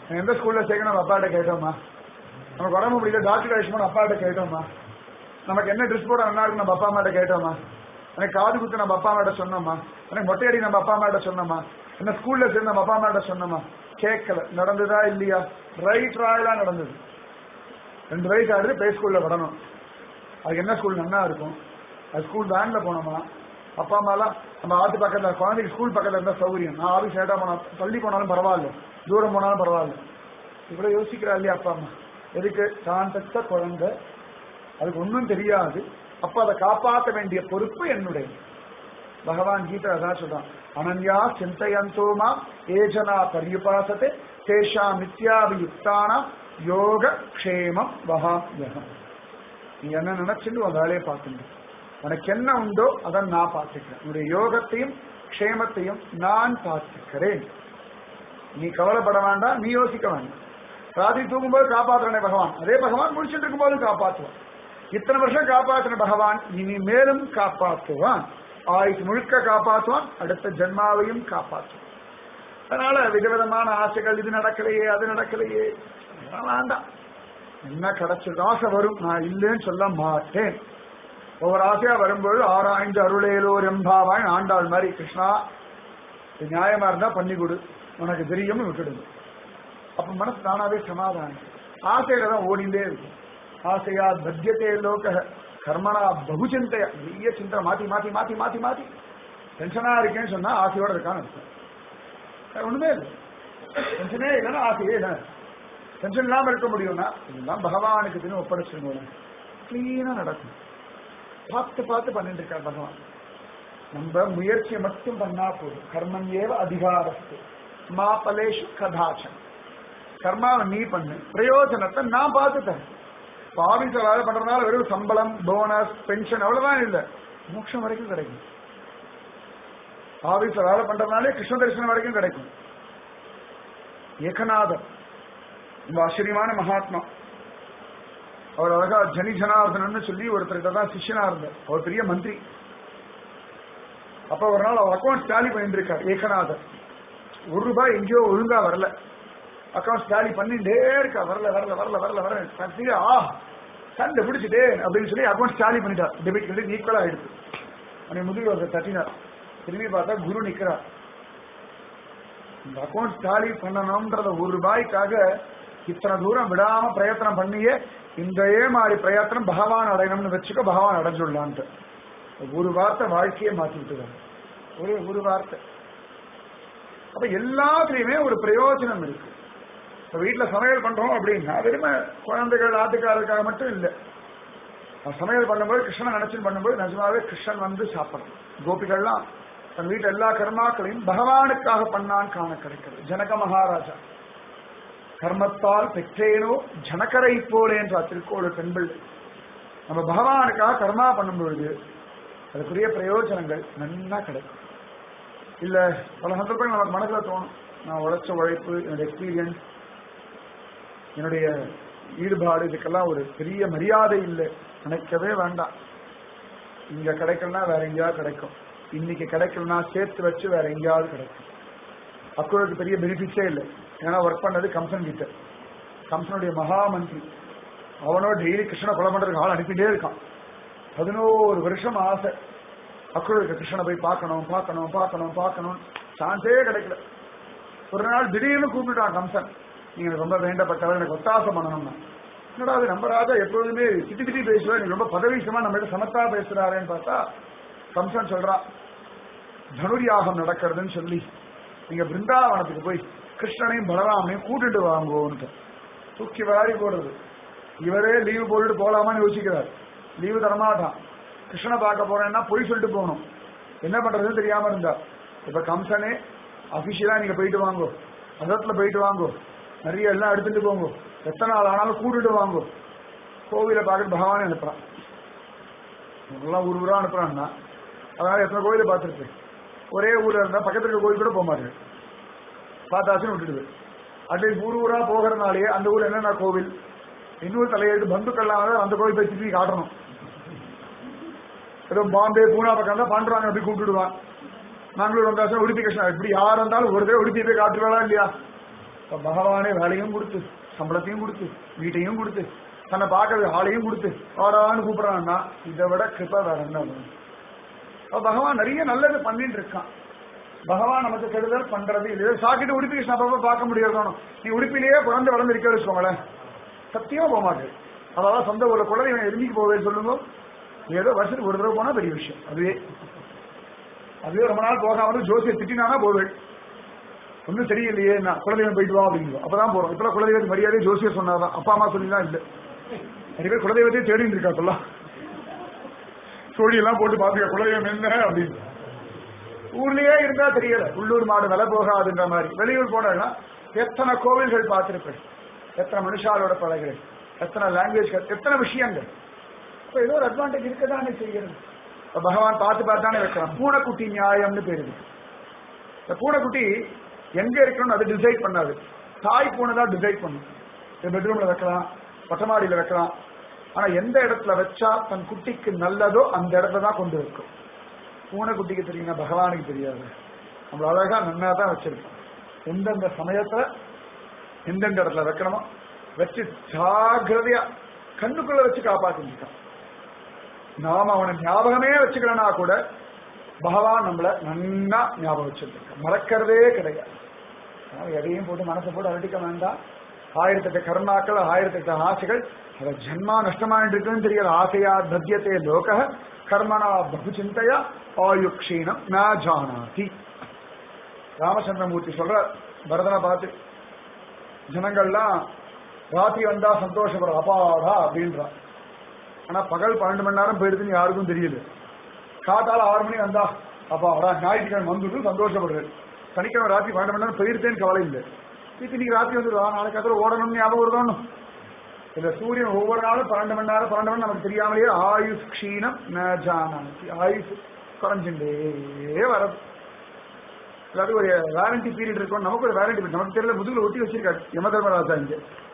எந்த ஸ்கூல்ல சேர்க்கணும் நம்ம அப்பாட்ட கேட்டோமா நமக்கு உடம்பு முடியல டாக்டர் ஆயுஷ்மான் அப்பாட்ட கேட்டோமா நமக்கு என்ன ட்ரெஸ் போட நல்லா இருக்கு நம்ம அப்பா அம்மாட்ட கேட்டோமா எனக்கு காது குத்து நம்ம அப்பா அம்மாட்ட சொன்னோமா எனக்கு மொட்டையடி நம்ம அப்பா அம்மாட்ட சொன்னோமா என்ன ஸ்கூல்ல சேர்ந்து நம்ம அப்பா அம்மாட்ட சொன்னோமா கேட்கல நடந்ததா இல்லையா ரைட் ராயலா நடந்தது ரெண்டு வயசு ஆகுது பிளே ஸ்கூல்ல விடணும் அதுக்கு என்ன ஸ்கூல் நல்லா இருக்கும் அது ஸ்கூல் வேன்ல போனோமா அப்பா அம்மாலாம் நம்ம ஆத்து பக்கத்துல குழந்தைக்கு ஸ்கூல் பக்கத்துல இருந்தா சௌகரியம் நான் ஆஃபீஸ் லேட்டா போனா பள்ளி போனாலும் பரவாயில்ல தூரம் போனாலும் பரவாயில்ல இவ்வளவு யோசிக்கிறா இல்லையா அப்பா அம்மா எதுக்கு தான் பெற்ற குழந்தை அதுக்கு ஒன்றும் தெரியாது அப்ப அதை காப்பாற்ற வேண்டிய பொறுப்பு என்னுடைய பகவான் கீதை அதான் சொல்றான் அனன்யா சிந்தையந்தோமா ஏஜனா பரியுபாசத்தை தேஷா நித்யாபியுக்தான யோக க்ஷேமம் வகாமியகம் நீ என்ன நினைச்சுட்டு உன் வேலையை பார்த்துங்க உனக்கு என்ன உண்டோ அதை நான் பார்த்துக்கிறேன் உன்னுடைய யோகத்தையும் க்ஷேமத்தையும் நான் பார்த்துக்கிறேன் நீ கவலைப்பட வேண்டாம் நீ யோசிக்க வேண்டாம் ராத்திரி தூங்கும்போது காப்பாற்றுறனே பகவான் அதே பகவான் முடிச்சுட்டு இருக்கும்போது காப்பாற்றுவான் இத்தனை வருஷம் காப்பாற்றின பகவான் இனி மேலும் காப்பாற்றுவான் ஆயுஷ் முழுக்க காப்பாற்றுவான் அடுத்த ஜென்மாவையும் காப்பாற்றுவான் அதனால விதவிதமான ஆசைகள் இது நடக்கலையே அது நடக்கலையே அதெல்லாம் வேண்டாம் என்ன கிடைச்சது ஆசை வரும் நான் இல்லைன்னு சொல்ல மாட்டேன் ஒவ்வொரு ஆசையா வரும்போது ஆராய்ந்து அருளேலோர் எம்பாவாய் ஆண்டாள் மாதிரி கிருஷ்ணா இது நியாயமா இருந்தா பண்ணி கொடு உனக்கு தெரியும் விட்டுடுங்க அப்ப மனசு தானாவே சமாதானம் ஆசையில தான் ஓடிண்டே இருக்கும் ஆசையா பத்தியத்தே லோக கர்மனா பகுச்சிந்தைய நிறைய சிந்தனை மாத்தி மாத்தி மாத்தி மாத்தி மாத்தி டென்ஷனா இருக்கேன்னு சொன்னா ஆசையோட இருக்கான்னு அர்த்தம் வேற ஒண்ணுமே இல்லை டென்ஷனே இல்லைன்னா ஆசையே இல்லை டென்ஷன் இல்லாம இருக்க முடியும்னா இதெல்லாம் பகவானுக்கு தினம் ஒப்படைச்சிருங்க கிளீனா நடக்கும் பார்த்து பார்த்து பண்ணிட்டு இருக்கார் பகவான் நம்ம முயற்சியை மட்டும் பண்ணா போதும் கர்மம் ஏவ அதிகாரத்து மா பலேஷு கதாச்சன் கர்மாவை நீ பண்ணு பிரயோஜனத்தை நான் பார்த்துட்டேன் ஆபீஸ்ல வேலை பண்றதுனால வெறும் சம்பளம் போனஸ் பென்ஷன் அவ்வளவுதான் இல்ல மோட்சம் வரைக்கும் கிடைக்கும் ஆபீஸ்ல வேலை பண்றதுனாலே கிருஷ்ண தரிசனம் வரைக்கும் கிடைக்கும் ஏகநாதர் ரொம்ப ஆச்சரியமான மகாத்மா அவர் அழகா ஜனி ஜனார்தனன்னு சொல்லி ஒருத்தர்கிட்ட தான் சிஷ்யனா இருந்தார் அவர் பெரிய மந்திரி அப்ப ஒரு நாள் அவர் அக்கௌண்ட் டேலி பண்ணிட்டு இருக்கார் ஏகநாதர் ஒரு ரூபாய் எங்கேயோ ஒழுங்கா வரல அக்கௌண்ட் டேலி பண்ணிட்டே இருக்கா வரல வரல வரல வரல வரல கடைசியா ஆ சண்டை பிடிச்சிட்டே அப்படின்னு சொல்லி அக்கௌண்ட் டேலி பண்ணிட்டார் டெபிட் கிரெடிட் ஈக்குவலா ஆயிடுச்சு அவனை முதுகு ஒருத்தர் தட்டினார் திரும்பி பார்த்தா குரு நிக்கிறார் இந்த அக்கௌண்ட் டேலி பண்ணணும்ன்றத ஒரு ரூபாய்க்காக இத்தனை தூரம் விடாம பிரயத்தனம் பண்ணியே இந்த மாதிரி பிரயத்தனம் பகவான் அடையணும்னு வச்சுக்க பகவான் அடைஞ்சுள்ளான்ட்டு ஒரு வார்த்தை வாழ்க்கையை மாத்தி விட்டுறாங்க ஒரே ஒரு வார்த்தை அப்ப எல்லாத்துலயுமே ஒரு பிரயோஜனம் இருக்கு இப்ப வீட்டுல சமையல் பண்றோம் அப்படின்னா வெறுமை குழந்தைகள் ஆட்டுக்காரருக்காக மட்டும் இல்லை சமையல் பண்ணும்போது கிருஷ்ணன் நினைச்சு பண்ணும்போது நிஜமாவே கிருஷ்ணன் வந்து சாப்பிடணும் கோபிகள்லாம் தன் வீட்டு எல்லா கர்மாக்களையும் பகவானுக்காக பண்ணான் காண கிடைக்கிறது ஜனக மகாராஜா கர்மத்தால் பெற்றேனோ ஜனகரை போலே என்ற திருக்கோடு பெண்பிள் நம்ம பகவானுக்காக கர்மா பண்ணும்பொழுது அதுக்குரிய பிரயோஜனங்கள் நன்னா கிடைக்கும் இல்ல பல சந்தர்ப்பங்கள் நமக்கு மனசுல தோணும் நான் உழைச்ச உழைப்பு என்னோட எக்ஸ்பீரியன்ஸ் என்னுடைய ஈடுபாடு இதுக்கெல்லாம் ஒரு பெரிய மரியாதை இல்லை நினைக்கவே வேண்டாம் இங்க கிடைக்கலனா வேற எங்கேயாவது கிடைக்கும் இன்னைக்கு கிடைக்கலனா சேர்த்து வச்சு வேற எங்கேயாவது கிடைக்கும் அக்குறதுக்கு பெரிய பெனிஃபிட்ஸே இல்லை ஏன்னா ஒர்க் பண்ணது கம்சன் கிட்ட கம்சனுடைய மகாமந்திரி அவனோ டெய்லி கிருஷ்ணனை கொலை பண்றதுக்கு ஆள் அனுப்பிட்டே இருக்கான் பதினோரு வருஷம் ஆசை அக்குறதுக்கு கிருஷ்ணனை போய் பார்க்கணும் பார்க்கணும் பார்க்கணும் பார்க்கணும் சான்ஸே கிடைக்கல ஒரு நாள் திடீர்னு கூப்பிட்டுட்டான் கம்சன் நீங்க எனக்கு ரொம்ப வேண்டப்பட்டவர் எனக்கு ஒத்தாசம் பண்ணணும்னா என்னடா அது நம்ம ராஜா எப்பொழுதுமே திட்டி திட்டி பேசுவார் நீங்க ரொம்ப பதவிசமா நம்ம கிட்ட சமத்தா பேசுறாருன்னு பார்த்தா கம்சன் சொல்றான் தனுர்யாகம் நடக்கிறதுன்னு சொல்லி நீங்க பிருந்தாவனத்துக்கு போய் கிருஷ்ணனையும் பலராமனையும் கூட்டிட்டு வாங்குவோன்ட்டு தூக்கி வாரி போடுறது இவரே லீவு போட்டுட்டு போலாமான்னு யோசிக்கிறார் லீவு தரமாட்டான் கிருஷ்ணனை பார்க்க போறேன்னா பொய் சொல்லிட்டு போகணும் என்ன பண்றதுன்னு தெரியாம இருந்தா இப்ப கம்சனே அபிஷியலா நீங்க போயிட்டு வாங்கோ ரதத்துல போயிட்டு வாங்கோ நிறைய எல்லாம் எடுத்துட்டு போங்க எத்தனை நாள் ஆனாலும் கூட்டிட்டு வாங்கோ கோவிலை பார்க்க பகவானே அனுப்புறான் எல்லாம் ஊர் ஊரா அனுப்புறான்னா அதனால எத்தனை கோயிலை பார்த்துருப்பேன் ஒரே ஊர்ல இருந்தா பக்கத்துல இருக்க கோயில் கூட போக மாட்டேன் பார்த்தாச்சுன்னு விட்டுடுது அட்லீஸ்ட் ஊர் ஊரா போகிறதுனாலேயே அந்த ஊர் என்னென்ன கோவில் இன்னொரு தலையெழுத்து பந்துக்கள்லாம் வந்து அந்த கோயில் போய் சுற்றி காட்டணும் ஏதோ பாம்பே பூனா பக்கம் தான் பாண்டுறாங்க அப்படி கூப்பிட்டுடுவான் நாங்களும் வந்தாச்சும் உடுப்பி கிருஷ்ணா இப்படி யார் வந்தாலும் ஒரு தடவை உடுப்பி போய் காட்டுவாளா இல்லையா இப்ப பகவானே வேலையும் கொடுத்து சம்பளத்தையும் கொடுத்து வீட்டையும் கொடுத்து தன்னை பார்க்கறது ஆளையும் கொடுத்து வாடான்னு கூப்பிடறான்னா இதை விட கிருப்பா வேற என்ன வேணும்? அப்ப பகவான் நிறைய நல்லது பண்ணிட்டு இருக்கான் பகவான் நமக்கு கெடுதல் பண்றது இது சாக்கிட்டு உடுப்பி கிருஷ்ணா அப்பப்ப பார்க்க முடியாது நீ உடுப்பிலேயே குழந்தை வளர்ந்து இருக்க வச்சுக்கோங்களேன் சத்தியமா போக மாட்டேன் அதாவது சொந்த ஊர்ல குழந்தை இவன் எரிஞ்சிக்கு போவே சொல்லுங்க ஏதோ வருஷத்துக்கு ஒரு தடவை போனா பெரிய விஷயம் அதுவே அதுவே ரொம்ப நாள் போகாம ஜோசியை திட்டினானா போவேன் ஒன்றும் சரியில்லையே நான் குலதெய்வம் போயிட்டு வா அப்படிங்கிறோம் அப்பதான் போறோம் இப்பெல்லாம் குலதெய்வத்துக்கு மரியாதை ஜோசியர் சொன்னாதான் அப்பா அம்மா சொல்லிலாம் இல்லை நிறைய பேர் குலதெய்வத்தையே தேடிட்டு இருக்கா இப்பெல்லாம் சோழியெல்லாம் போட்டு பாத்துக்க குலதெய்வம் என்ன அப்படின்னு ஊர்லயே இருந்தா தெரியல உள்ளூர் மாடு விலை போகாதுன்ற மாதிரி வெளியூர் போனா எத்தனை கோவில்கள் பார்த்திருப்பேன் எத்தனை மனுஷாலோட பழகிறேன் எத்தனை லாங்குவேஜ் எத்தனை விஷயங்கள் இப்ப ஏதோ ஒரு அட்வான்டேஜ் இருக்கதானே செய்கிறது இப்ப பகவான் பார்த்து பார்த்தானே வைக்கிறான் பூனைக்குட்டி நியாயம்னு பேரு இருக்கு. இந்த பூனைக்குட்டி எங்க இருக்கணும்னு அது டிசைட் பண்ணாது தாய் பூனை தான் டிசைட் பண்ணும் பெட்ரூம்ல வைக்கலாம் மொட்டமாடியில வைக்கலாம் ஆனா எந்த இடத்துல வச்சா தன் குட்டிக்கு நல்லதோ அந்த இடத்துல தான் கொண்டு வைக்கும் பூனைக்குட்டிக்கு தெரியுங்க பகவானுக்கு தெரியாது நம்மள அழகா நன்னா தான் வச்சிருக்கோம் எந்தெந்த சமயத்துல எந்தெந்த இடத்துல வைக்கணுமோ வச்சு ஜாகிரதையா கண்ணுக்குள்ள வச்சு காப்பாத்திருக்கான் நாம அவனை ஞாபகமே வச்சுக்கலனா கூட பகவான் நம்மள நன்னா ஞாபகம் வச்சிருக்கான் மறக்கிறதே கிடையாது அதனால எதையும் போட்டு மனசை போட்டு அலட்டிக்க வேண்டாம் ஆயிரத்தெட்டு கர்மாக்கள் ஆயிரத்தெட்டு ஆசைகள் அத ஜன்மா நஷ்டமாயிட்டு இருக்குன்னு தெரியல ஆசையா தத்தியத்தே லோக கர்மனா பகு சிந்தையா ஆயுக்ஷீணம் ந ஜானாதி ராமச்சந்திரமூர்த்தி சொல்ற பரதனை பார்த்து ஜனங்கள்லாம் ராத்திரி வந்தா சந்தோஷப்படுற அப்பாடா அப்படின்றா ஆனா பகல் பன்னெண்டு மணி நேரம் போயிடுதுன்னு யாருக்கும் தெரியல காத்தால ஆறு மணி வந்தா அப்பாடா ஞாயிற்றுக்கிழமை வந்துட்டு சந்தோஷப்படுறது சனிக்கிழமை ராத்திரி பன்னெண்டு மணி நேரம் போயிருந்தேன்னு கவலை இல்லை இப்ப இன்னைக்கு ராத்திரி வந்துடுவா நாளைக்கு அதில் ஓடணும்னு ஞாபகம் வருதோன்னு இந்த சூரியன் ஒவ்வொரு நாளும் பன்னெண்டு மணி நேரம் பன்னெண்டு மணி நமக்கு தெரியாமலேயே ஆயுஷ் க்ஷீணம் ந ஜானாதி ஆயுஷ் குறைஞ்சுட்டே வரது அதாவது ஒரு வாரண்டி பீரியட் இருக்கும் நமக்கு ஒரு வாரண்டி பீரியட் நமக்கு தெரியல முதுகுல ஒட்டி வச்சிருக்காரு யம தர்மராஜா இங்க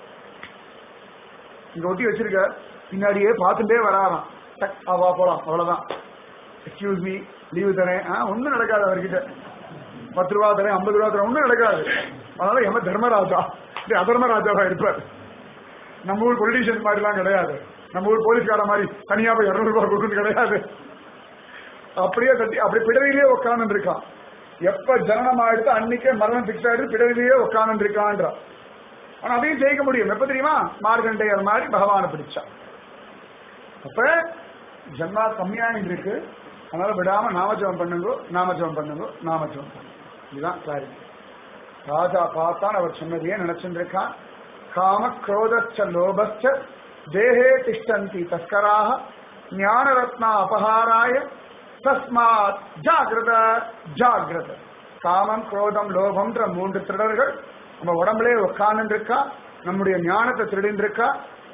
இங்க ஒட்டி வச்சிருக்க பின்னாடியே பார்த்துட்டே வராராம் டக் அவா போலாம் அவ்வளவுதான் எக்ஸ்கியூஸ் மீ லீவு தரேன் ஆ ஒண்ணும் நடக்காது அவர்கிட்ட பத்து ரூபா தரேன் ஐம்பது ரூபா தரேன் ஒண்ணும் நடக்காது அதனால யம தர்மராஜா இது அதர்மராஜாவா இருப்பார் நம்ம ஊர் பொலிட்டீஷியன் மாதிரிலாம் கிடையாது நம்ம ஊர் போலீஸ்கார மாதிரி தனியா போய் இருநூறு ரூபாய் கொடுக்குறது கிடையாது அப்படியே தட்டி அப்படி பிடவிலேயே உட்கார்ந்து இருக்கான் எப்ப ஜனனம் ஆயிடுத்து அன்னைக்கே மரணம் பிக்ஸ் ஆயிடுது பிடவிலேயே உட்கார்ந்து இருக்கான்ற ஆனா அதையும் ஜெயிக்க முடியும் எப்ப தெரியுமா மார்கண்டையர் மாதிரி பகவானை பிடிச்சா அப்ப ஜன்மா கம்மியாயிட்டு இருக்கு அதனால விடாம நாமஜபம் பண்ணுங்க நாமஜபம் பண்ணுங்க நாமஜபம் பண்ணுங்க இதுதான் கிளாரிட்டி ராஜா பார்த்தான் அவர் சொன்னதையே நினைச்சுட்டு இருக்கான் காம குரோதச்ச லோபச்ச தேகே திஷ்டந்தி தஸ்கராக ஞானரத்னா அபகாராய தஸ்மாத் ஜாகிரத ஜாகிரத காமம் குரோதம் லோபம்ன்ற மூன்று திருடர்கள் நம்ம உடம்புலே உட்கார்ந்து இருக்கா நம்முடைய ஞானத்தை திருடின்னு இருக்கா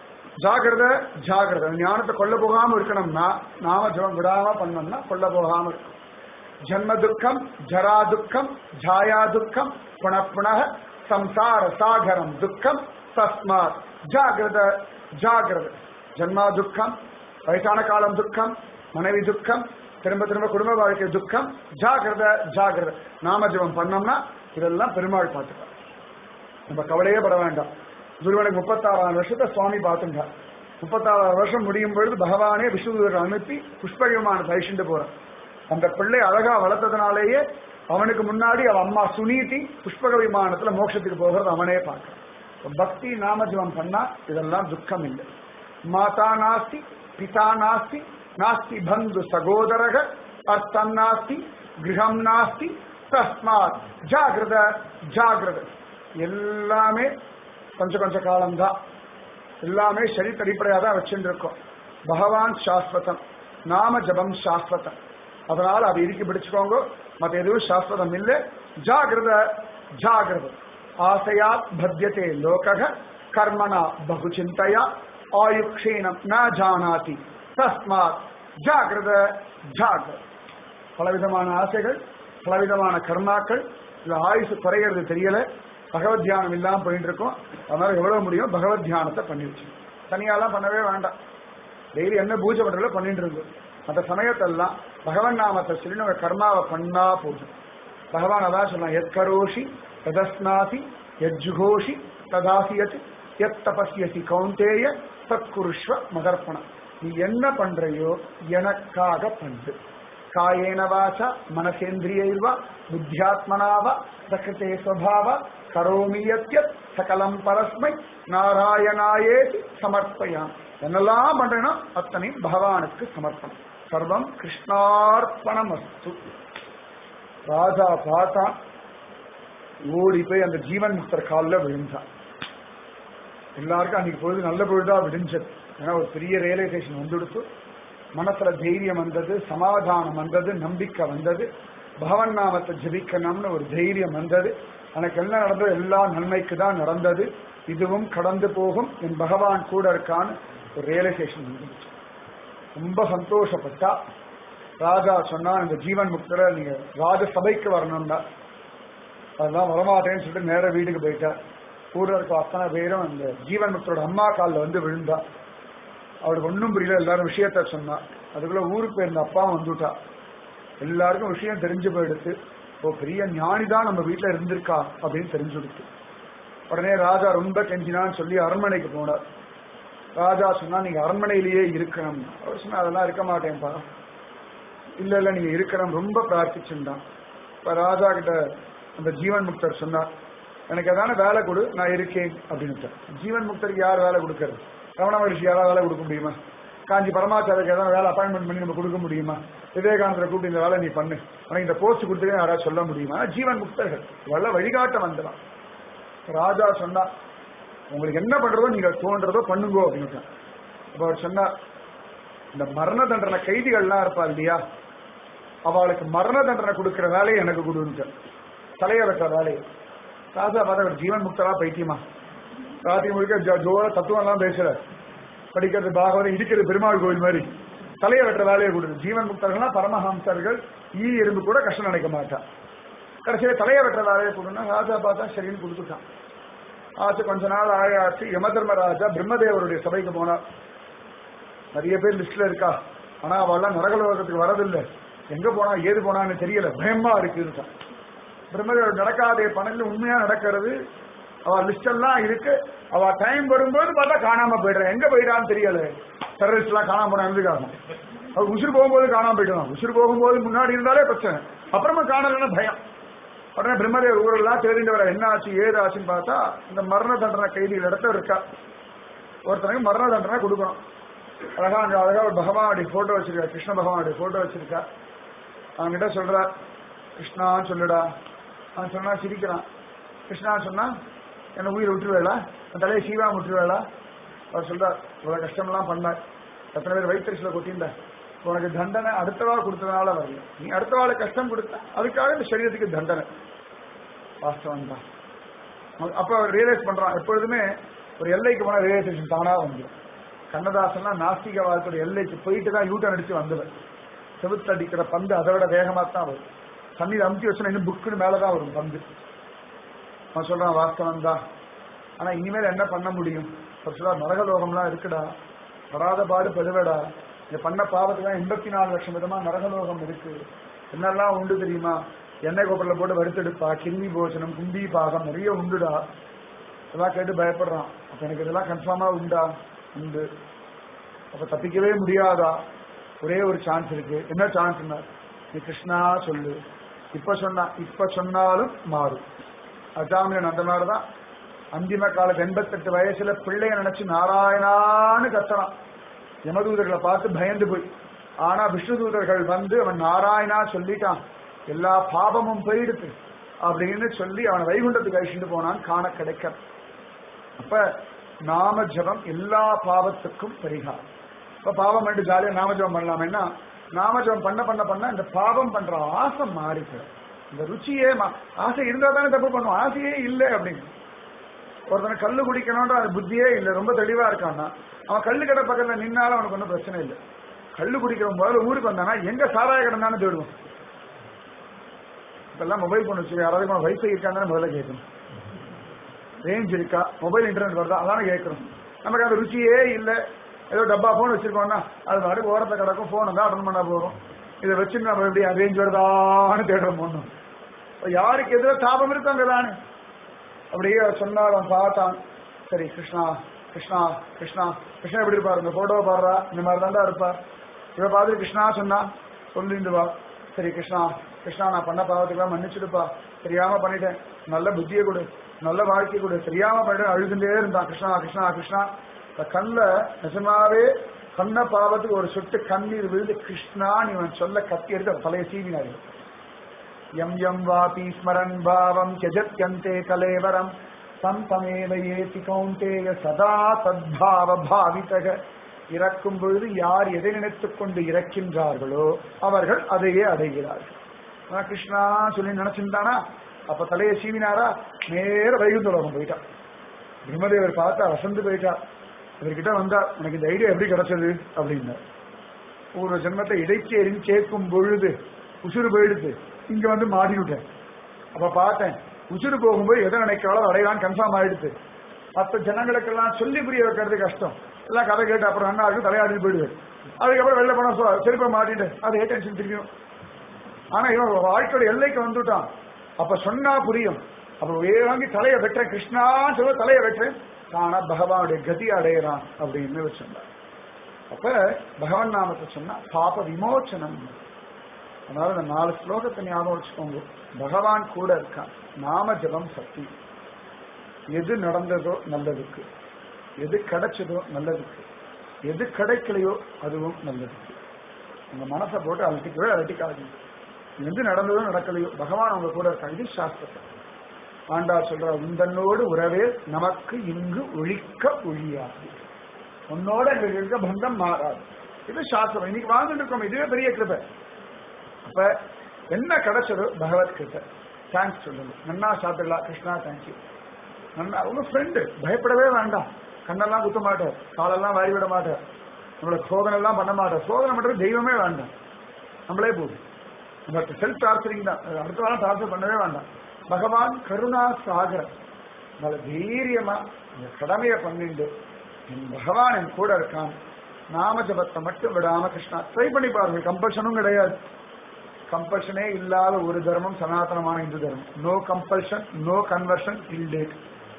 ஜாகிரத ஜாகிரத ஞானத்தை கொல்ல போகாம இருக்கணும்னா நாம ஜபம் விடாம பண்ணோம்னா கொல்ல போகாம இருக்கும் ஜன்ம துக்கம் ஜரா துக்கம் ஜாயா துக்கம் புனப்புன சம்சார சாகரம் துக்கம் தஸ்மாத் ஜாகிரத ஜாகிரத ஜன்மா துக்கம் வயசான காலம் துக்கம் மனைவி துக்கம் திரும்ப திரும்ப குடும்ப வாழ்க்கை துக்கம் ஜாகிரத ஜாகிரத நாம ஜபம் பண்ணோம்னா இதெல்லாம் பெருமாள் பார்த்துக்கலாம் நம்ம கவலையே பட வேண்டாம் குருவனுக்கு முப்பத்தாறாம் வருஷத்தை சுவாமி பார்த்துட்டார் முப்பத்தாறாம் வருஷம் முடியும் பொழுது பகவானே விஷ்ணுதூர் அனுப்பி புஷ்ப விமானத்தை அழிச்சுட்டு போறான் அந்த பிள்ளை அழகா வளர்த்ததுனாலேயே அவனுக்கு முன்னாடி அவன் அம்மா சுனீதி புஷ்பக விமானத்துல மோட்சத்துக்கு போகிறது அவனே பார்க்க பக்தி நாமஜபம் பண்ணா இதெல்லாம் துக்கம் இல்லை மாதா நாஸ்தி பிதா நாஸ்தி நாஸ்தி பந்து சகோதரக அர்த்தம் நாஸ்தி கிரகம் நாஸ்தி தஸ்மாத் ஜாகிரத ஜாகிரத எல்லாமே கொஞ்சம் கொஞ்ச காலம்தான் எல்லாமே சரித்த அடிப்படையாக தான் வச்சுட்டு இருக்கோம் பகவான் சாஸ்வதம் நாம ஜபம் சாஸ்வதம் அதனால அதை இறுக்கி பிடிச்சுக்கோங்க மத்த எதுவும் சாஸ்வதம் இல்லை ஜாகிரத ஜாகிரத ஆசையா பத்தியதே லோக கர்மனா பகு சிந்தையா ஆயுக்ஷீணம் ந ஜானாதி தஸ்மாத் ஜாகிரத ஜாகிரத பலவிதமான ஆசைகள் பலவிதமான கர்மாக்கள் இது ஆயுசு குறையிறது தெரியல பகவத் தியானம் இல்லாம போயிட்டு இருக்கோம் அதனால எவ்வளவு முடியும் பகவத் தியானத்தை பண்ணி வச்சு தனியாலாம் பண்ணவே வேண்டாம் டெய்லி என்ன பூஜை பண்றதோ பண்ணிட்டு இருந்தோம் அந்த சமயத்தெல்லாம் பகவன் நாமத்தை சொல்லி நம்ம கர்மாவை பண்ணா போதும் பகவான் அதான் சொல்லலாம் எத் கரோஷி எதஸ்நாதி எஜ்ஜுகோஷி ததாசியத் எத் தபஸ்யசி கௌந்தேய தற்குருஷ்வ மதர்ப்பணம் நீ என்ன பண்றையோ எனக்காக பண்று காயேன வாசா மனசேந்திரியைர்வா புத்தியாத்மனாவா பிரகிருதே ஸ்வபாவ கரோமி யத்யத் சகலம் பரஸ்மை நாராயணாயேதி சமர்ப்பயாம் என்னெல்லாம் பண்றேனோ அத்தனையும் பகவானுக்கு சமர்ப்பணம் சர்வம் கிருஷ்ணார்ப்பணம் அஸ்து ராஜா பார்த்தா ஓடி போய் அந்த ஜீவன் முக்தர் காலில் விழுந்தான் எல்லாருக்கும் அன்னைக்கு பொழுது நல்ல பொழுதா விடிஞ்சது ஏன்னா ஒரு பெரிய ரியலைசேஷன் வந்துடுத்து மனசுல தைரியம் வந்தது சமாதானம் வந்தது நம்பிக்கை வந்தது பகவன் நாமத்தை ஜபிக்கணும்னு ஒரு தைரியம் வந்தது எனக்கு என்ன நடந்தது எல்லாம் நன்மைக்கு தான் நடந்தது இதுவும் கடந்து போகும் என் பகவான் கூட இருக்கான்னு ஒரு ரியலைசேஷன் வந்துடுச்சு ரொம்ப சந்தோஷப்பட்டா ராஜா சொன்னா இந்த ஜீவன் முக்தரை நீங்க ராஜ சபைக்கு வரணும்னா அதெல்லாம் வரமாட்டேன்னு சொல்லிட்டு நேர வீட்டுக்கு போயிட்டா ஊர்ல இருக்க அத்தனை பேரும் அந்த ஜீவன் முக்தரோட அம்மா காலில் வந்து விழுந்தா அவளுக்கு ஒன்றும் புரியல எல்லாரும் விஷயத்த சொன்னா அதுக்குள்ள ஊருக்கு போயிருந்த அப்பா வந்துட்டா எல்லாருக்கும் விஷயம் தெரிஞ்சு போயிடுத்து ஓ பெரிய ஞானி தான் நம்ம வீட்டில் இருந்திருக்கா அப்படின்னு தெரிஞ்சுடுத்து உடனே ராஜா ரொம்ப கெஞ்சினான்னு சொல்லி அரண்மனைக்கு போனார் ராஜா சொன்னா நீங்க அரண்மனையிலேயே இருக்கணும் அவர் சொன்னா அதெல்லாம் இருக்க மாட்டேன்ப்பா இல்ல இல்ல நீங்க இருக்கணும் ரொம்ப பிரார்த்திச்சுட்டான் இப்ப ராஜா கிட்ட அந்த ஜீவன் முக்தர் சொன்னார் எனக்கு எதான வேலை கொடு நான் இருக்கேன் அப்படின்னு ஜீவன் முக்தருக்கு யார் வேலை கொடுக்கறது ரமண மகர்ஷி யாராவது வேலை கொடுக்க முடியுமா காஞ்சி பரமாச்சாரியருக்கு ஏதாவது வேலை அப்பாயின்மெண்ட் பண்ணி நம்ம கொடுக்க முடியுமா விவேகானந்தரை கூப்பிட்டு இந்த வேலை நீ பண்ணு உனக்கு இந்த போஸ்ட் கொடுத்துருக்க யாராவது சொல்ல முடியுமா ஜீவன் முக்தர்கள் வல்ல வழிகாட்ட வந்துடலாம் ராஜா சொன்னா உங்களுக்கு என்ன பண்றதோ நீங்க தோன்றதோ பண்ணுங்கோ அப்படின்னு அப்ப அவர் சொன்னார் இந்த மரண தண்டனை கைதிகள்லாம் இருப்பா இல்லையா அவளுக்கு மரண தண்டனை கொடுக்கிற வேலையை எனக்கு கொடுங்க தலைய வெட்டுற வேலையை ராஜா பார்த்தா ஒரு ஜீவன் முக்தரா பைத்தியமா ராத்திரி முழுக்க ஜோ- ஜோர தத்துவம் எல்லாம் பேசுற படிக்கிறது பாகவதம் இடிக்கிறது பெருமாள் கோவில் மாதிரி தலையை வெட்டுற வேலையை கொடுங்க ஜீவன் முக்தர்கள்னா பரமஹம்சர்கள் ஈ எறும்பு கூட கஷ்டம் நினைக்க மாட்டான் கடைசியில தலையை வெட்டுற வேலையை கொடுன்னா ராஜா பார்த்தா சரின்னு கொடுத்துட்டான் ஆச்சு கொஞ்ச நாள் ஆயாச்சு யம தர்மராஜா பிரம்மதேவருடைய சபைக்கு போனார் நிறைய பேர் லிஸ்ட்ல இருக்கா ஆனா அவள்லாம் நரகலோகத்துக்கு வரதில்லை எங்க போனா ஏது போனான்னு தெரியல பயமா இருக்குன்னு பிரம்மதேவர் நடக்காதே பணம் உண்மையா நடக்கிறது அவ லிஸ்ட் எல்லாம் இருக்கு அவ டைம் வரும்போது பார்த்தா காணாம போயிடுறேன் எங்க போயிடான்னு தெரியல டெரரிஸ்ட் எல்லாம் காணாம போனா இருந்துக்காங்க அவர் உசுறு போகும்போது காணாம போயிடுவான் உசுறு போகும்போது முன்னாடி இருந்தாலே பிரச்சனை அப்புறமா காணலன்னு பயம் உடனே பிரம்மதேவர் ஊரெல்லாம் தெரிந்தவர் என்ன ஆச்சு ஏது ஆச்சுன்னு பார்த்தா இந்த மரண தண்டனை கைதிகள் இடத்துல இருக்கா ஒருத்தனுக்கு மரண தண்டனை கொடுக்கணும் அழகா அங்க அழகா ஒரு பகவானுடைய போட்டோ வச்சிருக்கா கிருஷ்ண பகவானுடைய போட்டோ வச்சிருக்கா அவன்கிட்ட சொல்றா கிருஷ்ணான்னு சொல்லுடா அவன் சொன்னா சிரிக்கிறான் கிருஷ்ணான்னு சொன்னா என்ன உயிரை விட்டுருவேளா என் தலையை சீவா விட்டுருவேளா அவர் சொல்றார் இவ்வளவு கஷ்டம்லாம் பண்ணார் எத்தனை பேர் வயிற்றுல கொட்டியிருந்த உனக்கு தண்டனை அடுத்த வாள் கொடுத்ததுனால வரல நீ அடுத்த வாழை கஷ்டம் கொடுத்த அதுக்காக இந்த சரீரத்துக்கு தண்டனை வாஸ்தவம் தான் அப்ப அவர் ரியலைஸ் பண்றான் எப்பொழுதுமே ஒரு எல்லைக்கு போன ரியலைசேஷன் தானா வந்துடும் கண்ணதாசன்லாம் நாஸ்திகவாதத்தோட எல்லைக்கு போயிட்டு தான் யூட்டன் அடிச்சு வந்தவர் செவுத்து அடிக்கிற பந்து அதை விட வேகமா தான் வரும் தண்ணீர் அமுத்தி வச்சுனா இன்னும் புக்குன்னு மேலதான் வரும் பந்து அவன் சொல்றான் வாஸ்தவம் தான் ஆனா இனிமேல் என்ன பண்ண முடியும் அவர் சொல்றார் நரகலோகம்லாம் இருக்குடா படாத பாடு பெருவடா இந்த பண்ண பாவத்துக்கு எண்பத்தி நாலு லட்சம் விதமா நரகலோகம் இருக்கு என்னெல்லாம் உண்டு தெரியுமா எண்ணெய் கோப்பரில் போட்டு வறுத்தெடுப்பா கிருமி போச்சனம் கும்பி பாகம் நிறைய உண்டுடா இதெல்லாம் கேட்டு பயப்படுறான் அப்ப எனக்கு இதெல்லாம் கன்ஃபார்மா உண்டா உண்டு அப்ப தப்பிக்கவே முடியாதா ஒரே ஒரு சான்ஸ் இருக்கு என்ன சான்ஸ்னா நீ கிருஷ்ணா சொல்லு இப்ப சொன்னா இப்ப சொன்னாலும் மாறும் அஜாமியன் அந்த மாதிரிதான் அந்திம காலத்து எண்பத்தெட்டு வயசுல பிள்ளைய நினைச்சு நாராயணான்னு கத்துறான் யமதூதர்களை பார்த்து பயந்து போய் ஆனா விஷ்ணுதூதர்கள் வந்து அவன் நாராயணா சொல்லிட்டான் எல்லா பாபமும் போயிடுது அப்படின்னு சொல்லி அவனை வைகுண்டத்துக்கு அழிச்சுட்டு போனான் காண கிடைக்க அப்ப நாம ஜபம் எல்லா பாவத்துக்கும் பரிகாரம் இப்ப பாவம் பண்ணி ஜாலியா நாம ஜபம் பண்ணலாமேன்னா நாம ஜபம் பண்ண பண்ண பண்ண இந்த பாவம் பண்ற ஆசை மாறிக்கும் இந்த ருச்சியே மா- ஆசை இருந்தா தானே தப்பு பண்ணுவோம் ஆசையே இல்லை அப்படின்னு ஒருத்தனை கல்லு குடிக்கணும்ன்ற அது புத்தியே இல்லை ரொம்ப தெளிவா இருக்கான்னா அவன் கல்லு கடை பக்கத்துல நின்னாலும் அவனுக்கு ஒன்றும் பிரச்சனை இல்லை கல்லு குடிக்கிறவன் முதல்ல ஊருக்கு வந்தானா எங்க சாராய கடை தானே தேடுவோம் இப்பெல்லாம் மொபைல் போன் வச்சு யாராவது வைஃபை இருக்கான்னு முதல்ல கேட்கணும் ரேஞ்ச் இருக்கா மொபைல் இன்டர்நெட் வருதா அதானே கேட்கணும் நமக்கு அந்த ருச்சியே இல்லை ஏதோ டப்பா ஃபோன் வச்சிருக்கோம்னா அது மாதிரி ஓரத்தை கிடக்கும் ஃபோன் தான் அட்டன் பண்ண போகிறோம் இதை வச்சு நம்ம எப்படி ரேஞ்ச் வருதான்னு தேடுறோம் ஒன்றும் இப்போ யாருக்கு எதிராக தாபம் இருக்கு அங்கே தானே அப்படியே சொன்னா அவன் பார்த்தான் சரி கிருஷ்ணா கிருஷ்ணா கிருஷ்ணா கிருஷ்ணா எப்படி இருப்பார் இந்த போட்டோவை பாடுறா இந்த மாதிரி தாண்டா இருப்பார் இவ பார்த்து கிருஷ்ணா சொன்னா சொல்லிட்டு வா சரி கிருஷ்ணா கிருஷ்ணா நான் பண்ண பாவத்துக்கெல்லாம் மன்னிச்சுடுப்பா தெரியாம பண்ணிட்டேன் நல்ல புத்தியை கொடு நல்ல வாழ்க்கை கொடு தெரியாம பண்ணிட்டேன் அழுதுண்டே இருந்தான் கிருஷ்ணா கிருஷ்ணா கிருஷ்ணா இந்த கண்ணில் நிஜமாவே கண்ண பாவத்துக்கு ஒரு சொட்டு கண்ணீர் விழுந்து கிருஷ்ணான்னு இவன் சொல்ல கத்தி எடுத்து அவன் தலையை சீவினாரு எம் எம் வாபி ஸ்மரன் பாவம் யஜத்யந்தே கலேவரம் தம் தமேவ ஏதி கௌந்தேய சதா சத்பாவ பாவிதக இறக்கும் பொழுது யார் எதை நினைத்துக் கொண்டு இறக்கின்றார்களோ அவர்கள் அதையே அடைகிறார்கள் ஆனா கிருஷ்ணா சொல்லி நினைச்சிருந்தானா அப்ப தலையை சீவினாரா நேர வைகுந்தலோகம் போயிட்டான் பிரம்மதேவர் பார்த்தா வசந்து போயிட்டா இவர்கிட்ட வந்தா எனக்கு இந்த ஐடியா எப்படி கிடைச்சது அப்படின்னார் ஒரு ஜென்மத்தை இடைக்கு எரிஞ்சு கேட்கும் பொழுது உசுறு போயிடுது இங்க வந்து மாட்டிவிட்டேன் அப்ப பார்த்தேன் உசுறு போகும்போது எதை நினைக்கிறாளோ அடையலான்னு கன்ஃபார்ம் ஆயிடுது மற்ற ஜனங்களுக்கெல்லாம் சொல்லி புரிய வைக்கிறது கஷ்டம் எல்லாம் கதை கேட்டு அப்புறம் அண்ணா இருக்கு தலையாடிட்டு போயிடுவேன் அதுக்கப்புறம் வெளில போனா சொ- செருப்பை மாட்டிட்டு அதே டென்ஷன் திரும்பியும் ஆனா இவன் வாழ்க்கையோட எல்லைக்கு வந்துட்டான் அப்ப சொன்னா புரியும் அப்ப வேறாங்கி தலையை வெட்டுறேன் கிருஷ்ணான்னு சொல்ல தலையை வெட்டுறேன் ஆனா பகவானுடைய கதி அடையிறான் அப்படின்னு வச்சிருந்தார் அப்ப பகவான் நாமத்தை சொன்னா பாப விமோச்சனம் அதனால இந்த நாலு ஸ்லோகத்தை ஞாபகம் வச்சுக்கோங்க பகவான் கூட இருக்கான் நாம ஜபம் சக்தி எது நடந்ததோ நல்லதுக்கு எது கிடைச்சதோ நல்லதுக்கு எது கிடைக்கலையோ அதுவும் நல்லதுக்கு உங்க மனசை போட்டு அலட்டிக்கவே அலட்டிக்காதீங்க எது நடந்ததோ நடக்கலையோ பகவான் அவங்க கூட இருக்காங்க இது சாஸ்திரம் ஆண்டா சொல்ற உந்தன்னோடு உறவே நமக்கு இங்கு ஒழிக்க ஒழியாது உன்னோட எங்களுக்கு இருக்க பந்தம் மாறாது இது சாஸ்திரம் இன்னைக்கு வாழ்ந்துட்டு இருக்கோம் இதுவே பெரிய கிருபை அப்ப என்ன கிடைச்சதோ பகவத் கிருபை தேங்க்ஸ் சொல்லுங்க நன்னா சாப்பிடலாம் கிருஷ்ணா தேங்க்யூ நன்னா உங்க ஃப்ரெண்டு பயப்படவே வேண்டாம் கண்ணெல்லாம் குத்த மாட்டார் காலெல்லாம் வாரி விட மாட்டார் நம்மளை சோதனை எல்லாம் பண்ண மாட்டார் சோதனை பண்றது தெய்வமே வேண்டாம் நம்மளே போதும் நம்ம செல்ஃப் டார்ச்சரிங் தான் அது அடுத்த வாரம் டார்ச்சர் பண்ணவே வேண்டாம் பகவான் கருணா சாகர் நல்ல தைரியமா இந்த கடமையை பண்ணிட்டு என் பகவான் என் கூட இருக்கான் நாம ஜபத்தை மட்டும் விடாம கிருஷ்ணா ட்ரை பண்ணி பாருங்க கம்பல்ஷனும் கிடையாது கம்பல்ஷனே இல்லாத ஒரு தர்மம் சனாதனமான இந்து தர்மம் no compulsion no conversion till date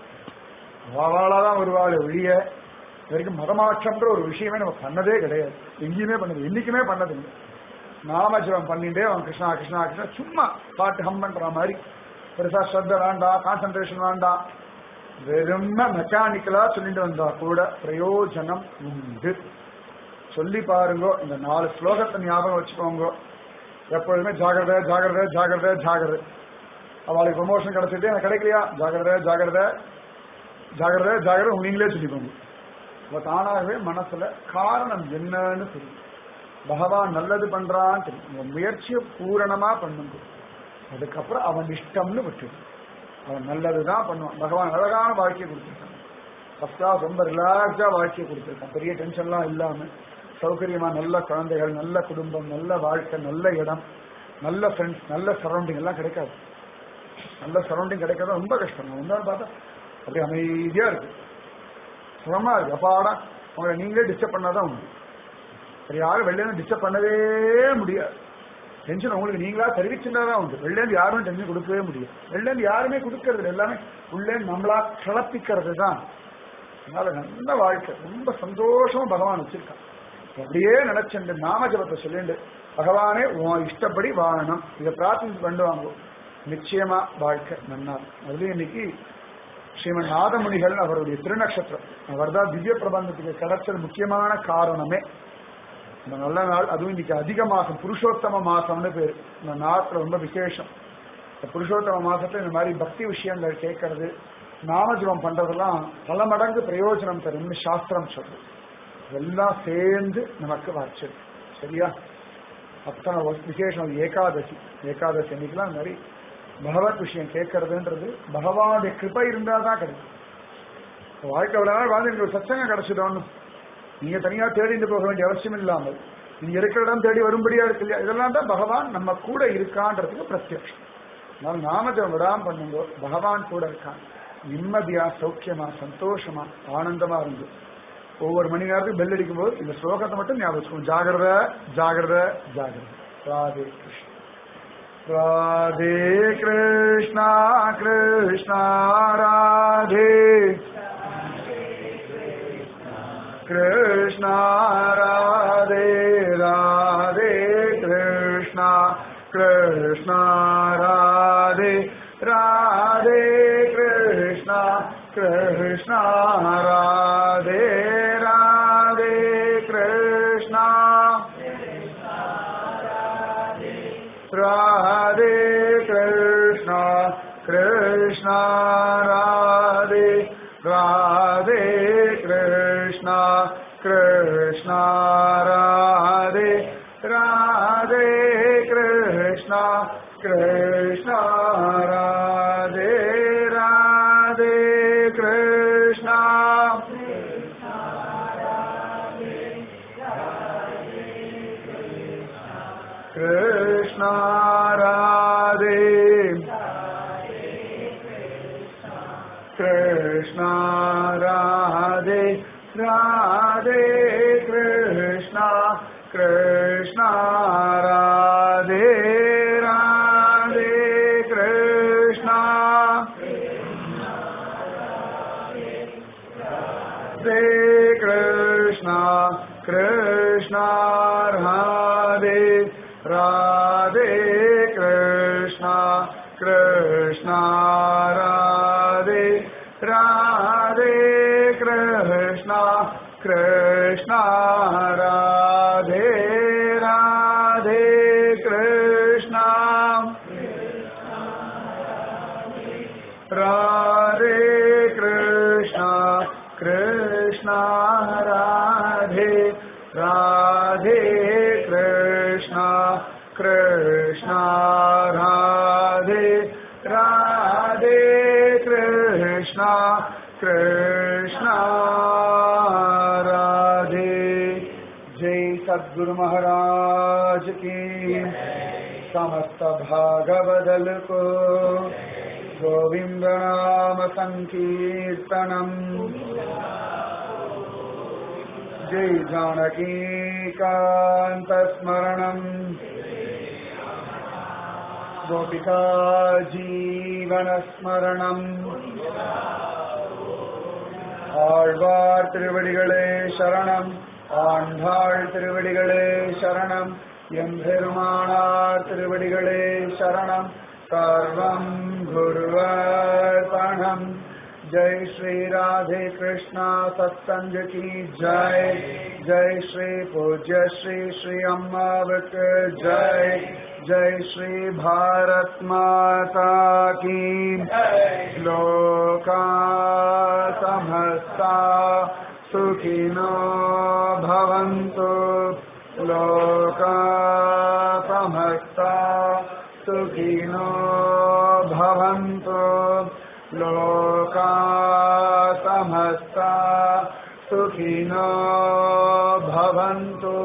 தான் வருவாள் ஒழிய இது வரைக்கும் மதமாற்றம்ன்ற ஒரு விஷயமே நம்ம பண்ணதே கிடையாது எங்கேயுமே பண்ணது என்னைக்குமே பண்ணது இல்லை நாமஜபம் பண்ணிட்டே அவன் கிருஷ்ணா கிருஷ்ணா கிருஷ்ணா சும்மா பாட்டு ஹம் பண்ற மாதிரி பெருசா ஸ்ரத்த வேண்டாம் கான்சென்ட்ரேஷன் வேண்டாம் வெறும் மெக்கானிக்கலா சொல்லிட்டு வந்தா கூட பிரயோஜனம் உண்டு சொல்லி பாருங்க இந்த நாலு ஸ்லோகத்தை ஞாபகம் வச்சுக்கோங்க எப்பொழுதுமே ஜாகிரதை ஜாகிரதை ஜாகிரதை ஜாகிரதை அவளுக்கு ப்ரொமோஷன் கிடைச்சிட்டு எனக்கு கிடைக்கலையா ஜாகிரதை ஜாகிரதை ஜாகிரதை ஜாகிரதை நீங்களே சொல்லிக்கோங்க அப்ப தானாகவே மனசுல காரணம் என்னன்னு தெரியும் பகவான் நல்லது பண்றான்னு தெரியும் உங்க முயற்சியை பூரணமா பண்ணுங்க அதுக்கப்புறம் அவன் இஷ்டம்னு விட்டுடும் அவன் நல்லதுதான் பண்ணுவான் பகவான் அழகான வாழ்க்கையை கொடுத்துருக்கான் ஃபர்ஸ்ட் கிளாஸ் ரொம்ப ரிலாக்ஸா வாழ்க்கையை கொடுத்துருக்கான் பெரிய டென்ஷன்லாம் இல்லாம சௌகரியமா நல்ல குழந்தைகள் நல்ல குடும்பம் நல்ல வாழ்க்கை நல்ல இடம் நல்ல ஃப்ரெண்ட்ஸ் நல்ல சரௌண்டிங் எல்லாம் கிடைக்காது நல்ல சரௌண்டிங் கிடைக்கிறது ரொம்ப கஷ்டம் ஒன்றாலும் பார்த்தா அப்படியே அமைதியா இருக்கு சுகமா இருக்கு அப்பாடா உங்களை நீங்களே டிஸ்டர்ப் பண்ணாதான் உண்டு சரி யாரும் வெளிலேருந்து டிஸ்டர்ப் பண்ணவே முடியாது டென்ஷன் உங்களுக்கு நீங்களா தெரிவிச்சுட்டாதான் உண்டு வெளிலேருந்து யாருமே டென்ஷன் கொடுக்கவே முடியும் வெளிலேருந்து யாருமே கொடுக்கறது இல்லை. எல்லாமே உள்ளே நம்மளா கிளப்பிக்கிறது தான் அதனால நல்ல வாழ்க்கை ரொம்ப சந்தோஷமா பகவான் வச்சிருக்கான் அப்படியே நினைச்சுண்டு நாம ஜபத்தை சொல்லிண்டு பகவானே உன் இஷ்டப்படி வாழணும் இதை பிரார்த்தனை பண்ணுவாங்க நிச்சயமா வாழ்க்கை நன்னா அதுலயும் இன்னைக்கு ஸ்ரீமன் நாதமுனிகள் அவருடைய திருநக்ஷத்திரம் அவர் தான் திவ்ய பிரபந்தத்துக்கு கிடைச்சது முக்கியமான காரணமே இந்த நல்ல நாள் அதுவும் இன்னைக்கு அதிக மாசம் புருஷோத்தம மாசம்னு பேரு இந்த நாட்டில் ரொம்ப விசேஷம் இந்த புருஷோத்தம மாசத்துல இந்த மாதிரி பக்தி விஷயங்கள் கேட்கறது நாமஜபம் பண்றதெல்லாம் பல மடங்கு பிரயோஜனம் தரும்னு சாஸ்திரம் சொல்றது எல்லாம் சேர்ந்து நமக்கு வச்சது சரியா அத்தனை வ- விசேஷம் அது ஏகாதசி ஏகாதசி அன்னைக்கெல்லாம் இந்த மாதிரி பகவத் விஷயம் கேட்கறதுன்றது பகவானுடைய கிருபை இருந்தால் தான் கிடைக்கும் வாழ்க்கை அவ்வளவு நாள் வாழ்ந்து எனக்கு ஒரு சச்சங்கம் கிடைச்சிட்டோன்னு நீங்க தனியா தேடிட்டு போக வேண்டிய அவசியம் இல்லாமல் நீங்க இருக்கிற இடம் தேடி வரும்படியா இருக்கு இல்லையா இதெல்லாம் தான் பகவான் நம்ம கூட இருக்கான்றதுக்கு பிரத்யட்சம் அதனால நாமஜம் விடாம பண்ணுங்க பகவான் கூட இருக்கான் நிம்மதியா சௌக்கியமா சந்தோஷமா ஆனந்தமா இருந்து ஒவ்வொரு மணி நேரத்துக்கு பெல் அடிக்கும் போது இந்த ஸ்லோகத்தை மட்டும் ஞாபகம் வச்சுக்கணும் ஜாகிரத ஜாகிரத ஜாகிரத ராதே கிருஷ்ணா ராதே கிருஷ்ணா கிருஷ்ணா ராதே राधे कृष्णा राधे राधे कृष्णा कृष्णा राधे राधे कृष्णा कृष्णा राधे राधे कृष्णा राधे कृष्णा कृष्णा राधे राधे कृष्णा कृष्णा राधे राधे कृष्णा कृष्णा राधे राधे कृष्णा कृष्णा राधे कृष्णा राधे राधे कृष्णा कृष्णा राधे राधे कृष्णा राधे कृष्णा कृष्णा राधे राधे कृष्णा कृष्णा राधे राधे कृष्णा कृष्णा राधे राधे कृष्णा राधे कृष्णा कृष्णा राधे राधे कृष्णा कृष्णा राधे राधे कृष्णा कृष्णा राधे जय सद्गुरु महाराज की समस्त भागवदल को गोविंद नाम संकीर्तनम जय जानकी कांत स्मरणम गोपिका जीवन स्मरणम ஆழ்வார் திருவடிகளே சரணம் ஆண்டாள் திருவடிகளே சரணம் எம்பெருமானார் திருவடிகளே சரணம் சர்வம் குருவர்பணம் जय श्री राधे कृष्णा सत्संग की जय जय श्री पूज्य श्री श्री अम्मावक जय जय श्री भारत माता की लोका समस्ता सुखिनो भवन्तु लोका समस्ता सुखिनो भवन्तु लोका समस्ता सुखिनो भवन्तु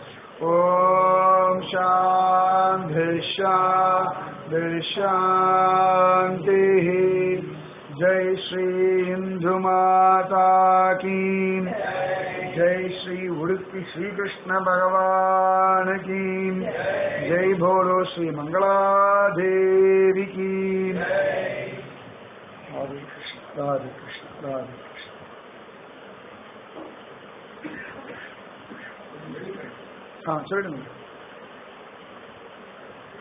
ॐ शान्ति शान्ति शान्तिः जय श्री इंदु माता की जय श्री उड़ुपी श्री कृष्ण भगवान की जय भोलो श्री मंगला देवी की राधे कृष्ण राधे कृष्ण राधे कृष्ण हाँ சொல்லிடுங்க